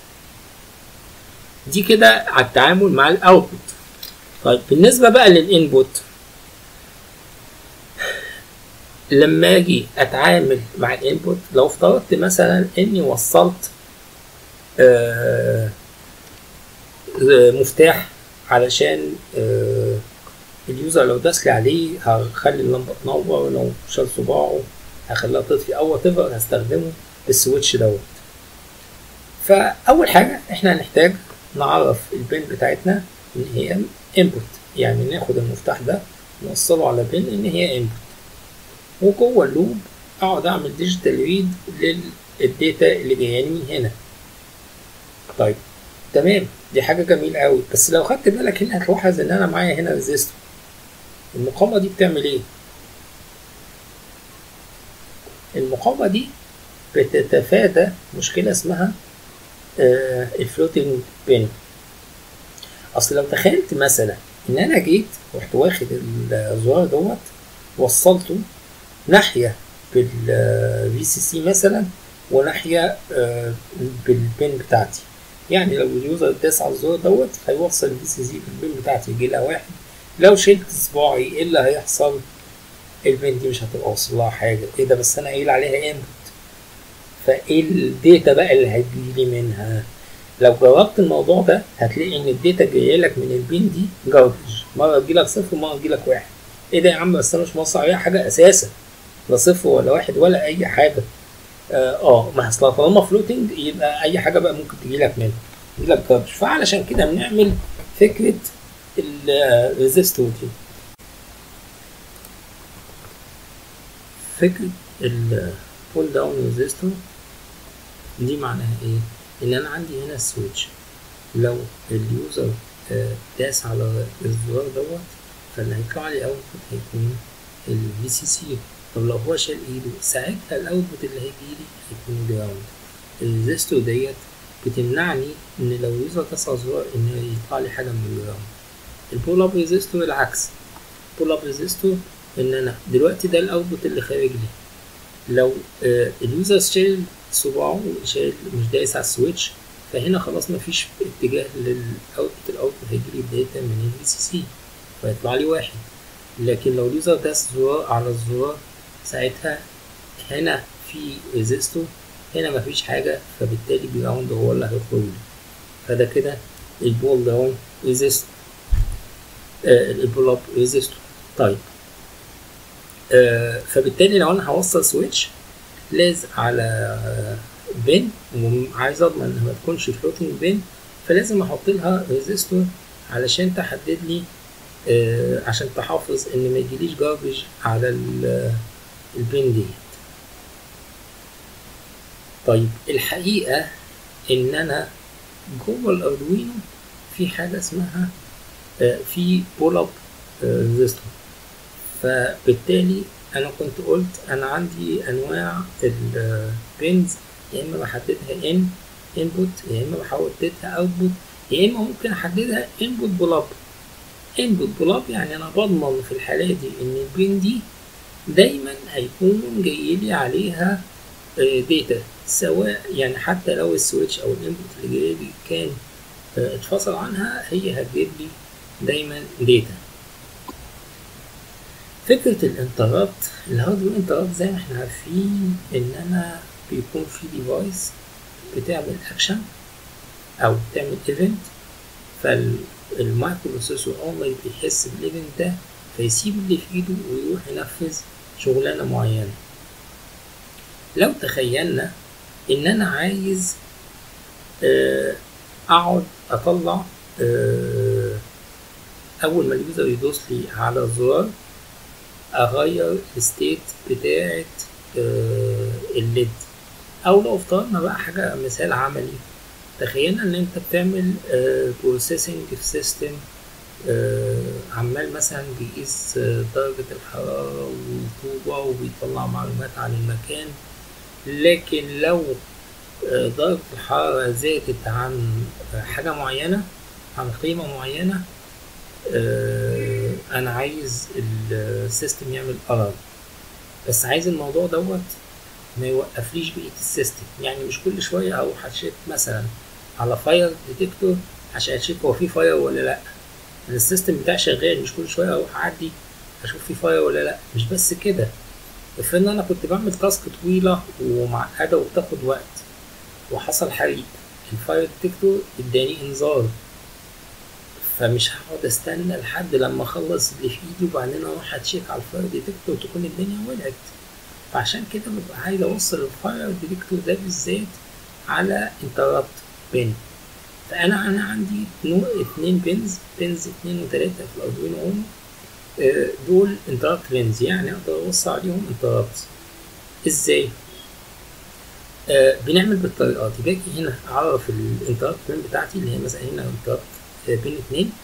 دي كده على التعامل مع الاوتبوت طيب بالنسبه بقى للانبوت لما اجي اتعامل مع الانبوت لو افترضت مثلا اني وصلت آه مفتاح علشان آه اليوزر لو داس لي عليه هخلي اللمبه تنور لو شال صباعه هخليها تطفي او وات هستخدمه السويتش دوت فاول حاجه احنا هنحتاج نعرف البين بتاعتنا ان هي انبوت يعني ناخد المفتاح ده نوصله على بين ان هي انبوت وجوه اللوب اقعد اعمل ديجيتال ريد للداتا اللي جاياني من هنا طيب تمام دي حاجة جميلة قوي بس لو خدت بالك هنا هتلاحظ ان انا معايا هنا ريزيستور المقاومة دي بتعمل ايه؟ المقاومة دي بتتفادى مشكلة اسمها آه الفلوتنج بين اصل لو تخيلت مثلا ان انا جيت رحت واخد الزرار دوت وصلته ناحية بالفي سي سي مثلا وناحية آه بالبين بتاعتي يعني لو اليوزر داس على الزرار دوت هيوصل الفي سي سي بالبين بتاعتي يجي لها واحد لو شلت صباعي ايه اللي هيحصل البين دي مش هتبقى واصل لها حاجه ايه ده بس انا قايل عليها انبوت فايه الداتا بقى اللي هتجيلي منها لو جربت الموضوع ده هتلاقي ان الداتا جايه لك من البين دي جاربج مره تجيلك صفر ومره تجيلك واحد ايه ده يا عم بس انا مش موصل عليها حاجه اساسا لا صفر ولا واحد ولا اي حاجه اه ما اصل طالما فلوتنج يبقى اي حاجه بقى ممكن تجي لك منها تجي لك جاربج فعلشان كده بنعمل فكره الريزيستور دي فكره البول داون ريزيستور دي معناها ايه ان انا عندي هنا السويتش لو اليوزر داس على الزرار دوت فاللي هيطلع لي اوتبوت هيكون الفي سي سي طب لو هو شال ايده ساعتها الاوتبوت اللي هيجيلي هيكون جراوند الريزيستور ديت بتمنعني ان لو اليوزر داس على الزرار ان يطلع لي حاجه من الجراوند البول اب ريزيستور العكس البول اب ريزيستور ان انا دلوقتي ده الاوتبوت اللي خارج لي لو آه اليوزر شايل صباعه شايل مش دايس على السويتش فهنا خلاص مفيش اتجاه للاوتبوت الاوتبوت هيجي لي بداية من الفي سي سي فيطلع لي واحد لكن لو اليوزر داس زرار على الزرار ساعتها هنا في ريزيستور هنا مفيش حاجة فبالتالي جراوند هو اللي هيخرج لي فده كده البول داون ريزيستور آه البول اب ريزيستور طيب آه فبالتالي لو انا هوصل سويتش لازم على بين وعايز اضمن انها ما تكونش فلوتنج بين فلازم احط لها ريزيستور علشان تحدد لي آه عشان تحافظ ان ما يجيليش جاربج على ال- البين ديت طيب الحقيقة ان انا جوه الاردوينو في حاجة اسمها آه، في بول اب ريزيستور فبالتالي انا كنت قلت انا عندي انواع البينز يا اما بحددها ان انبوت يا اما بحددها اوتبوت يا اما ممكن احددها انبوت بول اب انبوت بول اب يعني انا بضمن في الحالة دي ان البين دي دايما هيكون جاي لي عليها داتا سواء يعني حتى لو السويتش او الانبوت اللي جاي لي كان آه، اتفصل عنها هي هتجيب لي دايما داتا فكرة الانترابت الهاردوير انترابت زي ما احنا عارفين ان انا بيكون في ديفايس بتعمل اكشن او بتعمل ايفنت فالمايكرو بروسيسور اول ما بيحس بالايفنت ده فيسيب اللي في ايده ويروح ينفذ شغلانة معينة لو تخيلنا ان انا عايز آه، اقعد اطلع آه، اول ما اليوزر يدوس لي على الزرار اغير الستيت بتاعه آه، الليد او لو افترضنا بقى حاجه مثال عملي تخيلنا ان انت بتعمل بروسيسنج في سيستم عمال مثلا بيقيس آه، درجة الحرارة والرطوبة وبيطلع معلومات عن المكان لكن لو آه، درجة الحرارة زادت عن آه، حاجة معينة عن قيمة معينة آه، أنا عايز السيستم يعمل ألارم بس عايز الموضوع دوت ما يوقفليش بقية السيستم يعني مش كل شوية أروح أشيك مثلا على فاير ديتكتور عشان أشيك هو في فاير ولا لأ أنا السيستم بتاعي شغال مش كل شوية أروح أعدي أشوف في فاير ولا لأ مش بس كده افرض إن أنا كنت بعمل تاسك طويلة ومعقدة وبتاخد وقت وحصل حريق الفاير ديتكتور اداني انذار فمش هقعد استنى لحد لما اخلص اللي في ايدي وبعدين اروح اتشيك على الفاير ديتكتور تكون الدنيا ولعت فعشان كده ببقى عايز اوصل الفاير ديتكتور ده بالذات على انترابت بين فانا انا عندي نوع اتنين بنز بنز اتنين وتلاتة في الاردوينو اونو آه، دول انترابت بنز يعني اقدر اوصل عليهم انترابت ازاي؟ آه بنعمل بالطريقه دي باجي هنا اعرف الانترابت بين بتاعتي اللي هي مثلا هنا انترابت بين اتنين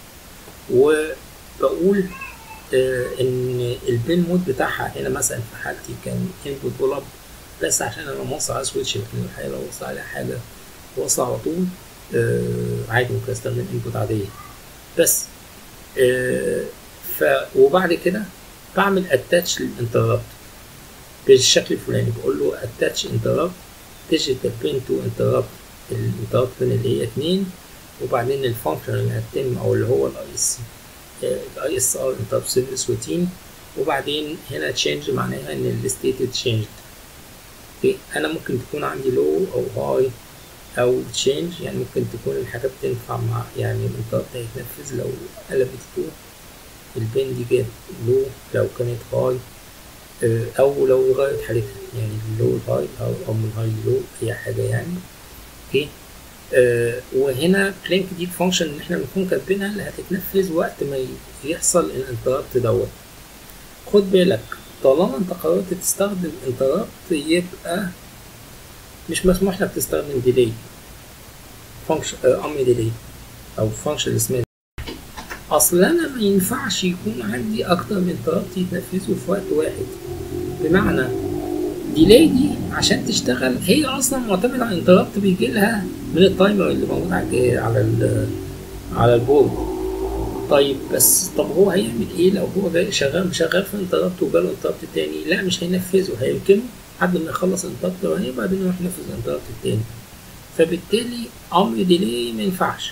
وبقول آه ان البين مود بتاعها هنا مثلا في حالتي كان انبوت بول اب بس عشان انا موصل على سويتش لكن الحقيقه لو وصل عليها حاجه واصل على طول آه عادي ممكن استخدم انبوت عاديه بس آه ف وبعد كده بعمل اتاتش للانترابت بالشكل الفلاني بقول له اتاتش انترابت ديجيتال بين تو انترابت الانترابت بين اللي هي اتنين وبعدين الفانكشن اللي هتتم او اللي هو الاي اس الاي اس ار انترابت سيرفيس روتين وبعدين هنا تشينج معناها ان الستيت تشينج انا ممكن تكون عندي لو او هاي او تشينج يعني ممكن تكون الحاجه بتنفع مع يعني الانترابت هيتنفذ لو قلبت تو البين دي جت لو لو كانت هاي او لو غيرت حالتها يعني اللو هاي او او من هاي لو اي حاجه يعني اوكي آه وهنا بلينك دي الفانكشن اللي احنا بنكون كاتبينها اللي هتتنفذ وقت ما يحصل الانترابت دوت خد بالك طالما انت قررت تستخدم انترابت يبقى مش مسموح لك تستخدم ديلي فانكشن امر ديلي او فانكشن اسمها اصل انا ما ينفعش يكون عندي اكتر من انترابت يتنفذوا في وقت واحد بمعنى ديلي دي عشان تشتغل هي اصلا معتمده على انترابت بيجي لها من التايمر اللي موجود على على ال على البورد طيب بس طب هو هيعمل ايه لو هو جاي شغال شغال في انترابت وجاله انترابت تاني لا مش هينفذه هيمكنه لحد ما يخلص الانترابت الاولاني وبعدين يروح ينفذ الانترابت التاني فبالتالي امر ديلي ما ينفعش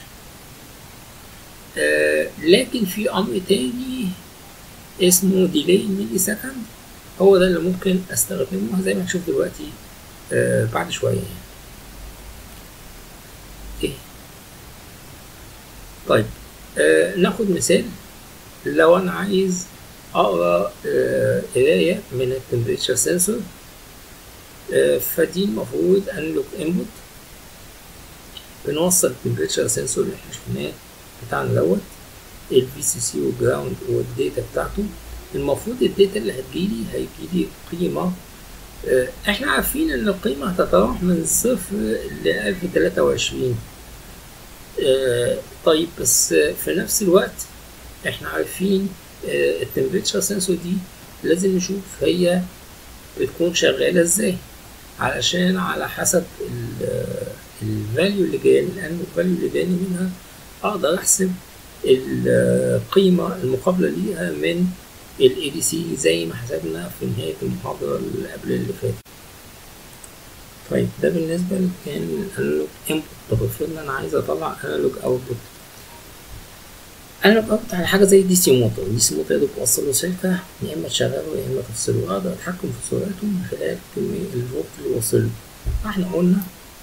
آه لكن في امر تاني اسمه ديلي ملي سكند هو ده اللي ممكن استخدمه زي ما هنشوف دلوقتي آه بعد شويه يعني. ايه طيب آه ناخد مثال لو انا عايز اقرا آه قرايه من التمبريتشر سنسور آه فدي المفروض انلوك انبوت بنوصل التمبريتشر سنسور اللي احنا شفناه بتاعنا دوت الفي سي سي والجراوند والداتا بتاعته المفروض الداتا اللي هتجيلي هيجيلي قيمة آه، احنا عارفين ان القيمة هتتراوح من صفر ل 1023 آه، طيب بس آه، في نفس الوقت احنا عارفين التمبريتشر سنسور دي لازم نشوف هي بتكون شغالة ازاي علشان على حسب الفاليو اللي جاي الانو فاليو اللي جاني منها اقدر احسب القيمة المقابلة ليها من ال ADC زي ما حسبنا في نهاية المحاضرة اللي قبل اللي فاتت طيب ده بالنسبة لكان الانالوج انبوت طب افرض انا عايز اطلع انالوج اوتبوت انالوج اوتبوت على حاجة زي دي سي موتور دي سي موتور يقدر توصل له سلكة يا اما تشغله يا اما تفصله اقدر اتحكم في سرعته من خلال كمية الفولت اللي واصل له احنا قلنا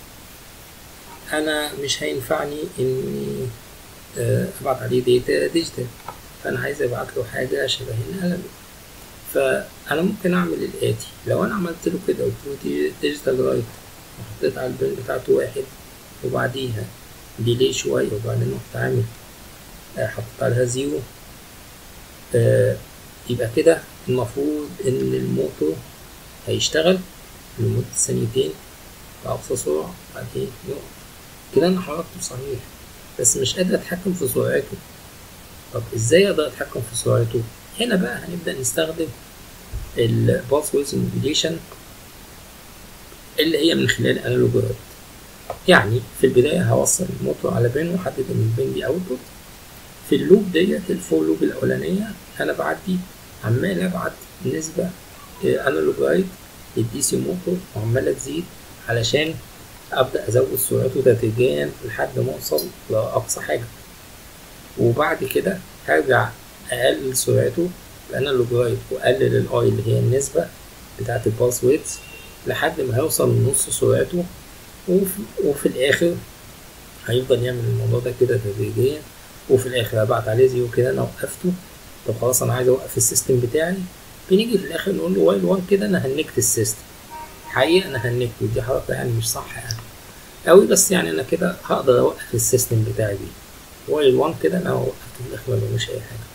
انا مش هينفعني اني ابعت عليه داتا ديجيتال فانا عايز ابعت له حاجه شبه الانالوج فانا ممكن اعمل الاتي لو انا عملت له كده قلت له ديجيتال رايت وحطيت على البن بتاعته واحد وبعديها ديلي شويه وبعدين رحت عامل حطيت عليها زيرو آه يبقى كده المفروض ان الموتور هيشتغل لمدة ثانيتين بأقصى سرعة بعدين يقف كده أنا حركته صحيح بس مش قادر أتحكم في سرعته طب ازاي اقدر اتحكم في سرعته هنا بقى هنبدا نستخدم الباس ويز موديليشن اللي هي من خلال انالوجات يعني في البدايه هوصل الموتور على بين واحدد ان البين دي اوتبوت في اللوب ديت الفور لوب الاولانيه انا بعدي عمال ابعت نسبه انالوج رايت للدي سي موتور وعماله تزيد علشان ابدا ازود سرعته تدريجيا لحد ما اوصل لاقصى حاجه وبعد كده هرجع اقلل سرعته بانالوج رايت واقلل الاي اللي هي النسبة بتاعة الباس ويتس لحد ما هيوصل لنص سرعته وفي, وفي الاخر هيفضل يعمل الموضوع ده كده تدريجيا وفي الاخر هبعت عليه زيرو كده انا وقفته طب خلاص انا عايز اوقف السيستم بتاعي بنيجي في الاخر نقول له وايل 1 كده انا هنكت السيستم حقيقة انا هنكته دي حركة يعني مش صح يعني قوي بس يعني انا كده هقدر اوقف السيستم بتاعي بيه وايل 1 كده انا وقفت في الاخر ما بعملش اي حاجه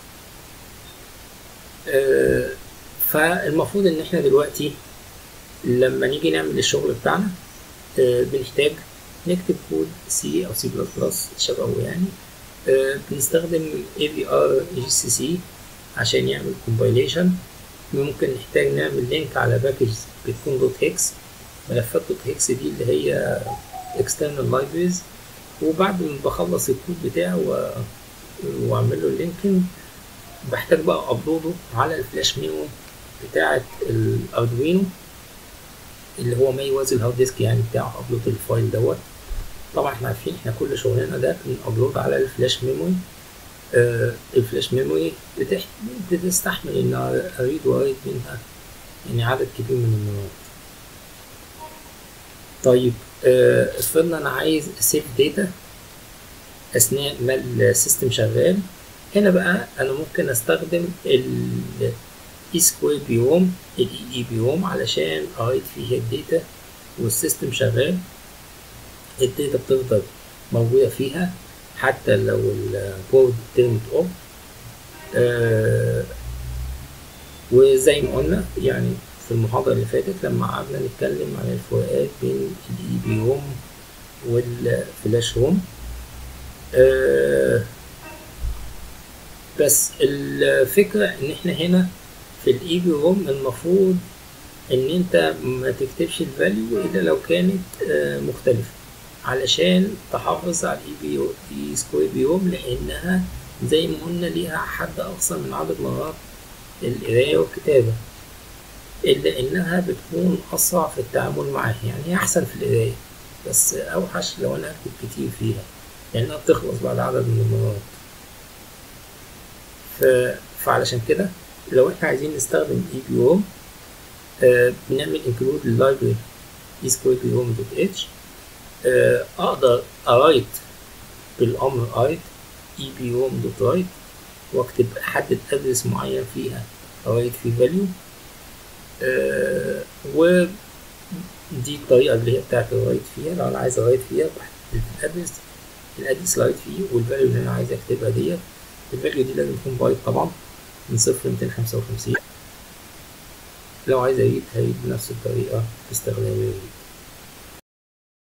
أه فالمفروض ان احنا دلوقتي لما نيجي نعمل الشغل بتاعنا أه بنحتاج نكتب كود سي او سي بلس بلس شبهه يعني أه بنستخدم اي في ار جي سي سي عشان يعمل كومبايليشن ممكن نحتاج نعمل لينك على باكج بتكون دوت هيكس ملفات دوت هيكس دي اللي هي external libraries وبعد ما بخلص الكود بتاعه و... واعمل له لينكينج بحتاج بقى ابلوده على الفلاش ميمو بتاعة الاردوينو اللي هو ما يوازي الهارد ديسك يعني بتاعه ابلود الفايل دوت طبعا احنا عارفين احنا كل شغلنا ده بنابلود على الفلاش ميموري آه الفلاش ميموري بتح... بتستحمل ان اريد واريد منها يعني عدد كبير من المرات طيب افرضنا آه انا عايز اسيف داتا اثناء ما السيستم شغال هنا بقى انا ممكن استخدم ال اي سكوير بيوم الاي اي بيوم علشان ارايت فيها الداتا والسيستم شغال الداتا بتفضل موجودة فيها حتى لو البورد تيرمت اوف آه وزي ما قلنا يعني في المحاضرة اللي فاتت لما قعدنا نتكلم عن الفروقات بين الاي بي روم والفلاش روم آه بس الفكرة ان احنا هنا في الاي بي روم المفروض ان انت ما تكتبش الفاليو الا لو كانت آه مختلفة علشان تحافظ على الاي بي اي سكوير بي روم لانها زي ما قلنا ليها حد اقصى من عدد مرات القراية والكتابة إلا إنها بتكون أسرع في التعامل معاها يعني هي أحسن في القراية بس أوحش لو أنا أكتب كتير فيها لأنها بتخلص بعد عدد من المرات ف... فعلشان كده لو احنا عايزين نستخدم اي بي روم آه بنعمل انكلود اللايبرري اي سكوير بي روم دوت اتش اقدر ارايت بالامر رايت اي بي روم دوت رايت واكتب احدد ادرس معين فيها ارايت فيه فاليو آه ودي الطريقة اللي هي بتاعت الرايت فيها لو أنا عايز أرايت فيها بحدد الأدرس الأدرس رايت فيه والفاليو اللي أنا عايز أكتبها ديت الفاليو دي لازم تكون بايت طبعا من صفر لميتين خمسة وخمسين لو عايز أريد هريد بنفس الطريقة باستخدام الريد